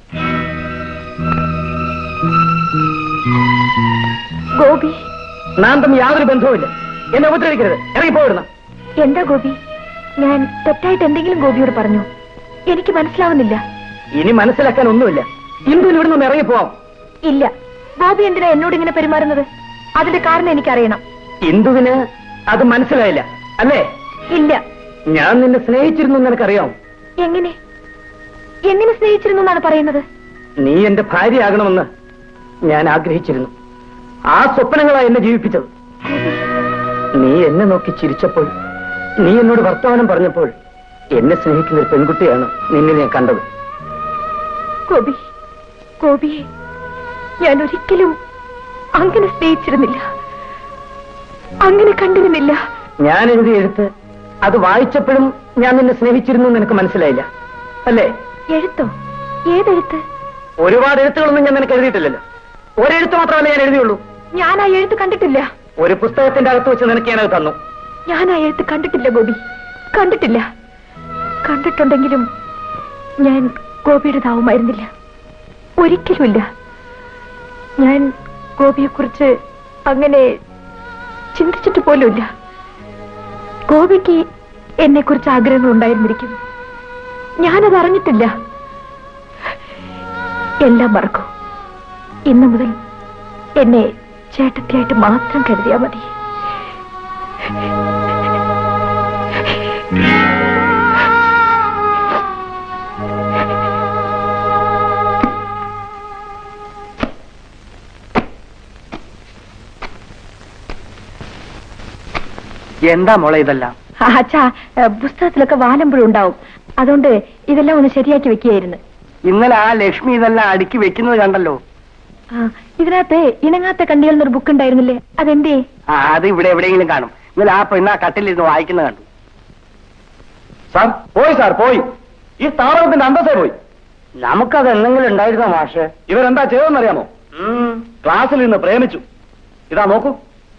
ഗോപി നാം തമ്മിൽ യാതൊരു ബന്ധവുമില്ല എന്നെ ഉപദ്രവിക്കരുത് ഇറങ്ങി പോയിടുന്ന എന്താ ഗോപി ഞാൻ തെറ്റായിട്ട് എന്തെങ്കിലും ഗോപിയോട് പറഞ്ഞു എനിക്ക് മനസ്സിലാവുന്നില്ല ഇനി മനസ്സിലാക്കാൻ ഒന്നുമില്ല ഇന്ദുവിന് ഇവിടെ നിന്ന് ഇറങ്ങി പോവാം ഇല്ല ഗോപി എന്തിനാ എന്നോട് ഇങ്ങനെ പെരുമാറുന്നത് അതിന്റെ കാരണം എനിക്കറിയണം ഇന്ദുവിന് അത് മനസ്സിലായില്ല അല്ലേ ഇല്ല ഞാൻ നിന്നെ സ്നേഹിച്ചിരുന്നു എന്ന് നിനക്കറിയാം എങ്ങനെ എങ്ങനെ സ്നേഹിച്ചിരുന്നു എന്നാണ് പറയുന്നത് നീ എന്റെ ഭാര്യയാകണമെന്ന് ഞാൻ ആഗ്രഹിച്ചിരുന്നു ആ സ്വപ്നങ്ങളാ എന്നെ ജീവിപ്പിച്ചത് നീ എന്നെ നോക്കി ചിരിച്ചപ്പോൾ നീ എന്നോട് വർത്തമാനം പറഞ്ഞപ്പോൾ എന്നെ സ്നേഹിക്കുന്ന ഒരു പെൺകുട്ടിയാണ് നിന്നെ ഞാൻ കണ്ടത് ഗോപി ഗോപിയെ ഞാൻ ഒരിക്കലും അങ്ങനെ സ്നേഹിച്ചിരുന്നില്ല അങ്ങനെ കണ്ടിരുന്നില്ല ഞാൻ എഴുതിയ എഴുത്ത് അത് വായിച്ചപ്പോഴും ഞാൻ നിന്നെ സ്നേഹിച്ചിരുന്നു എന്ന് നിനക്ക് മനസ്സിലായില്ല അല്ലേ എഴുത്തോ ഏതെഴുത്ത് ഒരുപാട് എഴുത്തുകളൊന്നും ഞാൻ നിനക്ക് എഴുതിയിട്ടില്ലല്ലോ ഒരെഴുത്ത് മാത്രമല്ല ഞാൻ എഴുതിയുള്ളൂ ഞാൻ ആ എഴുത്ത് കണ്ടിട്ടില്ല ഒരു പുസ്തകത്തിന്റെ അകത്ത് വെച്ച് നിനക്ക് ഞാനത് തന്നു ഞാൻ ആ എഴുത്ത് കണ്ടിട്ടില്ല ഗോപി കണ്ടിട്ടില്ല കണ്ടിട്ടുണ്ടെങ്കിലും ഞാൻ ഗോപിയുടേതാവുമായിരുന്നില്ല ഒരിക്കലുമില്ല ഞാൻ ഗോപിയെക്കുറിച്ച് അങ്ങനെ ചിന്തിച്ചിട്ട് പോലുമില്ല ഗോപിക്ക് എന്നെക്കുറിച്ച് ആഗ്രഹങ്ങൾ ഉണ്ടായിരുന്നിരിക്കും ഞാനത് അറിഞ്ഞിട്ടില്ല എല്ലാം മറക്കൂ ഇന്നു മുതൽ എന്നെ ചേട്ടത്തിയായിട്ട് മാത്രം കരുതിയാ മതി എന്താ മോളെ ഇതെല്ലാം ആ, അച്ഛാ ഏ, പുസ്തകത്തിലൊക്കെ വാലമ്പുഴ ഉണ്ടാവും അതുകൊണ്ട് ഇതെല്ലാം ഒന്ന് ശരിയാക്കി വെക്കുകയായിരുന്നു ഇന്നലെ ആ ലക്ഷ്മി ഇതെല്ലാം അടുക്കി വെക്കുന്നത് കണ്ടല്ലോ ആ, ഇതിനകത്ത് ഇണങ്ങാത്ത കണ്ടികൾ എന്നൊരു ബുക്ക് ഉണ്ടായിരുന്നില്ലേ അതെന്തേ ആ അത് ഇവിടെ എവിടെയെങ്കിലും കാണും ഇന്നലെ ആ പെണ്ണ് ആ കട്ടിലിരുന്ന് വായിക്കുന്നത് കണ്ടു സാർ പോയി സാർ പോയി ഈ സ്ഥാപനത്തിന്റെ അന്തസ്സേ പോയി നമുക്കത് എന്തെങ്കിലും ഉണ്ടായിരുന്നോ മാഷ് ഇവരെന്താ ചെയ്തെന്നറിയാമോ ക്ലാസ്സിൽ നിന്ന് പ്രേമിച്ചു ഇതാ നോക്കൂ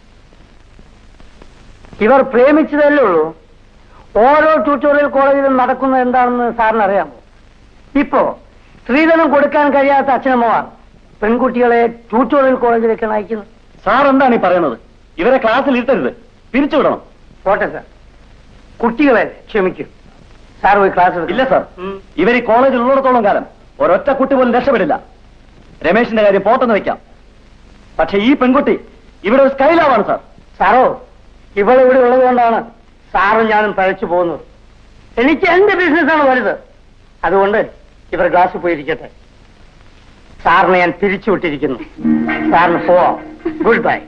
ഇവർ പ്രേമിച്ചതല്ലേ ഉള്ളൂ ഓരോ ട്യൂട്ടോറിയൽ കോളേജിലും നടക്കുന്നത് എന്താണെന്ന് സാറിന് അറിയാമോ ഇപ്പോ സ്ത്രീധനം കൊടുക്കാൻ കഴിയാത്ത അച്ഛനമ്മമാർ പെൺകുട്ടികളെ ട്യൂട്ടോറിയൽ കോളേജിലേക്കാണ് അയക്കുന്നത് സാർ എന്താണ് ഈ പറയുന്നത് ഇവരെ ക്ലാസ്സിൽ ഇരുത്തരുത് പിരിച്ചുവിടണം പോട്ടെ സാർ കുട്ടികളെ ക്ഷമിക്കും സാർ പോയി ക്ലാസ് ഇല്ല സാർ ഇവർ ഈ കോളേജിൽ ഉള്ളിടത്തോളം കാലം ഒരൊറ്റ കുട്ടി പോലും രക്ഷപ്പെടില്ല രമേശിന്റെ കാര്യം പോട്ടെന്ന് വെക്കാം പക്ഷെ ഈ പെൺകുട്ടി ഇവിടെ ഒരു സ്കൈലാവാണ് സാർ സാറോ ഇവൾ ഇവിടെ ഉള്ളത് കൊണ്ടാണ് സാറും ഞാനും പഴച്ചു പോകുന്നത് എനിക്ക് എന്റെ ബിസിനസ്സാണ് വലുത് അതുകൊണ്ട് ഇവർ ക്ലാസ്സിൽ പോയിരിക്കട്ടെ സാറിനെ ഞാൻ പിരിച്ചു വിട്ടിരിക്കുന്നു സാറിന് പോവാം ഗുഡ് ബൈ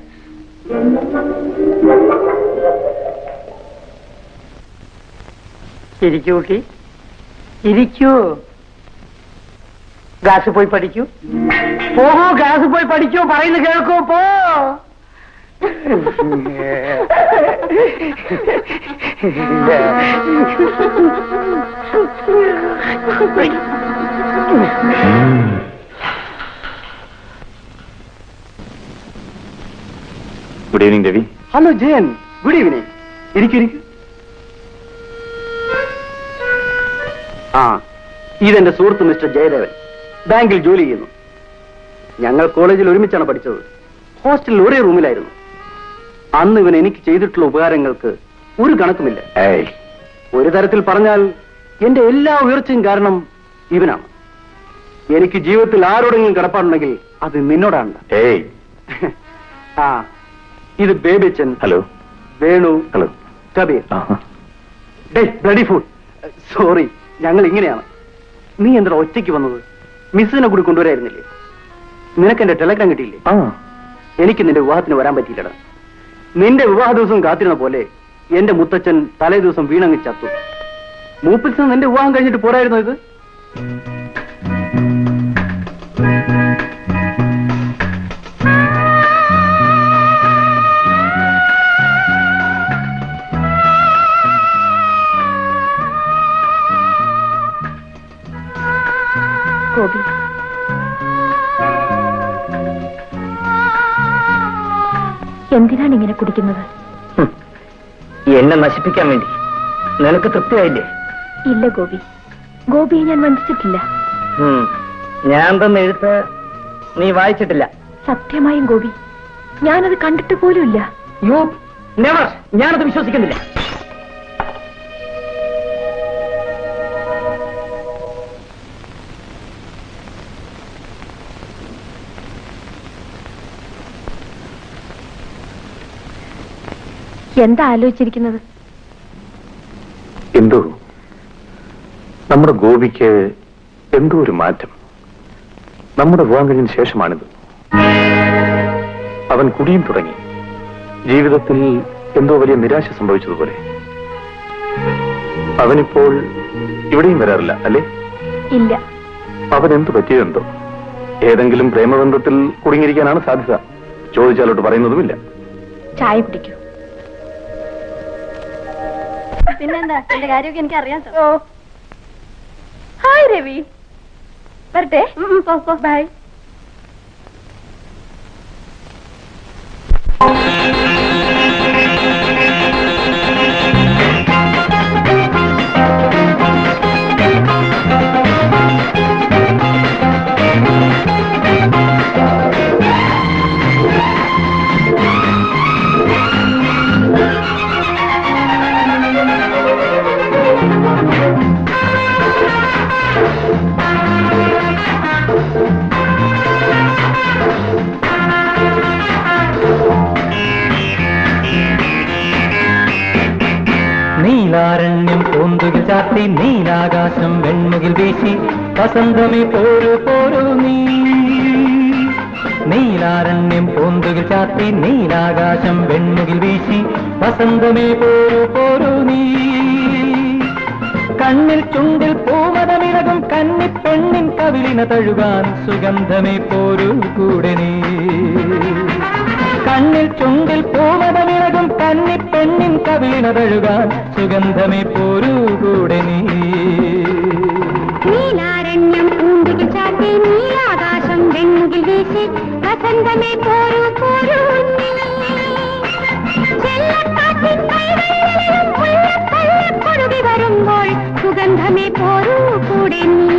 ഇരിക്കൂ കുട്ടി ഇരിക്കൂ ക്ലാസ്സിൽ പോയി പഠിക്കൂ പോകൂ ക്ലാസ്സിൽ പോയി പഠിക്കൂ പറയുന്നത് കേൾക്കൂ പോ good evening Ravi hello Jayan good evening ഇരിക്കിരിക്കും ആ ഇതെന്റെ സുഹൃത്ത് മിസ്റ്റർ ജയദേവൻ ബാങ്കിൽ ജോലി ചെയ്യുന്നു ഞങ്ങൾ കോളേജിൽ ഒരുമിച്ചാണ് പഠിച്ചത് ഹോസ്റ്റലിൽ ഒരേ റൂമിലായിരുന്നു അന്ന് ഇവൻ എനിക്ക് ചെയ്തിട്ടുള്ള ഉപകാരങ്ങൾക്ക് ഒരു കണക്കുമില്ല ഏയ് ഒരു തരത്തിൽ പറഞ്ഞാൽ എന്റെ എല്ലാ ഉയർച്ചയും കാരണം ഇവനാണ് എനിക്ക് ജീവിതത്തിൽ ആരോടെങ്കിലും കടപ്പാടുണ്ടെങ്കിൽ അത് നിന്നോടാണ് ഏയ് ആ ഇത് ബേബിച്ചൻ ഹലോ വേണു ഹലോ കബീർ ആഹാ. ഡേ ബ്ലഡി ഫുഡ് സോറി ഞങ്ങൾ ഇങ്ങനെയാണ് നീ എന്താ ഒറ്റയ്ക്ക് വന്നത് മിസ്സിനെ കൂടി കൊണ്ടുവരായിരുന്നില്ലേ നിനക്ക് എന്റെ ടെലഗ്രാം കിട്ടിയില്ലേ ആ എനിക്ക് നിന്റെ വിവാഹത്തിന് വരാൻ പറ്റിയില്ലടാ നിന്റെ വിവാഹ ദിവസം കാത്തിരുന്ന പോലെ എന്റെ മുത്തച്ഛൻ തലേ ദിവസം വീണങ്ങ് ചത്തു മൂപ്പിൽസ് നിന്റെ വിവാഹം കഴിഞ്ഞിട്ട് പോരായിരുന്നു ഇത് ഗോപി എന്തിനാണ് ഇങ്ങനെ കുടിക്കുന്നത് ഹും. എന്നെ നശിപ്പിക്കാൻ വേണ്ടി നിനക്ക് തൃപ്തിയായില്ലേ ഇല്ല ഗോപി ഗോപിയെ ഞാൻ വഞ്ചിച്ചിട്ടില്ല ഹും. ഞാൻ തന്ന എഴുത്ത് നീ വായിച്ചിട്ടില്ല സത്യമായും ഗോപി ഞാനത് കണ്ടിട്ട് പോലുമില്ല യു നെവർ ഞാനത് വിശ്വസിക്കുന്നില്ല എന്താ ആലോചിച്ചിരിക്കുന്നത് എന്തോ നമ്മുടെ ഗോപിക്ക് എന്തോ ഒരു മാറ്റം നമ്മുടെ വിവാഹം കഴിഞ്ഞതിന് ശേഷമാണിത് അവൻ കുടിയും തുടങ്ങി ജീവിതത്തിൽ എന്തോ വലിയ നിരാശ സംഭവിച്ചതുപോലെ അവനിപ്പോൾ ഇവിടെയും വരാറില്ല അല്ലേ ഇല്ല അവൻ എന്തു പറ്റിയതെന്തോ ഏതെങ്കിലും പ്രേമബന്ധത്തിൽ കുടുങ്ങിയിരിക്കാനാണ് സാധ്യത ചോദിച്ചാലോട്ട് പറയുന്നതുമില്ല ചായ കുടിക്കൂ പിന്നെന്താ എന്റെ കാര്യമൊക്കെ എനിക്ക് അറിയാം ഓ ഹായ് രവി വരട്ടെ ബൈ നീലാരണ്യം പൂന്തുകിൽ ചാത്തി നീലാകാശം വെൺമുകിൽ വീശി വസന്തമേ പോരു പോരു നീ നീലാരണ്യം പൂന്തുകിൽ ചാത്തി നീലാകാശം വെൺമുകിൽ വീശി വസന്തമേ പോരു പോരു നീ കണ്ണിൽ ചുണ്ടിൽ പൂമതമിളകും കന്നി പെണ്ണിൻ കവിളിന തഴുകാൻ സുഗന്ധമേ പോരു കൂടെ നീ കണ്ണിൽ ചുണ്ടിൽ പൂമതമിളകും കന്നി പെണ്ണിൻ കവിളിന തഴുകാൻ സുഗന്ധമേ പോരു കൂടെ നീ നീലാരണ്യം പൂന്തുകിൽ ചാട്ടി നീലാകാശം വെണ്ണുകിൽ വീശി വസന്തമേ പോരൂ പോരൂ നീ. ചെല്ലക്കാറ്റിൻ കൈവെള്ളയിലും മുല്ലപ്പള്ളക്കൊഴുകി വരുമ്പോൾ സുഗന്ധമേ പോരൂ കൂടെ നീ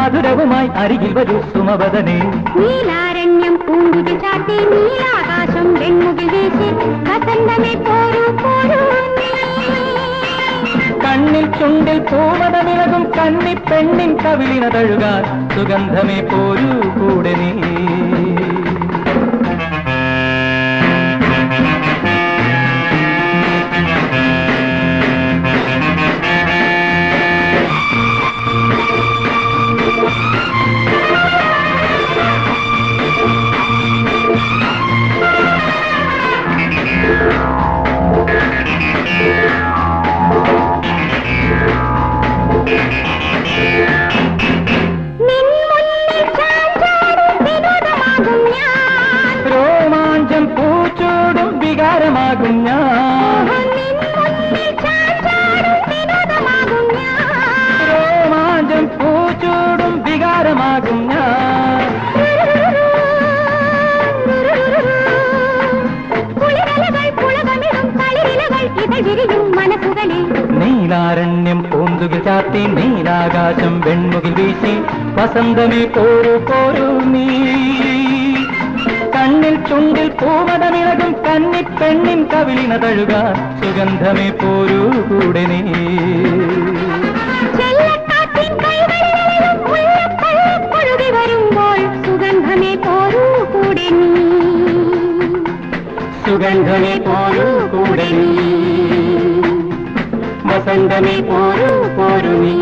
മധുരവുമായി അരികിൽ വരൂ സുമവദനേ നീലാരണ്യം പൂങ്കുകൾ ചാർത്തി നീലാകാശം വെൺമുകിൽ വീശി വസന്തമേ പോരൂ പോരൂ നീ. കണ്ണിൽ ചുണ്ടിൽ പൂമതമിളകും കന്നി പെണ്ണിൻ കവിളിന തഴുകാൻ സുഗന്ധമേ പോരൂ കൂടെ നീ നിൻ മുന്നിൽ ചാഞ്ചാടും വിനോദമാകും ഞാൻ രോമാഞ്ചം പൂച്ചൂടും വികാരമാകും ഞാൻ നിൻ മുന്നിൽ ചാഞ്ചാടും വിനോദമാകും ഞാൻ രോമാഞ്ചം പൂച്ചൂടും വികാരമാകും ഞാൻ കുളിരലകൾ പുളകമിടും കളിരിലകൾ ഇതൾ വിരിയും മനസ്സുകളിൽ നീലാരണ്യം പൂന്തുകിൽ ചാത്തി നീലാകാശം വെൺമുകിൽ വീശി വസന്തമേ പോരൂ പോരൂ നീ കണ്ണിൽ ചുണ്ടിൽ പൂമതമിളകും കന്നി പെണ്ണിൻ കവിളിന തഴുക സുഗന്ധമേ പോരൂ കൂടെ നീ ചെല്ലക്കാറ്റിൻ കൈകളിലും മുല്ലപ്പള്ളി വരുമ്പോൾ സുഗന്ധമേ പോരൂ കൂടെ നീ സുഗന്ധമേ പോരൂ കൂടെ നീ വസന്തമേ പോരൂ പോരൂ നീ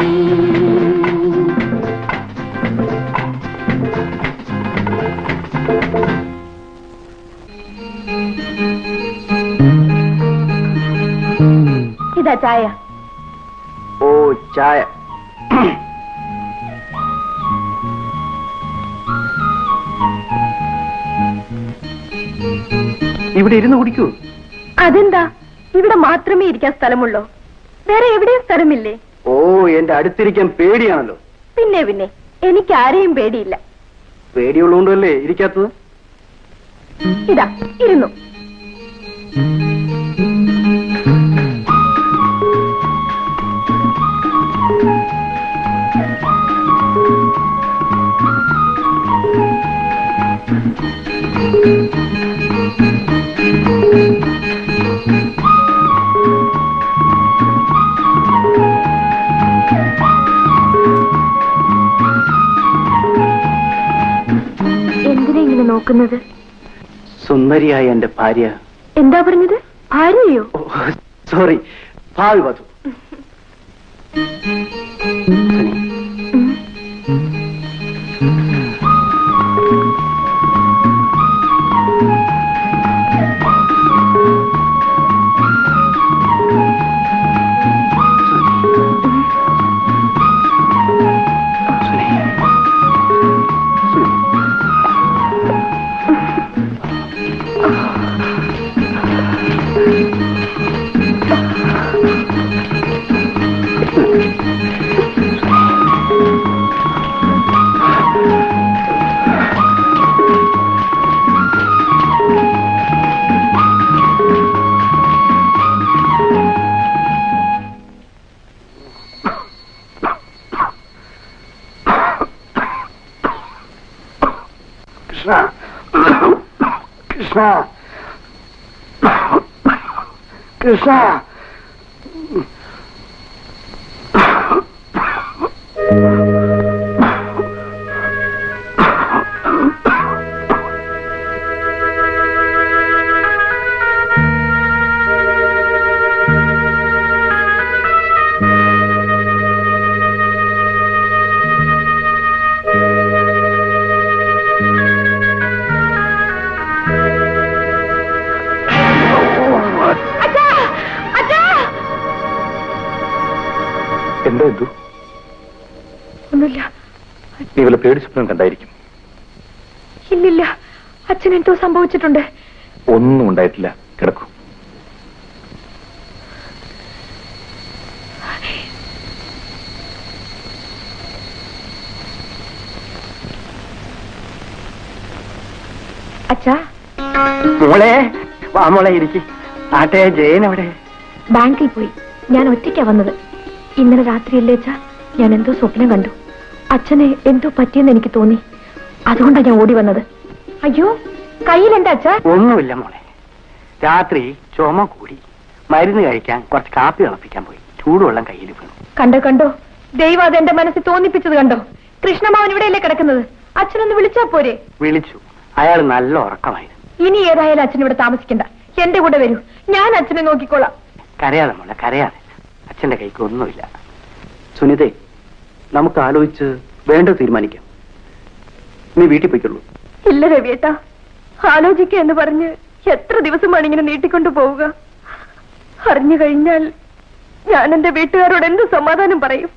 ഇതാ ചായ ഓ ചായ ഇവിടെ ഇരുന്ന് കുടിക്കൂ അതെന്താ ഇവിടെ മാത്രമേ ഇരിക്കാൻ സ്ഥലമുള്ളൂ വേറെ എവിടെയും സ്ഥലമില്ലേ ഓ എന്റെ അടുത്തിരിക്കാൻ പേടിയാണല്ലോ പിന്നെ പിന്നെ എനിക്ക് ആരെയും പേടിയില്ല പേടിയുള്ളതുകൊണ്ടല്ലേ ഇരിക്കാത്തത് ഇതാ ഇരുന്നു എന്തിനാ ഇങ്ങനെ നോക്കുന്നത് സുന്ദരിയായ എന്റെ ഭാര്യ എന്താ പറഞ്ഞത് ഭാര്യയോ ഓ, സോറി ഭാവി വധു സനി, സനി. സനി. കൃഷ്ണ കൃഷ്ണ കൃഷ്ണ എന്താ എന്തു ഒന്നുമില്ല നീ വല്ല പേടി സ്വപ്നം കണ്ടായിരിക്കും ഇല്ലില്ല അച്ഛൻ എന്തോ സംഭവിച്ചിട്ടുണ്ട് ഒന്നും ഉണ്ടായിട്ടില്ല കിടക്കൂ അച്ഛാ മോളെ വാ മോളെ ഇരിക്കും ആട്ടെ ജയൻ എവിടെ ബാങ്കിൽ പോയി ഞാൻ ഒറ്റയ്ക്കാ വന്നത് ഇന്നലെ രാത്രിയല്ലേ അച്ഛാ ഞാൻ എന്തോ സ്വപ്നം കണ്ടു അച്ഛന് എന്തോ പറ്റിയെന്ന് എനിക്ക് തോന്നി അതുകൊണ്ടാണ് ഞാൻ ഓടി വന്നത് അയ്യോ കയ്യിൽ എന്താ അച്ഛ ഒന്നുമില്ല മോളെ രാത്രി ചുമ കൂടി മരുന്ന് കഴിക്കാൻ കുറച്ച് കാപ്പി തിളപ്പിക്കാൻ പോയി ചൂടുവെള്ളം കയ്യിൽ വീണു കണ്ടോ കണ്ടോ ദൈവം അത് എന്റെ മനസ്സിൽ തോന്നിപ്പിച്ചത് കണ്ടോ കൃഷ്ണമാവൻ ഇവിടെയല്ലേ കിടക്കുന്നത് അച്ഛനൊന്ന് വിളിച്ചാ പോരെ വിളിച്ചു അയാൾ നല്ല ഉറക്കമായിരുന്നു ഇനി ഏതായാലും അച്ഛൻ ഇവിടെ താമസിക്കണ്ട എന്റെ കൂടെ വരൂ ഞാൻ അച്ഛനെ നോക്കിക്കോളാം കരയാതെ മോളെ കരയാതെ അച്ഛന്റെ കൈക്ക് ഒന്നുമില്ല സുനിതേ നമുക്ക് ആലോചിച്ച് വേണ്ട തീരുമാനിക്കാം നീ വീട്ടിൽ പോയിക്കുള്ളൂ ഇല്ല രവിയേട്ടാ ആലോചിക്ക എന്ന് പറഞ്ഞ് എത്ര ദിവസമാണ് ഇങ്ങനെ നീട്ടിക്കൊണ്ടു പോവുക അറിഞ്ഞു കഴിഞ്ഞാൽ ഞാൻ എന്റെ വീട്ടുകാരോട് എന്ത് സമാധാനം പറയും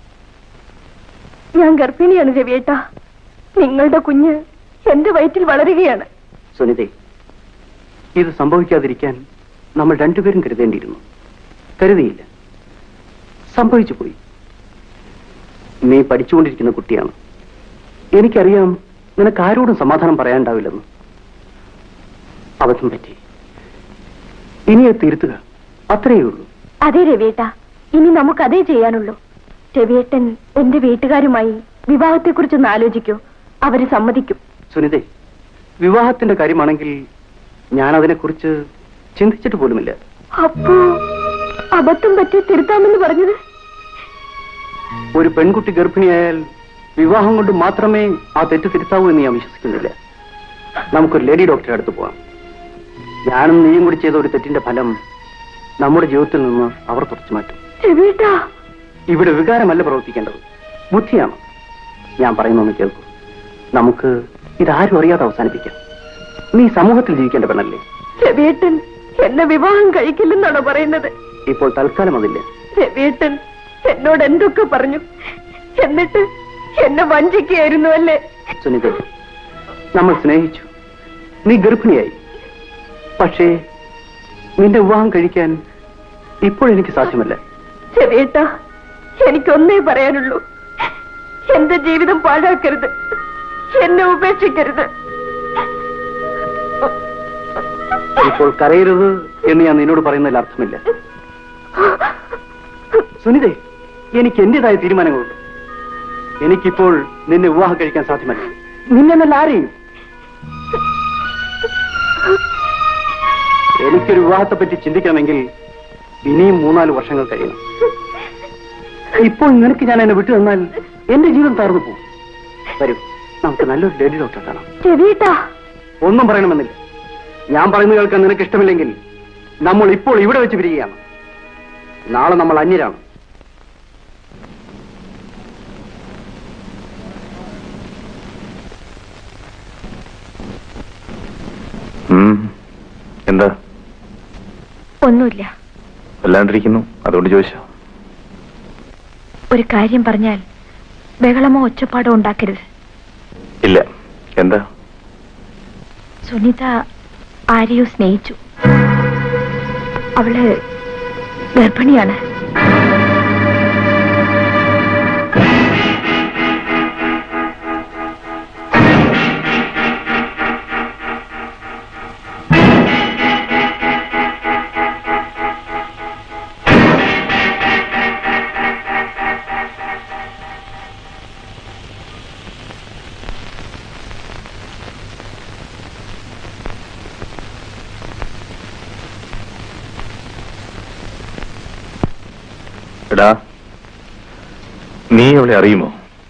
ഞാൻ ഗർഭിണിയാണ് രവിയേട്ടാ നിങ്ങളുടെ കുഞ്ഞ് എന്റെ വയറ്റിൽ വളരുകയാണ് സുനിതേ ഇത് സംഭവിക്കാതിരിക്കാൻ നമ്മൾ രണ്ടുപേരും കരുതേണ്ടിയിരുന്നു കരുതിയില്ല സംഭവിച്ചു പോയി നീ പഠിച്ചുകൊണ്ടിരിക്കുന്ന കുട്ടിയാണ് എനിക്കറിയാം നിനക്ക് ആരോടും സമാധാനം പറയാനുണ്ടാവില്ലെന്ന് അബദ്ധം പറ്റി ഇനി അത് തിരുത്തുക അത്രയേ ഉള്ളൂ അതെ രവിയേട്ടാ ഇനി നമുക്ക് അതേ ചെയ്യാനുള്ളൂ രവിയേട്ടൻ എന്റെ വീട്ടുകാരുമായി വിവാഹത്തെക്കുറിച്ചൊന്ന് ആലോചിക്കൂ അവര് സമ്മതിക്കും സുനിതേ വിവാഹത്തിന്റെ കാര്യമാണെങ്കിൽ ഞാൻ അതിനെക്കുറിച്ച് ചിന്തിച്ചിട്ട് പോലുമില്ല അപ്പോ അബദ്ധം പറ്റി തിരുത്താമെന്ന് പറഞ്ഞത് ഒരു പെൺകുട്ടി ഗർഭിണിയായാൽ വിവാഹം കൊണ്ട് മാത്രമേ ആ തെറ്റ് തിരുത്താവൂ എന്ന് ഞാൻ വിശ്വസിക്കുന്നില്ല നമുക്കൊരു ലേഡി ഡോക്ടറെ അടുത്ത് പോവാം ഞാനും നീയും കൂടി ചെയ്ത ഒരു തെറ്റിന്റെ ഫലം നമ്മുടെ ജീവിതത്തിൽ നിന്ന് അവർ തുടച്ചു മാറ്റും രവിയേട്ടാ ഇവിടെ വികാരമല്ല പ്രവർത്തിക്കേണ്ടത് ബുദ്ധിയാണ് ഞാൻ പറയുന്നൊന്ന് കേൾക്കൂ നമുക്ക് ഇതാരും അറിയാതെ അവസാനിപ്പിക്കാം നീ സമൂഹത്തിൽ ജീവിക്കേണ്ട പെണ്ണല്ലേ രവിയേട്ടൻ എന്നെ വിവാഹം കഴിക്കില്ലെന്നാണോ പറയുന്നത് ഇപ്പോൾ തൽക്കാലം അതില്ല രവിയേട്ടൻ എന്നോട് എന്തൊക്കെ പറഞ്ഞു എന്നിട്ട് എന്നെ വഞ്ചിക്കുകയായിരുന്നു അല്ലേ സുനിത നമ്മൾ സ്നേഹിച്ചു നീ ഗർഭിണിയായി പക്ഷേ നിന്റെ വിവാഹം കഴിക്കാൻ ഇപ്പോൾ എനിക്ക് സാധ്യമല്ല രവിയേട്ട എനിക്കൊന്നേ പറയാനുള്ളൂ എന്റെ ജീവിതം പാഴാക്കരുത് എന്നെ ഉപേക്ഷിക്കരുത് ഇപ്പോൾ കരയരുത് എന്ന് ഞാൻ നിന്നോട് പറയുന്നതിൽ അർത്ഥമില്ല സുനിതേ എനിക്ക് എന്റേതായ തീരുമാനങ്ങളുണ്ട് എനിക്കിപ്പോൾ നിന്നെ വിവാഹം കഴിക്കാൻ സാധ്യമല്ല നിന്നെന്നല്ല ആരെയും എനിക്കൊരു വിവാഹത്തെ പറ്റി ചിന്തിക്കണമെങ്കിൽ ഇനിയും മൂന്നാല് വർഷങ്ങൾ കഴിയണം ഇപ്പോൾ നിനക്ക് ഞാൻ എന്നെ വിട്ടു തന്നാൽ എന്റെ ജീവിതം തകർന്നു പോകും വരൂ നമുക്ക് നല്ലൊരു ലേഡി ഡോക്ടറെ കാണാം രവിയേട്ടാ ഒന്നും പറയണമെന്നില്ല ഞാൻ പറയുന്നത് കേൾക്കാൻ നിനക്ക് ഇഷ്ടമില്ലെങ്കിൽ നമ്മൾ ഇപ്പോൾ ഇവിടെ വെച്ച് പിരിയുകയാണ് നാളെ നമ്മൾ അന്യരാണ് ഉം. എന്താ ഒന്നുമില്ല വല്ലാണ്ടിരിക്കുന്നു അതുകൊണ്ട് ചോദിച്ചോ ഒരു കാര്യം പറഞ്ഞാൽ ബഹളമോ ഒച്ചപ്പാടോ ഉണ്ടാക്കരുത് ഇല്ല എന്താ സുനിത ആരെയോ സ്നേഹിച്ചു അവള് ഗർഭിണിയാണ് എടാ നീ അവളെ അറിയുമോ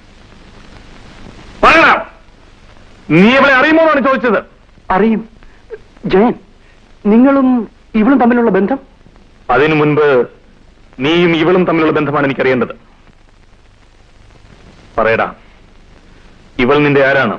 പറയണം നീ അവളെ അറിയുമോ എന്നാണ് ചോദിച്ചത് അറിയും ജയൻ നിങ്ങളും ഇവളും തമ്മിലുള്ള ബന്ധം അതിനു മുൻപ് നീയും ഇവളും തമ്മിലുള്ള ബന്ധമാണ് എനിക്കറിയേണ്ടത് പറയടാ ഇവൾ നിന്റെ ആരാണ്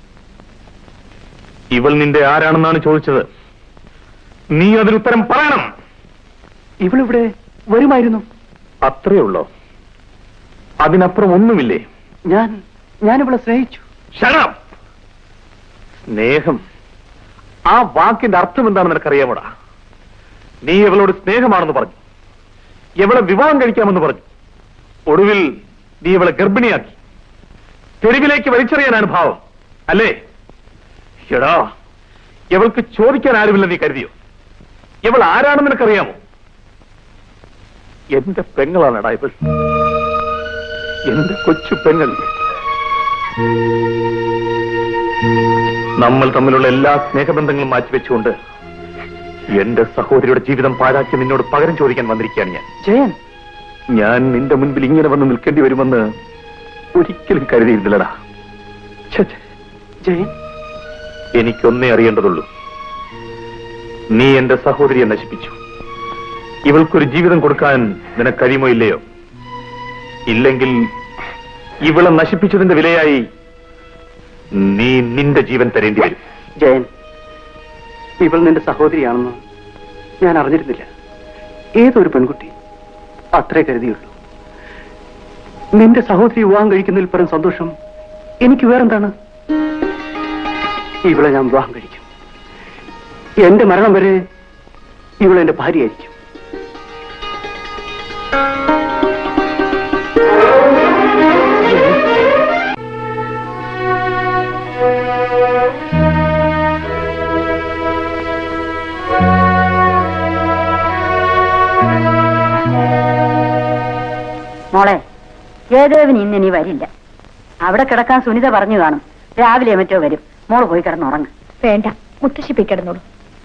ഇവൾ നിന്റെ ആരാണെന്നാണ് ചോദിച്ചത് നീ അതിനുത്തരം പറയണം ഇവളിവിടെ വരുമായിരുന്നു അത്രേ ഉള്ളോ അതിനപ്പുറം ഒന്നുമില്ലേ ഞാൻ ഞാൻ ഇവളെ സ്നേഹിച്ചു ഷണം സ്നേഹം ആ വാക്കിന്റെ അർത്ഥം എന്താണെന്ന് നിനക്കറിയാമോടാ നീ ഇവളോട് സ്നേഹമാണെന്ന് പറഞ്ഞു ഇവളെ വിവാഹം കഴിക്കാമെന്ന് പറഞ്ഞു ഒടുവിൽ നീ ഇവളെ ഗർഭിണിയാക്കി തെരുവിലേക്ക് വലിച്ചെറിയാനാണ് ഭാവം അല്ലേ എടാ ഇവൾക്ക് ചോദിക്കാൻ ആരുമില്ല നീ കരുതിയോ ഇവൾ ആരാണെന്ന് നിനക്കറിയാമോ എന്റെ പെങ്ങളാണെടാ ഇവൾ എന്റെ കൊച്ചു പെങ്ങൾ നമ്മൾ തമ്മിലുള്ള എല്ലാ സ്നേഹബന്ധങ്ങളും മാറ്റിവെച്ചുകൊണ്ട് എന്റെ സഹോദരിയുടെ ജീവിതം പാഴാക്കി നിന്നോട് പകരം ചോദിക്കാൻ വന്നിരിക്കുകയാണ് ഞാൻ ജയൻ ഞാൻ നിന്റെ മുൻപിൽ ഇങ്ങനെ വന്ന് നിൽക്കേണ്ടി വരുമെന്ന് ഒരിക്കലും കരുതിയിരുന്നില്ലടാ ഛെ, ഛെ. ജയൻ എനിക്കൊന്നേ അറിയേണ്ടതുള്ളൂ നീ എന്റെ സഹോദരിയെ നശിപ്പിച്ചു ഇവൾക്കൊരു ജീവിതം കൊടുക്കാൻ നിനക്ക് കഴിയുമോ ഇല്ലയോ ഇല്ലെങ്കിൽ ഇവളെ നശിപ്പിച്ചതിന്റെ വിലയായി നീ നിന്റെ ജീവൻ തരേണ്ടി വരും ജയൻ ഇവൾ നിന്റെ സഹോദരിയാണെന്ന് ഞാൻ അറിഞ്ഞിരുന്നില്ല ഏതൊരു പെൺകുട്ടി അത്രേ കരുതിയുള്ളൂ നിന്റെ സഹോദരി വിവാഹം കഴിക്കുന്നതിൽ പരം സന്തോഷം എനിക്ക് വേറെന്താണ് ഇവളെ ഞാൻ വിവാഹം കഴിക്കും എന്റെ മരണം വരെ ഇവളെന്റെ ഭാര്യയായിരിക്കും മോളെ ജയദേവൻ ഇന്ന് ഇനി വരില്ല അവിടെ കിടക്കാൻ സുനിത പറഞ്ഞു കാണും രാവിലെ മറ്റോ വരും മോള് പോയി കിടന്നുറങ്ങ വേണ്ട മുത്തശ്ശി പോയി കിടന്നോളൂ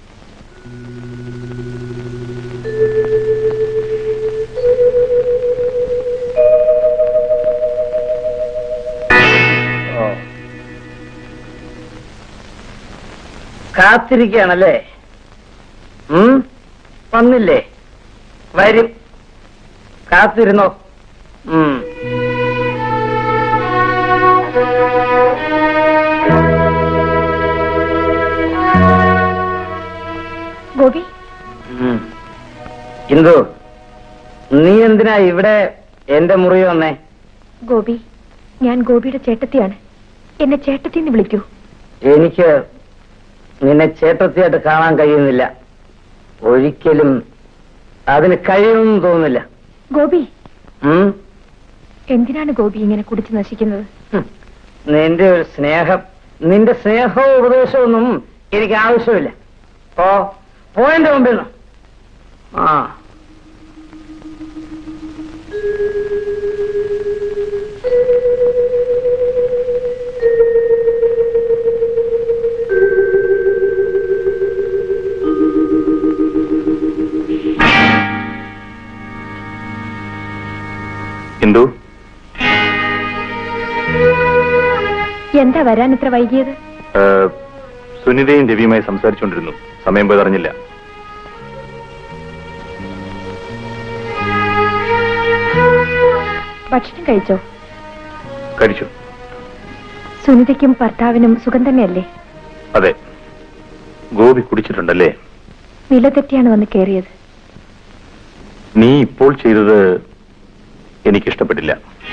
കാത്തിരിക്കുകയാണല്ലേ ഉം വന്നില്ലേ വരും കാത്തിരുന്നോ ഉം ഗോപി ഉം. ഇന്ദു നീ എന്തിനാ ഇവിടെ എന്റെ മുറി വന്നേ ഗോപി ഞാൻ ഗോപിയുടെ ചേട്ടത്തിയാണ് എന്നെ ചേട്ടത്തി എന്ന് വിളിക്കൂ എനിക്ക് നിന്നെ ചേട്ടത്തിയായിട്ട് കാണാൻ കഴിയുന്നില്ല ഒരിക്കലും അതിന് കഴിയുമെന്ന് തോന്നുന്നില്ല ഗോപി ഉം? എന്തിനാണ് ഗോപി ഇങ്ങനെ കുടിച്ചു നശിക്കുന്നത് ഹും. നിന്റെ ഒരു സ്നേഹം നിന്റെ സ്നേഹവും ഉപദേശവും ഒന്നും എനിക്ക് ആവശ്യമില്ല ഓ പോയന്റെ മുമ്പിൽ നിന്ന് ആ ഇന്ദു എന്താ വരാൻ ഇത്ര വൈകിയത് ഏ, സുനിതയും രവിയുമായി സംസാരിച്ചുകൊണ്ടിരുന്നു സമയം പോയതറിഞ്ഞില്ല ഭക്ഷണം കഴിച്ചോ കഴിച്ചു സുനിതയ്ക്കും ഭർത്താവിനും സുഖം തന്നെയല്ലേ അതെ ഗോപി കുടിച്ചിട്ടുണ്ടല്ലേ നില തെറ്റിയാണ് വന്ന് കയറിയത് നീ ഇപ്പോൾ ചെയ്തത് എനിക്കിഷ്ടപ്പെട്ടില്ല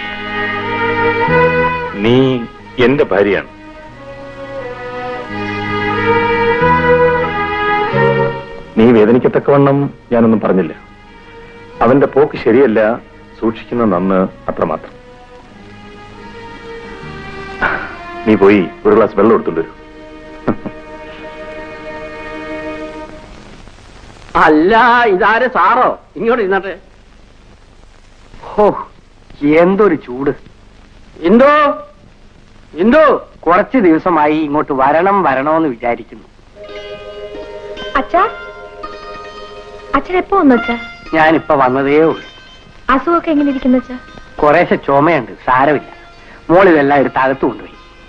നീ എന്റെ ഭാര്യയാണ് നീ വേദനിക്കത്തക്കവണ്ണം ഞാനൊന്നും പറഞ്ഞില്ല അവന്റെ പോക്ക് ശരിയല്ല സൂക്ഷിക്കുന്ന നന്ന് അത്രമാത്രം നീ പോയി ഒരു ഗ്ലാസ് വെള്ളം എടുത്തുകൊണ്ട് വരൂ അല്ല ഇതാരെ സാറോ ഇങ്ങോട്ട് ഇരുന്നട്ടെ ഹോ എന്തൊരു ചൂട് ഇന്ദു ഇന്ദു കുറച്ച് ദിവസമായി ഇങ്ങോട്ട് വരണം വരണമെന്ന് വിചാരിക്കുന്നു അച്ഛാ അച്ഛൻ എപ്പോ വന്നു അച്ഛാ ഞാനിപ്പോ വന്നതേ ഉള്ളൂ അസുഖമൊക്കെ എങ്ങനെ ഇരിക്കുന്നു അച്ഛാ കുറേശ്ശെ ചുമയുണ്ട് സാരമില്ല മോളിതെല്ലാം എടുത്ത് അകത്ത് കൊണ്ടുപോയി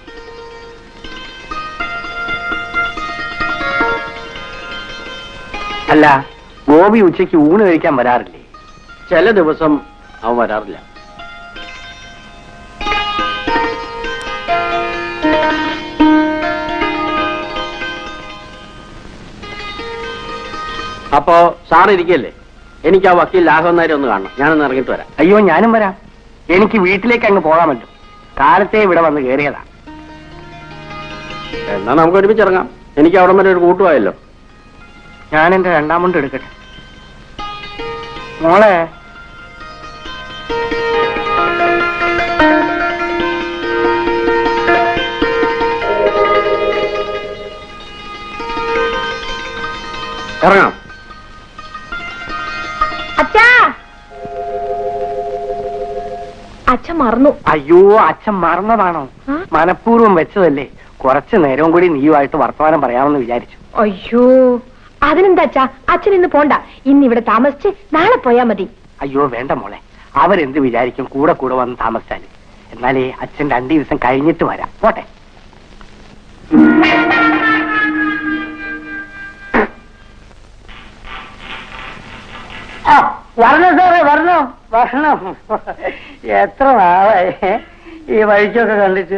അല്ല ഗോപി ഉച്ചയ്ക്ക് ഊണ് കഴിക്കാൻ വരാറില്ലേ ചില ദിവസം അവൻ വരാറില്ല അപ്പോ സാർ ഇരിക്കല്ലേ എനിക്ക് ആ വക്കീൽ രാഘവൻ നായരെ ഒന്ന് കാണണം ഞാനൊന്ന് ഇറങ്ങിയിട്ട് വരാം അയ്യോ ഞാനും വരാം എനിക്ക് വീട്ടിലേക്ക് അങ്ങ് പോകാമല്ലോ കാലത്തെ ഇവിടെ വന്ന് കയറിയതാ എന്നാ നമുക്ക് ഒരുമിച്ച് ഇറങ്ങാം എനിക്ക് അവിടെ വരെ ഒരു കൂട്ടുപോയല്ലോ ഞാൻ എന്റെ രണ്ടാം മുണ്ട് എടുക്കട്ടെ മോളെ ഇറങ്ങാം അച്ഛാ അച്ഛൻ മറന്നു അയ്യോ അച്ഛൻ മറന്നതാണോ ആ? മനഃപൂർവ്വം വെച്ചതല്ലേ കുറച്ചു നേരവും കൂടി നീയുമായിട്ട് വർത്തമാനം പറയാമെന്ന് വിചാരിച്ചു അയ്യോ അതിനെന്താ അച്ഛാ അച്ഛൻ ഇന്ന് പോണ്ട ഇന്ന് ഇവിടെ താമസിച്ച് നാളെ പോയാ മതി അയ്യോ വേണ്ട മോളെ അവരെന്ത് വിചാരിക്കും കൂടെ കൂടെ വന്ന് താമസിച്ചാല് എന്നാലേ അച്ഛൻ രണ്ടു ദിവസം കഴിഞ്ഞിട്ട് വരാം പോട്ടെ ആ വരണോ സാറേ വരണോ വരണം എത്ര നാളായി ഈ വഴിക്കൊക്കെ കണ്ടിട്ട്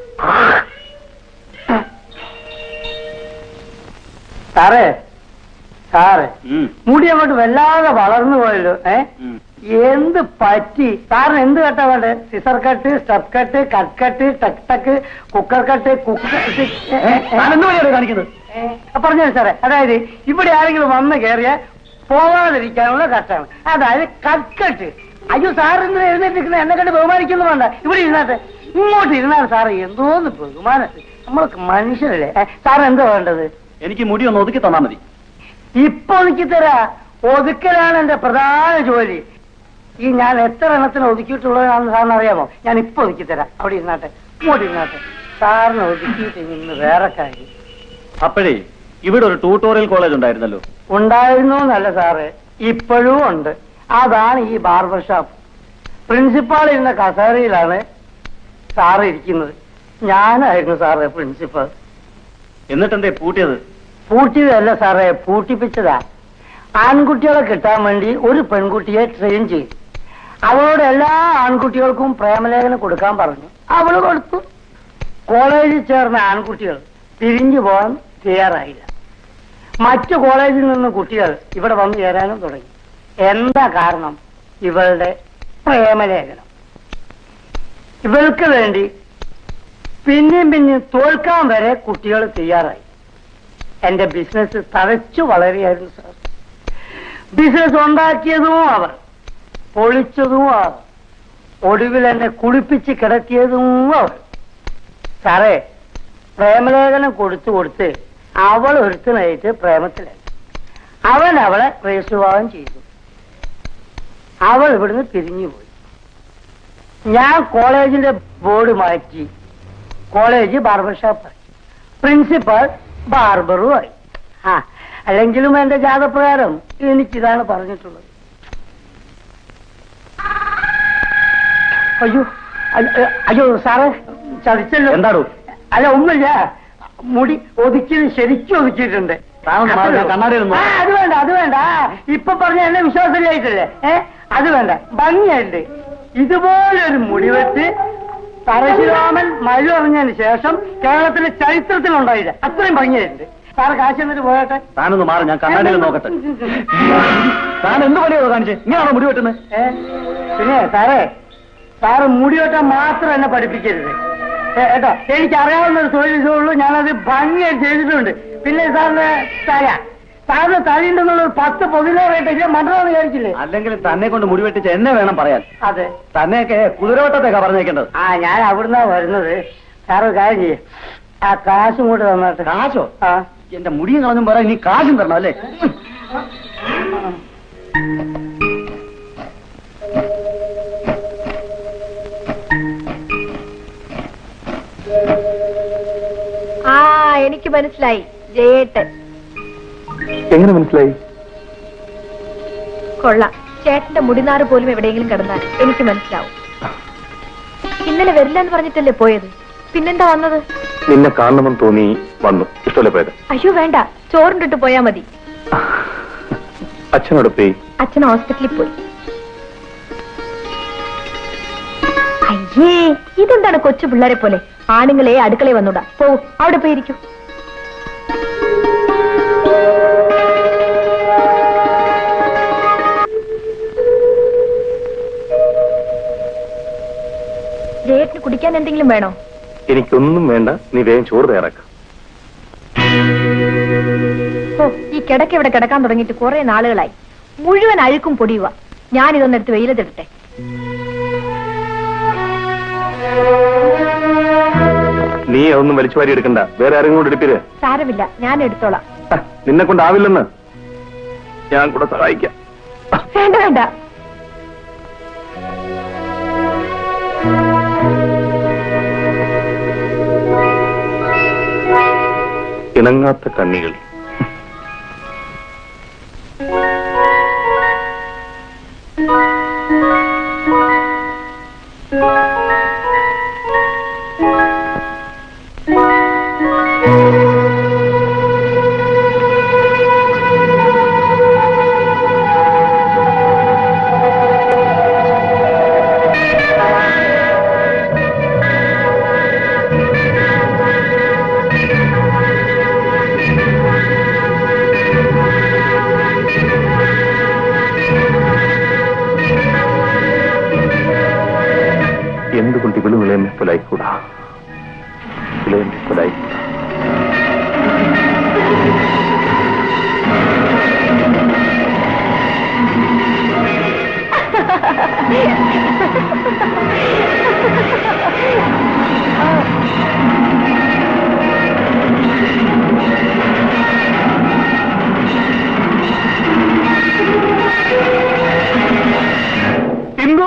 സാറേ സാറേ മുടി അങ്ങോട്ട് വല്ലാതെ വളർന്നു പോയല്ലോ ഏ എന്ത് പറ്റി സാറിന് എന്ത് കട്ടാ വേണ്ടേ scissor cut stuff cut cut cut ടക്ക് ടക്ക് കുക്കർ കട്ട് കുക്കർ കാണിക്കുന്നത് പറഞ്ഞു സാറേ അതായത് ഇവിടെ ആരെങ്കിലും വന്ന് കയറിയ പോവാതിരിക്കാനുള്ള കട്ടാണ് അതായത് കട്ട് അയ്യോ സാർ ഇന്ന് എഴുന്നേറ്റിരിക്കുന്ന എന്നെ കണ്ട് ബഹുമാനിക്കുന്നു വേണ്ട ഇവിടെ ഇരുന്നാട്ടെ ഇങ്ങോട്ട് ഇരുന്നാൽ സാറ് എന്തോന്ന് ബഹുമാനം നമ്മൾക്ക് മനുഷ്യരല്ലേ ഏ, സാർ എന്താ വേണ്ടത് എനിക്ക് മുടി ഒന്ന് ഒതുക്കി തന്നാ മതി ഇപ്പൊ ഒതുക്കി തരാ ഒതുക്കലാണ് എന്റെ പ്രധാന ജോലി ഈ ഞാൻ എത്ര എണ്ണത്തിന് ഒതുക്കിയിട്ടുള്ളതാണെന്ന് സാറിന് അറിയാമോ ഞാൻ ഇപ്പൊ ഒതുക്കി തരാം അവിടെ ഇരുന്നാട്ടെ ഇങ്ങോട്ട് ഇരുന്നാട്ടെ സാറിന് ഒതുക്കിയിട്ട് ഇന്ന് വേറെ കാര്യം അപ്പോഴേ ഇവിടെ ഒരു ട്യൂട്ടോറിയൽ കോളേജ് ഉണ്ടായിരുന്നല്ലോ ഉണ്ടായിരുന്നു എന്നല്ല സാറ് ഇപ്പോഴും ഉണ്ട് അതാണ് ഈ ബാർബർ ഷോപ്പ് പ്രിൻസിപ്പാൾ ഇരുന്ന കസേരയിലാണ് സാറ് ഇരിക്കുന്നത് ഞാനായിരുന്നു സാറ് പ്രിൻസിപ്പൽ എന്നിട്ടെന്തേ പൂട്ടിയത് പൂട്ടിയതല്ല സാറേ പൂട്ടിപ്പിച്ചതാ ആൺകുട്ടികളെ കിട്ടാൻ വേണ്ടി ഒരു പെൺകുട്ടിയെ ട്രെയിൻ ചെയ്തു അവളോട് എല്ലാ ആൺകുട്ടികൾക്കും പ്രേമലേഖനം കൊടുക്കാൻ പറഞ്ഞു അവള് കൊടുത്തു കോളേജിൽ ചേർന്ന ആൺകുട്ടികൾ പിരിഞ്ഞു പോകാൻ തയ്യാറായില്ല മറ്റു കോളേജിൽ നിന്ന് കുട്ടികൾ ഇവിടെ വന്നു ചേരാനും തുടങ്ങി എന്താ കാരണം ഇവളുടെ പ്രേമലേഖനം ഇവൾക്ക് വേണ്ടി പിന്നെയും പിന്നെയും തോൽക്കാൻ വരെ കുട്ടികൾ തയ്യാറായി എന്റെ ബിസിനസ് തഴച്ചു വളരെയായിരുന്നു സാർ ബിസിനസ് ഉണ്ടാക്കിയതും അവർ പൊളിച്ചതും അവർ ഒടുവിൽ എന്നെ കുളിപ്പിച്ച് കിടത്തിയതും അവർ സാറേ പ്രേമലേഖനം കൊടുത്തു കൊടുത്ത് അവൾ ഒരുത്തനായിട്ട് പ്രേമത്തിലായി അവൻ അവളെ രജിസ്റ്റർ ചെയ്തു അവൾ ഇവിടുന്ന് പിരിഞ്ഞുപോയി ഞാൻ കോളേജിന്റെ ബോർഡ് മാറ്റി കോളേജ് ബാർബർ ഷോപ്പായി പ്രിൻസിപ്പൽ ബാർബറുമായി ആ അല്ലെങ്കിലും എന്റെ ജാതപ്രകാരം എനിക്കിതാണ് പറഞ്ഞിട്ടുള്ളത് അയ്യോ അയ്യോ, അയ്യോ സാറേ ചതിച്ചല്ലോ എന്താടോ? അല്ല ഒന്നുമില്ല മുടി ഒതുക്കിയത് ശരിക്കും ഒതുക്കിയിട്ടുണ്ട് താനൊന്ന് മാറ്, ഞാൻ കണ്ണാടിയിൽ ഒന്ന് ആ, അത് വേണ്ട അത് വേണ്ട ആ, ഇപ്പൊ പറഞ്ഞ എന്നെ വിശ്വാസമില്ലായിട്ടല്ലേ ഏ അത് വേണ്ട ഭംഗിയായിട്ട് ഇതുപോലെ ഒരു മുടിവെട്ട് പരശുരാമൻ മഴ അറിഞ്ഞതിന് ശേഷം കേരളത്തിലെ ചരിത്രത്തിലുണ്ടായില്ല അത്രയും ഭംഗിയായിട്ടുണ്ട് സാറ് കാശ് എന്നിട്ട് പോകട്ടെ താനൊന്ന് മാറി ഞാൻ കണ്ണാടിയിൽ നോക്കട്ടെ താൻ എന്ത് പണിയോ കാണിച്ചേ ഇങ്ങനെയാണോ മുടി വെട്ടുന്നത് ഏ? പിന്നെ സാറേ സാറ് മുടി വെട്ടാൻ മാത്രം എന്നെ പഠിപ്പിക്കരുത് ഏ, കേട്ടോ എനിക്ക് അറിയാവുന്ന ഒരു തൊഴിൽ ഇതേ ഉള്ളൂ ഞാനത് ഭംഗിയായി ചെയ്തിട്ടുണ്ട് പിന്നെ സാറിന്റെ തല സാറിന് തലയുണ്ടെന്നുള്ള ഒരു പത്ത് പൊതിനോറായിട്ട് ഇല്ല മണ്ടമെന്ന് വിചാരിച്ചില്ലേ അല്ലെങ്കിൽ തന്നെ കൊണ്ട് മുടി വെട്ടിച്ച് എന്നെ വേണം പറയാൻ അതെ തന്നെയൊക്കെ കുതിരവട്ടത്തേക്കാ പറഞ്ഞേക്കേണ്ടത് ആ ഞാൻ അവിടുന്നാ വരുന്നത് സാറ് ഒരു കാര്യം ചെയ്യേ ആ കാശും കൂടെ തന്നിട്ട് കാശോ ആ എന്റെ മുടിയും കളഞ്ഞും പറയാൻ ഇനി കാശും തരണം അല്ലേ ആ എനിക്ക് മനസ്സിലായി ജയേട്ടൻ എങ്ങനെ മനസ്സിലായി കൊള്ളാം ചേട്ടന്റെ മുടിനാറ് പോലും എവിടെയെങ്കിലും കിടന്നാൽ എനിക്ക് മനസ്സിലാവും ഇന്നലെ വരില്ല എന്ന് പറഞ്ഞിട്ടല്ലേ പോയത് പിന്നെന്താ വന്നത് നിന്നെ കാണണമെന്ന് തോന്നി വന്നു ഇഷ്ടമല്ലേ പോയത് അയ്യോ വേണ്ട ചോറിണ്ടിട്ട് പോയാ മതി അച്ഛനോടൊപ്പേ അച്ഛൻ ഹോസ്പിറ്റലിൽ പോയി അയ്യേ ഇതെന്താണ് കൊച്ചു പിള്ളേരെ പോലെ ആണുങ്ങളെ അടുക്കളയിൽ വന്നൂടാ പോവും അവിടെ പോയിരിക്കും ജയേട്ടിന് കുടിക്കാൻ എന്തെങ്കിലും വേണോ എനിക്കൊന്നും വേണ്ട നീ വേഗം ചോറ് തയ്യാറാക്ക ഓ ഈ കിടക്ക ഇവിടെ കിടക്കാൻ തുടങ്ങിയിട്ട് കുറെ നാളുകളായി മുഴുവൻ അഴുക്കും പൊടിയുക ഞാനിതൊന്നെടുത്ത് വെയിലത്തിടട്ടെ നീ അതൊന്നും വലിച്ചു വാരി എടുക്കണ്ട വേറെ ആരെങ്കിലും കൊണ്ട് എടുപ്പിര് സാരമില്ല ഞാൻ എടുത്തോളാം നിന്നെ കൊണ്ടാവില്ലെന്ന് ഞാൻ കൂടെ സഹായിക്കാം വേണ്ട വേണ്ട ഇണങ്ങാത്ത കണ്ണികൾ എന്തുകൊണ്ട് ഇവള് വിളയം പോലായിക്കൂടാ വിളയം പോലായിക്കൂടാ ഇന്ദു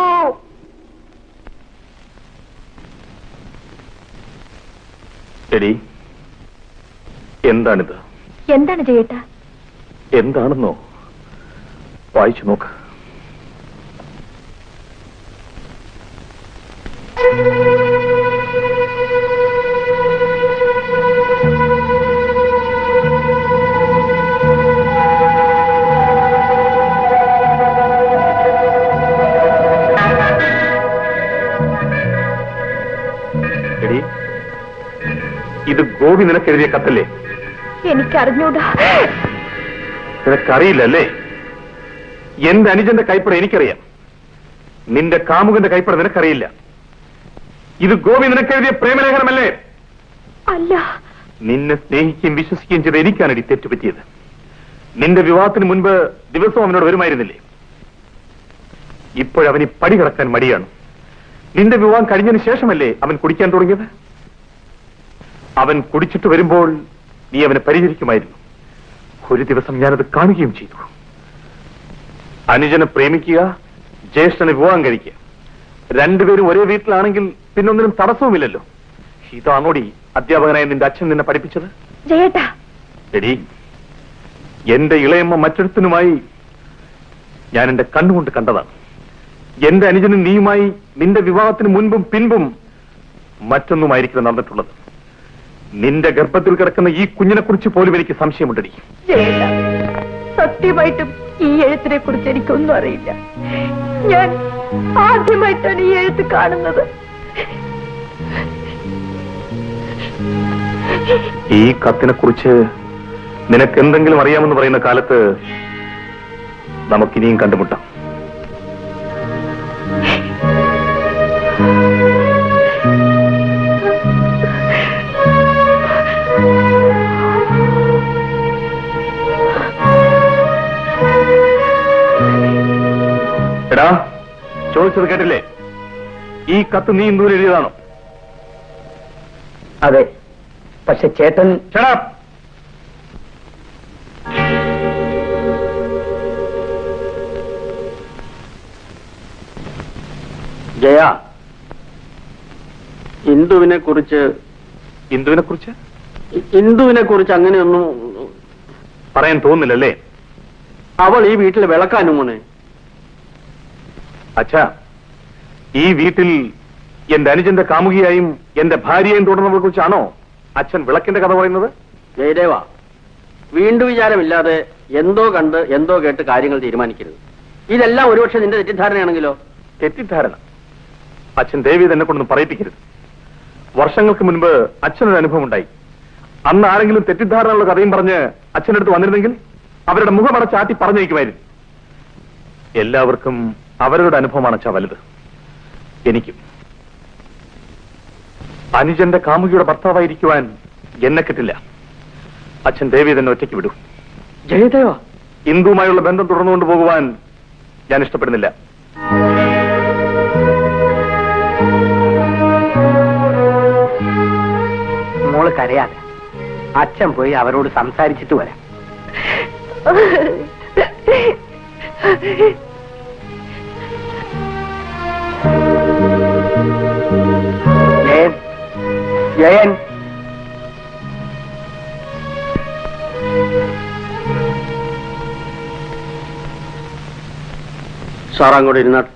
എടി എന്താണിത് എന്താണ് ജയേട്ടാ എന്താണെന്നോ വായിച്ചു നോക്ക് എടി ഇത് ഗോപി നിനക്കെഴുതിയ കത്തല്ലേ എനിക്കറിഞ്ഞൂടാ നിനക്കറിയില്ലല്ലേ എന്റെ അനുജന്റെ കൈപ്പട എനിക്കറിയാം നിന്റെ കാമുകന്റെ കൈപ്പട നിനക്കറിയില്ല ഇത് ഗോപി നിനക്കെഴുതിയ പ്രേമലേഖനമല്ലേ അല്ല നിന്നെ സ്നേഹിക്കുകയും വിശ്വസിക്കുകയും ചെയ്ത് എനിക്കാണ് ഈ തെറ്റുപറ്റിയത് നിന്റെ വിവാഹത്തിന് മുൻപ് ദിവസവും അവനോട് വരുമായിരുന്നില്ലേ ഇപ്പോഴവന് ഈ പടി കിടക്കാൻ മടിയാണ് നിന്റെ വിവാഹം കഴിഞ്ഞതിന് ശേഷമല്ലേ അവൻ കുടിക്കാൻ തുടങ്ങിയത് അവൻ കുടിച്ചിട്ട് വരുമ്പോൾ നീ അവനെ പരിചരിക്കുമായിരുന്നു ഒരു ദിവസം ഞാനത് കാണുകയും ചെയ്തു അനുജനെ പ്രേമിക്കുക ജ്യേഷ്ഠനെ വിവാഹം കഴിക്കുക രണ്ടുപേരും ഒരേ വീട്ടിലാണെങ്കിൽ പിന്നൊന്നിനും തടസ്സവുമില്ലല്ലോ ഇതാണോടി അധ്യാപകനായ നിന്റെ അച്ഛൻ നിന്നെ പഠിപ്പിച്ചത് ജയേട്ടാ എടി എന്റെ ഇളയമ്മ മറ്റൊരുത്തനുമായി ഞാൻ എന്റെ കണ്ണുകൊണ്ട് കണ്ടതാണ് എന്റെ അനുജനും നീയുമായി നിന്റെ വിവാഹത്തിന് മുൻപും പിൻപും മറ്റൊന്നുമായിരിക്കും നടന്നിട്ടുള്ളത് നിന്റെ ഗർഭത്തിൽ കിടക്കുന്ന ഈ കുഞ്ഞിനെ കുറിച്ച് പോലും എനിക്ക് സംശയമുണ്ടടി ജയേട്ടാ സത്യമായിട്ടും ഈ എഴുത്തിനെ കുറിച്ച് എനിക്കൊന്നും അറിയില്ല ഞാൻ ആദ്യമായിട്ടാണ് ഈ എഴുത്ത് കാണുന്നത് ഈ കത്തിനെ കുറിച്ച് നിനക്ക് എന്തെങ്കിലും അറിയാമെന്ന് പറയുന്ന കാലത്ത് നമുക്കിനിയും കണ്ടുമുട്ടാം എടാ ചോദിച്ചത് കേട്ടില്ലേ ഈ കത്ത് നീ ഇന്ദൂരിൽ എഴുതിയതാണോ അതെ പക്ഷെ ചേട്ടൻ ചേടാ ജയ ഇന്ദുവിനെ കുറിച്ച് ഇന്ദുവിനെ കുറിച്ച് ഇന്ദുവിനെ കുറിച്ച് അങ്ങനെയൊന്നും പറയാൻ തോന്നുന്നില്ലല്ലേ അവൾ ഈ വീട്ടിൽ വിളക്കാനും മോനെ അച്ഛാ ഈ വീട്ടിൽ എന്റെ അനുജന്റെ കാമുകിയായും എന്റെ ഭാര്യയെയും തുടർന്നവളെ കുറിച്ചാണോ അച്ഛൻ വിളക്കിന്റെ കഥ പറയുന്നത് ജയദേവ വീണ്ടും വിചാരമില്ലാതെ എന്തോ കണ്ട് എന്തോ കേട്ട് കാര്യങ്ങൾ തീരുമാനിക്കരുത് ഇതെല്ലാം ഒരുപക്ഷെ നിന്റെ തെറ്റിദ്ധാരണയാണെങ്കിലോ തെറ്റിദ്ധാരണ അച്ഛൻ ദേവി തന്നെ കൊണ്ടൊന്നും പറയിപ്പിക്കരുത് വർഷങ്ങൾക്ക് മുൻപ് അച്ഛനൊരു അനുഭവം ഉണ്ടായി അന്ന് ആരെങ്കിലും തെറ്റിദ്ധാരണയുള്ള കഥയും പറഞ്ഞ് അച്ഛനടുത്ത് വന്നിരുന്നെങ്കിൽ അവരുടെ മുഖമടച്ചാട്ടി പറഞ്ഞയക്കുമായിരുന്നു എല്ലാവർക്കും അവരുടെ അനുഭവമാണ് അച്ഛാ വലുത് എനിക്കും അനുജന്റെ കാമുകിയുടെ ഭർത്താവായിരിക്കുവാൻ എന്നെ കിട്ടില്ല അച്ഛൻ ദേവി തന്നെ ഒറ്റയ്ക്ക് വിടൂ ജയദേവ ഇന്ദുവുമായുള്ള ബന്ധം തുടർന്നുകൊണ്ട് പോകുവാൻ ഞാൻ ഇഷ്ടപ്പെടുന്നില്ല മോള് കരയാതെ അച്ഛൻ പോയി അവരോട് സംസാരിച്ചിട്ട് വരാം ജയൻ സാർ അങ്ങോട്ട് ഇരുന്നാട്ട്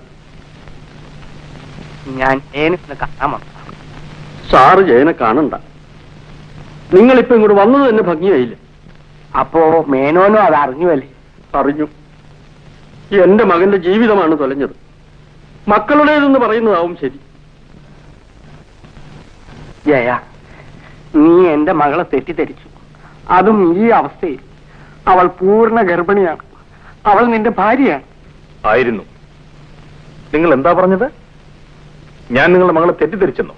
ഞാൻ ജയനെ കാണാൻ വന്നു സാറ് ജയനെ കാണണ്ട നിങ്ങളിപ്പോ ഇങ്ങോട്ട് വന്നത് തന്നെ ഭംഗിയായില്ല അപ്പോ മേനോനും അത് അറിഞ്ഞുവല്ലേ അറിഞ്ഞു എന്റെ മകന്റെ ജീവിതമാണ് തൊലഞ്ഞത് മക്കളുടേതെന്ന് പറയുന്നതാവും ശരി ജയ നീ എന്റെ മകളെ തെറ്റിദ്ധരിച്ചു അതും ഈ അവസ്ഥയിൽ അവൾ പൂർണ്ണ ഗർഭിണിയാണ് അവൾ നിന്റെ ഭാര്യയാണ് ആയിരുന്നു നിങ്ങൾ എന്താ പറഞ്ഞത് ഞാൻ നിങ്ങളുടെ മകളെ തെറ്റിദ്ധരിച്ചെന്നു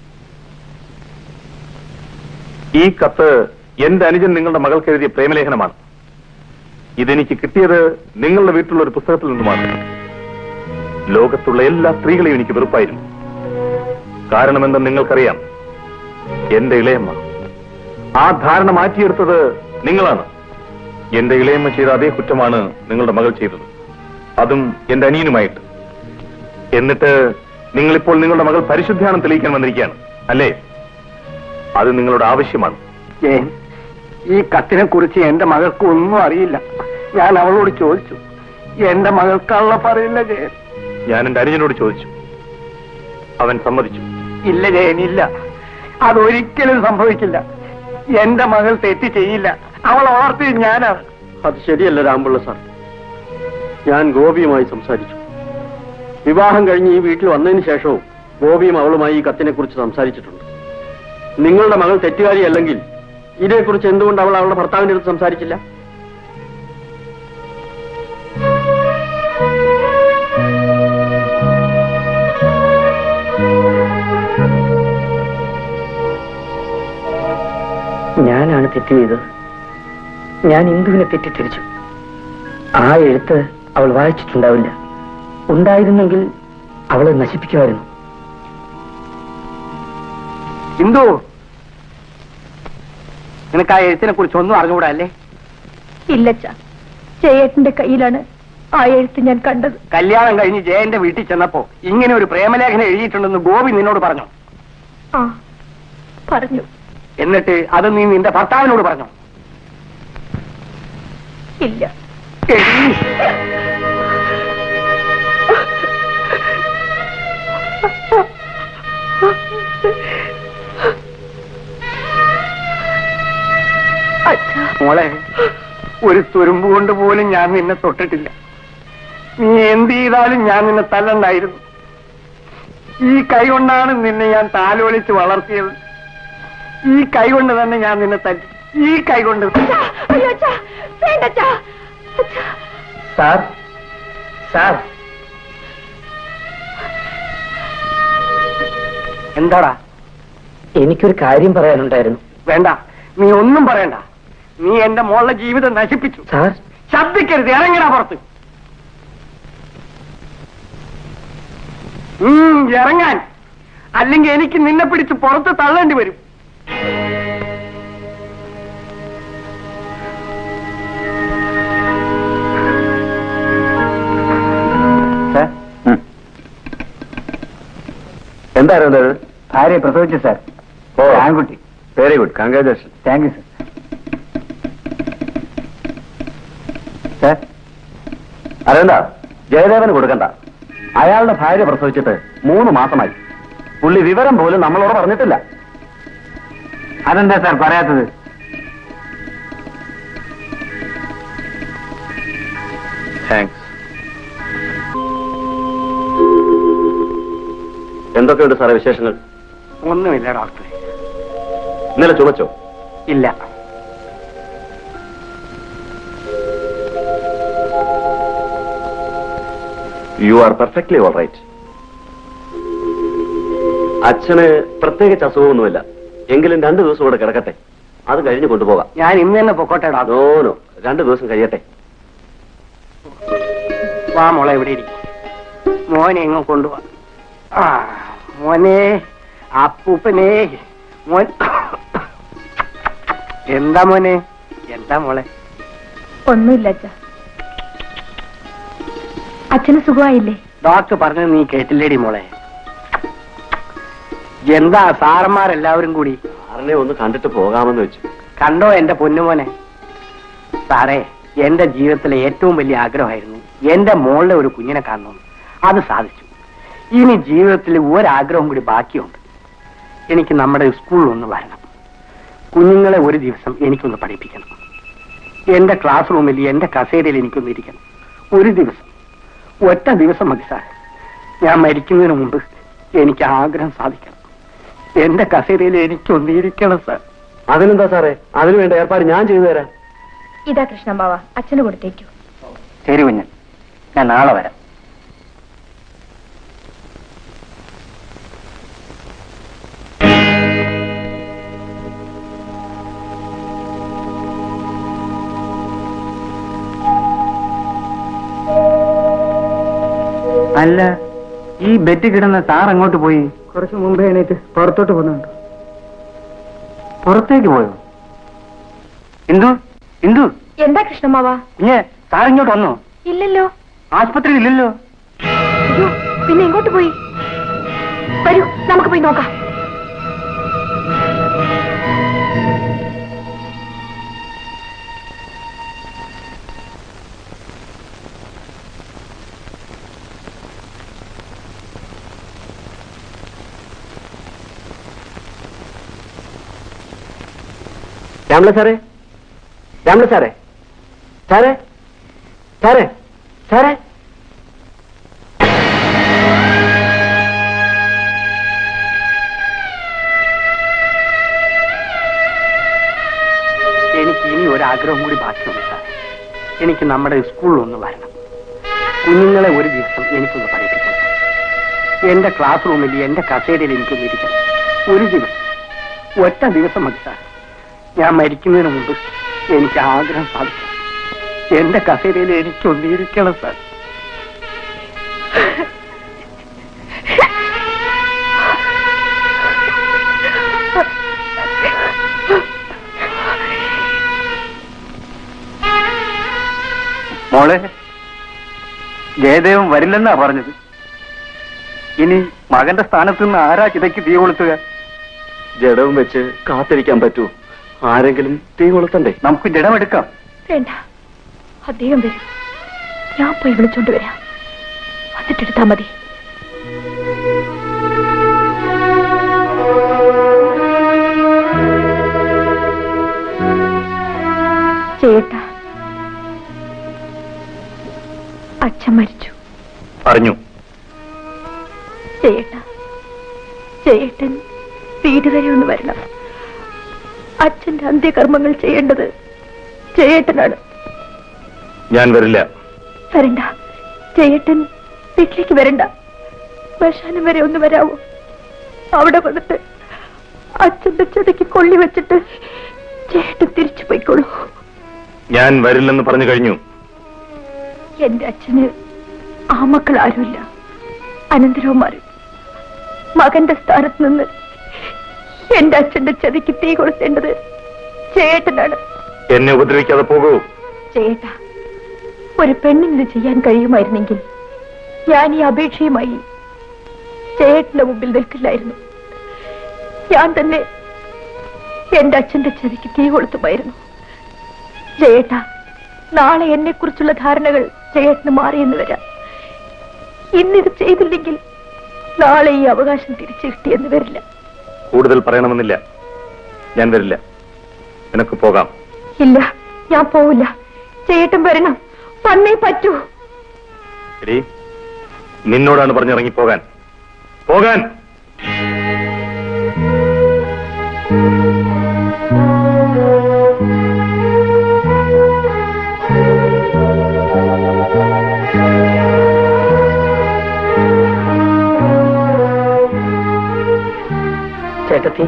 ഈ കത്ത് എന്റെ അനുജൻ നിങ്ങളുടെ മകൾക്ക് എഴുതിയ പ്രേമലേഖനമാണ് ഇതെനിക്ക് കിട്ടിയത് നിങ്ങളുടെ വീട്ടിലുള്ള ഒരു പുസ്തകത്തിൽ നിന്നുമാണ് ലോകത്തുള്ള എല്ലാ സ്ത്രീകളെയും എനിക്ക് വെറുപ്പായിരുന്നു കാരണമെന്ന് നിങ്ങൾക്കറിയാം എന്റെ ഇളയമ്മ ആ ധാരണ മാറ്റിയെടുത്തത് നിങ്ങളാണ് എന്റെ ഇളയമ്മ ചെയ്ത അതേ കുറ്റമാണ് നിങ്ങളുടെ മകൾ ചെയ്തത് അതും എന്റെ അനിയനുമായിട്ട് എന്നിട്ട് നിങ്ങളിപ്പോൾ നിങ്ങളുടെ മകൾ പരിശുദ്ധാനം തെളിയിക്കാൻ വന്നിരിക്കുകയാണ് അല്ലേ അത് നിങ്ങളുടെ ആവശ്യമാണ് ജയൻ ഈ കത്തിനെ കുറിച്ച് എന്റെ മകൾക്ക് ഒന്നും അറിയില്ല ഞാൻ അവളോട് ചോദിച്ചു എന്റെ മകൾ കള്ള പറയില്ല ജയൻ ഞാൻ എന്റെ അനുജനോട് ചോദിച്ചു അവൻ സമ്മതിച്ചു ഇല്ല ജയൻ ഇല്ല അതൊരിക്കലും സംഭവിക്കില്ല എന്റെ മകൾ തെറ്റ് ചെയ്യില്ല അവൾ വളർത്തിയത് ഞാനാണ് അത് ശരിയല്ല രാമ്പിള്ള സാർ ഞാൻ ഗോപിയുമായി സംസാരിച്ചു വിവാഹം കഴിഞ്ഞ് ഈ വീട്ടിൽ വന്നതിന് ശേഷവും ഗോപിയും അവളുമായി ഈ കത്തിനെ കുറിച്ച് സംസാരിച്ചിട്ടുണ്ട് നിങ്ങളുടെ മകൾ തെറ്റുകാരിയല്ലെങ്കിൽ ഇതേക്കുറിച്ച് എന്തുകൊണ്ട് അവൾ അവളുടെ ഭർത്താവിന്റെ അടുത്ത് സംസാരിച്ചില്ല ഞാനാണ് തെറ്റ് ചെയ്തത് ഞാൻ ഇന്ദുവിനെ തെറ്റിദ്ധരിച്ചു ആ എഴുത്ത് അവൾ വായിച്ചിട്ടുണ്ടാവില്ല ഉണ്ടായിരുന്നെങ്കിൽ അവളെ നശിപ്പിക്കുമായിരുന്നു ഇന്ദു നിനക്ക് ആ എഴുത്തിനെ കുറിച്ച് ഒന്നും അറിഞ്ഞുകൂടാ അല്ലേ ഇല്ലച്ച ജയേട്ടന്റെ കയ്യിലാണ് ആ എഴുത്ത് ഞാൻ കണ്ടത് കല്യാണം കഴിഞ്ഞ് ജയന്റെ വീട്ടിൽ ചെന്നപ്പോ ഇങ്ങനെ ഒരു പ്രേമലേഖനം എഴുതിയിട്ടുണ്ടെന്ന് ഗോപി നിന്നോട് പറഞ്ഞു ആ പറഞ്ഞു എന്നിട്ട് അത് നീ നിന്റെ ഭർത്താവിനോട് പറഞ്ഞു ഇല്ല എടീ, അച്ഛാ മോളെ ഒരു തുരുമ്പ് കൊണ്ട് പോലും ഞാൻ നിന്നെ തൊട്ടിട്ടില്ല നീ എന്ത് ചെയ്താലും ഞാൻ നിന്നെ തല്ലണ്ടായിരുന്നു ഈ കൈ കൊണ്ടാണ് നിന്നെ ഞാൻ താലോലിച്ച് വളർത്തിയത് ഈ കൈ കൊണ്ട് തന്നെ ഞാൻ നിന്നെ തല്ലി ഈ കൈ കൊണ്ട് അയ്യോ അച്ഛാ വേണ്ട അച്ഛാ അച്ഛാ സാർ സാർ എന്താടാ എനിക്കൊരു കാര്യം പറയാനുണ്ടായിരുന്നു വേണ്ട നീ ഒന്നും പറയണ്ട നീ എന്റെ മോളുടെ ജീവിതം നശിപ്പിച്ചു സാർ ശബ്ദിക്കരുത് ഇറങ്ങണ പുറത്ത് ഉം, ഇറങ്ങാൻ അല്ലെങ്കിൽ എനിക്ക് നിന്നെ പിടിച്ച് പുറത്ത് തള്ളേണ്ടി വരും എന്തായിരുന്നു ഭാര്യ പ്രസവിച്ചു സാർ ഓ ആൺകുട്ടി very good congratulation thank you sir sir അതെന്താ ജയദേവന് കൊടുക്കണ്ട അയാളുടെ ഭാര്യ പ്രസവിച്ചിട്ട് മൂന്ന് മാസമായി പുള്ളി വിവരം പോലും നമ്മളോട് പറഞ്ഞിട്ടില്ല അതെന്താ സാർ പറയാത്തത് താങ്ക്സ് എന്തൊക്കെയുണ്ട് സാറേ വിശേഷങ്ങൾ ഒന്നുമില്ല ഡോക്ടറെ ഇന്നലെ ചുമച്ചോ ഇല്ല you are perfectly all right അച്ഛന് പ്രത്യേകിച്ച് അസുഖമൊന്നുമില്ല എങ്കിലും രണ്ടു ദിവസം കൂടെ കിടക്കട്ടെ അത് കഴിഞ്ഞ് കൊണ്ടുപോകാം ഞാൻ ഇന്ന് തന്നെ പൊക്കോട്ടെ ഡോക്ടർ നോ നോ രണ്ടു ദിവസം കഴിയട്ടെ വാ മോളെ ഇവിടെ ഇരിക്കും മോനെ എങ്ങും കൊണ്ടുപോവാ ആ മോനെ അപ്പൂപ്പനെ മോൻ എന്താ മോനെ എന്താ മോളെ ഒന്നുമില്ല അച്ഛാ അച്ഛന് സുഖമായില്ലേ ഡോക്ടർ പറഞ്ഞത് നീ കേട്ടില്ലേടി മോളെ എന്താ സാറന്മാരെല്ലാവരും കൂടി സാറിനെ ഒന്ന് കണ്ടിട്ട് പോകാമെന്ന് വെച്ചു കണ്ടോ എന്റെ പൊന്നുമോനെ സാറേ എന്റെ ജീവിതത്തിലെ ഏറ്റവും വലിയ ആഗ്രഹമായിരുന്നു എന്റെ മോളുടെ ഒരു കുഞ്ഞിനെ കാണണമെന്ന് അത് സാധിച്ചു ഇനി ജീവിതത്തിൽ ഒരാഗ്രഹം കൂടി ബാക്കിയുണ്ട് എനിക്ക് നമ്മുടെ സ്കൂളിൽ ഒന്ന് വരണം കുഞ്ഞുങ്ങളെ ഒരു ദിവസം എനിക്കൊന്ന് പഠിപ്പിക്കണം എന്റെ ക്ലാസ് റൂമിൽ എന്റെ കസേരയിൽ എനിക്കൊന്ന് ഇരിക്കണം ഒരു ദിവസം ഒറ്റ ദിവസം മതി സാർ ഞാൻ മരിക്കുന്നതിന് മുമ്പ് എനിക്ക് ആഗ്രഹം സാധിക്കണം എന്റെ കസേരയിൽ എനിക്കൊന്ന് ഇരിക്കണം സാർ അതിനെന്താ സാറേ അതിനു വേണ്ട ഏർപ്പാട് ഞാൻ ചെയ്തു തരാം ഇതാ കൃഷ്ണമ്പാവ അച്ഛന് കൊടുത്തേക്കൂ ശരി കുഞ്ഞൻ ഞാൻ നാളെ വരാം അല്ല ഈ ബെറ്റ് കിടന്ന സാർ അങ്ങോട്ട് പോയി കുറച്ച് മുമ്പേ എണീറ്റ് പുറത്തോട്ട് പോകുന്നുണ്ട് പുറത്തേക്ക് പോയോ എന്തു എന്തു എന്താ കൃഷ്ണമ്മാവ കുഞ്ഞെ സാർ ഇങ്ങോട്ട് വന്നോ ഇല്ലല്ലോ ആശുപത്രിയിൽ ഇല്ലല്ലോ അയ്യോ പിന്നെ എങ്ങോട്ട് പോയി വരൂ നമുക്ക് പോയി നോക്കാം രാമല സാറേ രാമല സാറേ സാറേ സാറേ സാറേ എനിക്ക് ഇനി ഒരു ആഗ്രഹം കൂടി ബാക്കിയുണ്ട് സാർ എനിക്ക് നമ്മുടെ സ്കൂളിൽ ഒന്ന് വരണം കുഞ്ഞുങ്ങളെ ഒരു ദിവസം എനിക്കൊന്ന് പഠിപ്പിക്കണം എന്റെ ക്ലാസ് റൂമിൽ എന്റെ കസേരയിൽ എനിക്കൊന്ന് ഇരിക്കണം ഒരു ദിവസം ഒറ്റ ദിവസം മതി സാർ ഞാൻ മരിക്കുന്നതിന് മുമ്പ് എനിക്ക് ആഗ്രഹം സാധിക്കണം എന്റെ കസേരയിൽ എനിക്കൊന്ന് ഇരിക്കണം സാർ മോളെ ജയദേവൻ വരില്ലെന്നാ പറഞ്ഞത് ഇനി മകന്റെ സ്ഥാനത്ത് നിന്ന് ആരാ ചിതയ്ക്ക് തീ കൊളുത്തുക ജഡവും വെച്ച് കാത്തിരിക്കാൻ പറ്റൂ ആരെങ്കിലും തീ കൊളുത്തണ്ടേ നമുക്ക് ജഡമെടുക്കാം വേണ്ട അദ്ദേഹം വരും ഞാൻ പോയി വിളിച്ചോണ്ട് വരാം വന്നിട്ടെടുത്താ മതി ചേട്ടാ അച്ഛൻ മരിച്ചു അറിഞ്ഞു ചേട്ടാ ചേട്ടൻ വീട് വരെ ഒന്ന് വരണം അച്ഛന്റെ അന്ത്യകർമ്മങ്ങൾ ചെയ്യേണ്ടത് ചേട്ടനാണ് ഞാൻ വരില്ല വരണ്ട ചേട്ടൻ വീട്ടിലേക്ക് വരണ്ട ശ്മശാനം വരെ ഒന്ന് വരാവോ അവിടെ വന്നിട്ട് അച്ഛന്റെ ചെതയ്ക്ക് കൊള്ളി വെച്ചിട്ട് ചേട്ടൻ തിരിച്ചു പോയിക്കോളൂ ഞാൻ വരില്ലെന്ന് പറഞ്ഞു കഴിഞ്ഞു എന്റെ അച്ഛന് ആ മക്കൾ ആരുമില്ല അനന്തരവന്മാര് മകന്റെ സ്ഥാനത്ത് നിന്ന് എന്റെ അച്ഛന്റെ ചെതയ്ക്ക് തീ കൊളുത്തേണ്ടത് ചേട്ടനാണ് എന്നെ ഉപദ്രവിക്കാതെ പോകൂ ചേട്ടാ ഒരു പെണ്ണിന് ചെയ്യാൻ കഴിയുമായിരുന്നെങ്കിൽ ഞാൻ ഈ അപേക്ഷയുമായി ചേട്ടന്റെ മുമ്പിൽ നിൽക്കില്ലായിരുന്നു ഞാൻ തന്നെ എന്റെ അച്ഛന്റെ ചെവിക്ക് തീ കൊളുത്തുമായിരുന്നു ചേട്ടാ നാളെ എന്നെ കുറിച്ചുള്ള ധാരണകൾ ചേട്ടന് മാറിയെന്ന് വരാം ഇന്നിത് ചെയ്തില്ലെങ്കിൽ നാളെ ഈ അവകാശം തിരിച്ചു കിട്ടിയെന്ന് വരില്ല കൂടുതൽ പറയണമെന്നില്ല ഞാൻ വരില്ല നിനക്ക് പോകാം ഇല്ല ഞാൻ പോവില്ല ചേട്ടൻ വരണം വന്നേ പറ്റൂ എടീ നിന്നോടാണ് പറഞ്ഞിറങ്ങി പോകാൻ പോകാൻ ചേട്ടത്തി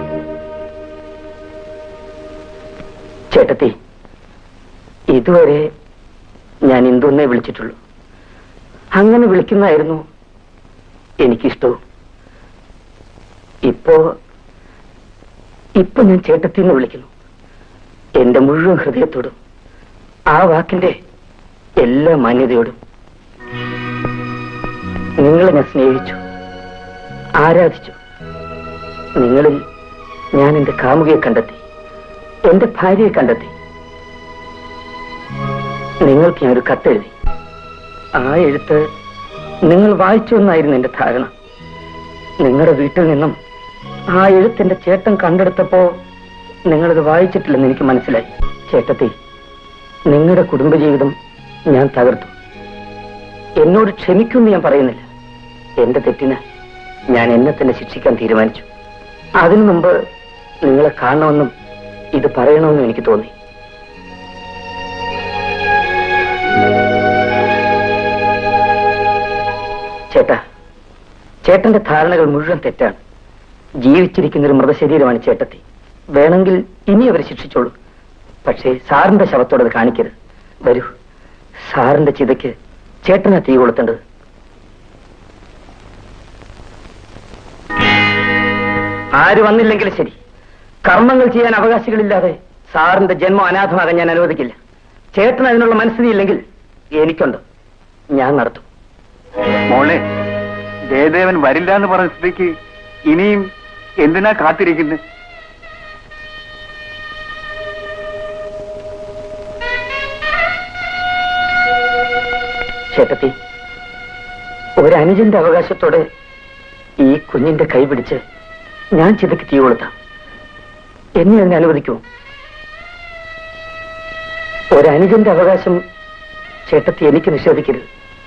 ചേട്ടത്തി ഇതുവരെ ഞാൻ ഇന്ദുവിനെ വിളിച്ചിട്ടുള്ളൂ അങ്ങനെ വിളിക്കുന്നതായിരുന്നു എനിക്കിഷ്ടവും ഇപ്പോ ഇപ്പൊ ഞാൻ ചേട്ടത്തിന്ന് വിളിക്കുന്നു എന്റെ മുഴുവൻ ഹൃദയത്തോടും ആ വാക്കിന്റെ എല്ലാ മാന്യതയോടും നിങ്ങളെ ഞാൻ സ്നേഹിച്ചു ആരാധിച്ചു നിങ്ങളിൽ ഞാൻ എന്റെ കാമുകയെ കണ്ടെത്തി എന്റെ ഭാര്യയെ കണ്ടെത്തി നിങ്ങൾക്ക് ഞാൻ ഒരു കത്തെഴുതി ആ എഴുത്ത് നിങ്ങൾ വായിച്ചു എന്നായിരുന്നു എന്റെ ധാരണ നിങ്ങളുടെ വീട്ടിൽ നിന്നും ആ എഴുത്തിന്റെ ചേട്ടൻ കണ്ടെടുത്തപ്പോ നിങ്ങളിത് വായിച്ചിട്ടില്ലെന്ന് എനിക്ക് മനസ്സിലായി ചേട്ടത്തി നിങ്ങളുടെ കുടുംബജീവിതം ഞാൻ തകർത്തു എന്നോട് ക്ഷമിക്കുമെന്ന് ഞാൻ പറയുന്നില്ല എന്റെ തെറ്റിന് ഞാൻ എന്നെ തന്നെ ശിക്ഷിക്കാൻ തീരുമാനിച്ചു അതിനു മുമ്പ് നിങ്ങളെ കാണണമെന്നും ഇത് പറയണമെന്നും എനിക്ക് തോന്നി ചേട്ടാ ചേട്ടന്റെ ധാരണകൾ മുഴുവൻ തെറ്റാണ് ജീവിച്ചിരിക്കുന്ന ഒരു മൃതശരീരമാണ് ചേട്ടത്തി വേണമെങ്കിൽ ഇനി അവരെ ശിക്ഷിച്ചോളൂ പക്ഷേ സാറിന്റെ ശവത്തോട് അത് കാണിക്കരുത് വരൂ സാറിന്റെ ചിതയ്ക്ക് ചേട്ടനാ തീ കൊളുത്തേണ്ടത് ആര് വന്നില്ലെങ്കിലും ശരി കർമ്മങ്ങൾ ചെയ്യാൻ അവകാശികളില്ലാതെ സാറിന്റെ ജന്മം അനാഥമാകാൻ ഞാൻ അനുവദിക്കില്ല ചേട്ടൻ അതിനുള്ള മനസ്സിനില്ലെങ്കിൽ എനിക്കുണ്ട് ഞാൻ നടത്തും മോളെ ജയദേവൻ വരില്ല എന്ന് പറഞ്ഞ സ്ഥിതിക്ക് ഇനിയും എന്തിനാ കാത്തിരിക്കുന്നത് ചേട്ടത്തി ഒരു അനുജന്റെ അവകാശത്തോടെ ഈ കുഞ്ഞിന്റെ കൈ പിടിച്ച് ഞാൻ ചിതയ്ക്ക് തീ കൊളുത്താം എന്നെ എന്നെ അനുവദിക്കൂ ഒരു അനുജന്റെ അവകാശം ചേട്ടത്തി എനിക്ക് നിഷേധിക്കരുത്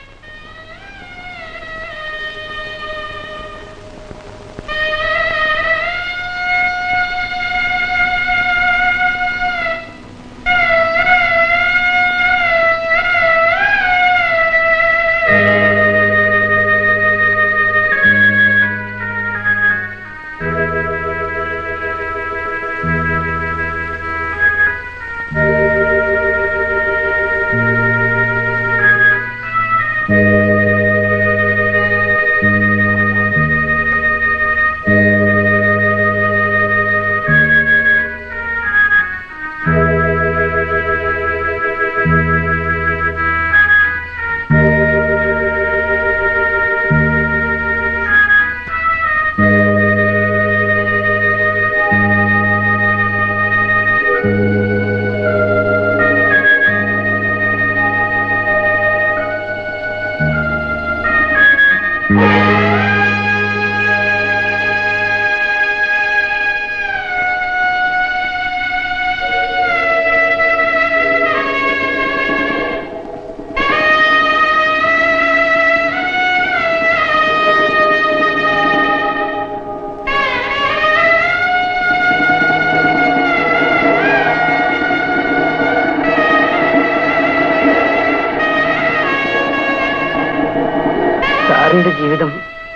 സാറിന്റെ ജീവിതം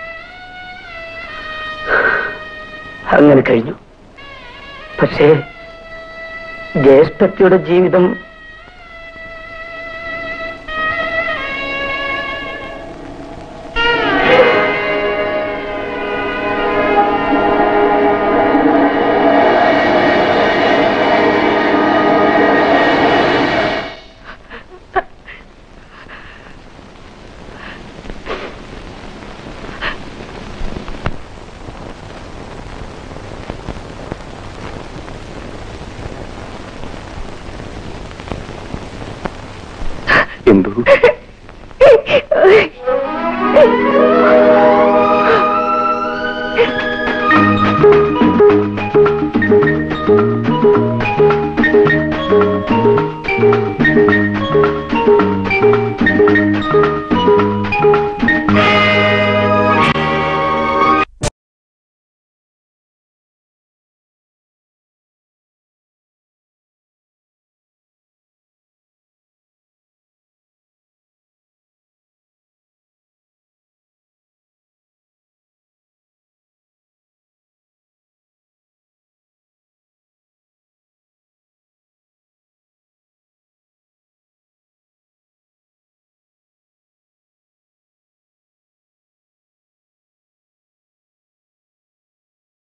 അങ്ങനെ കഴിഞ്ഞു പക്ഷേ ജ്യേഷ്ഠത്തിയുടെ ജീവിതം എന്തു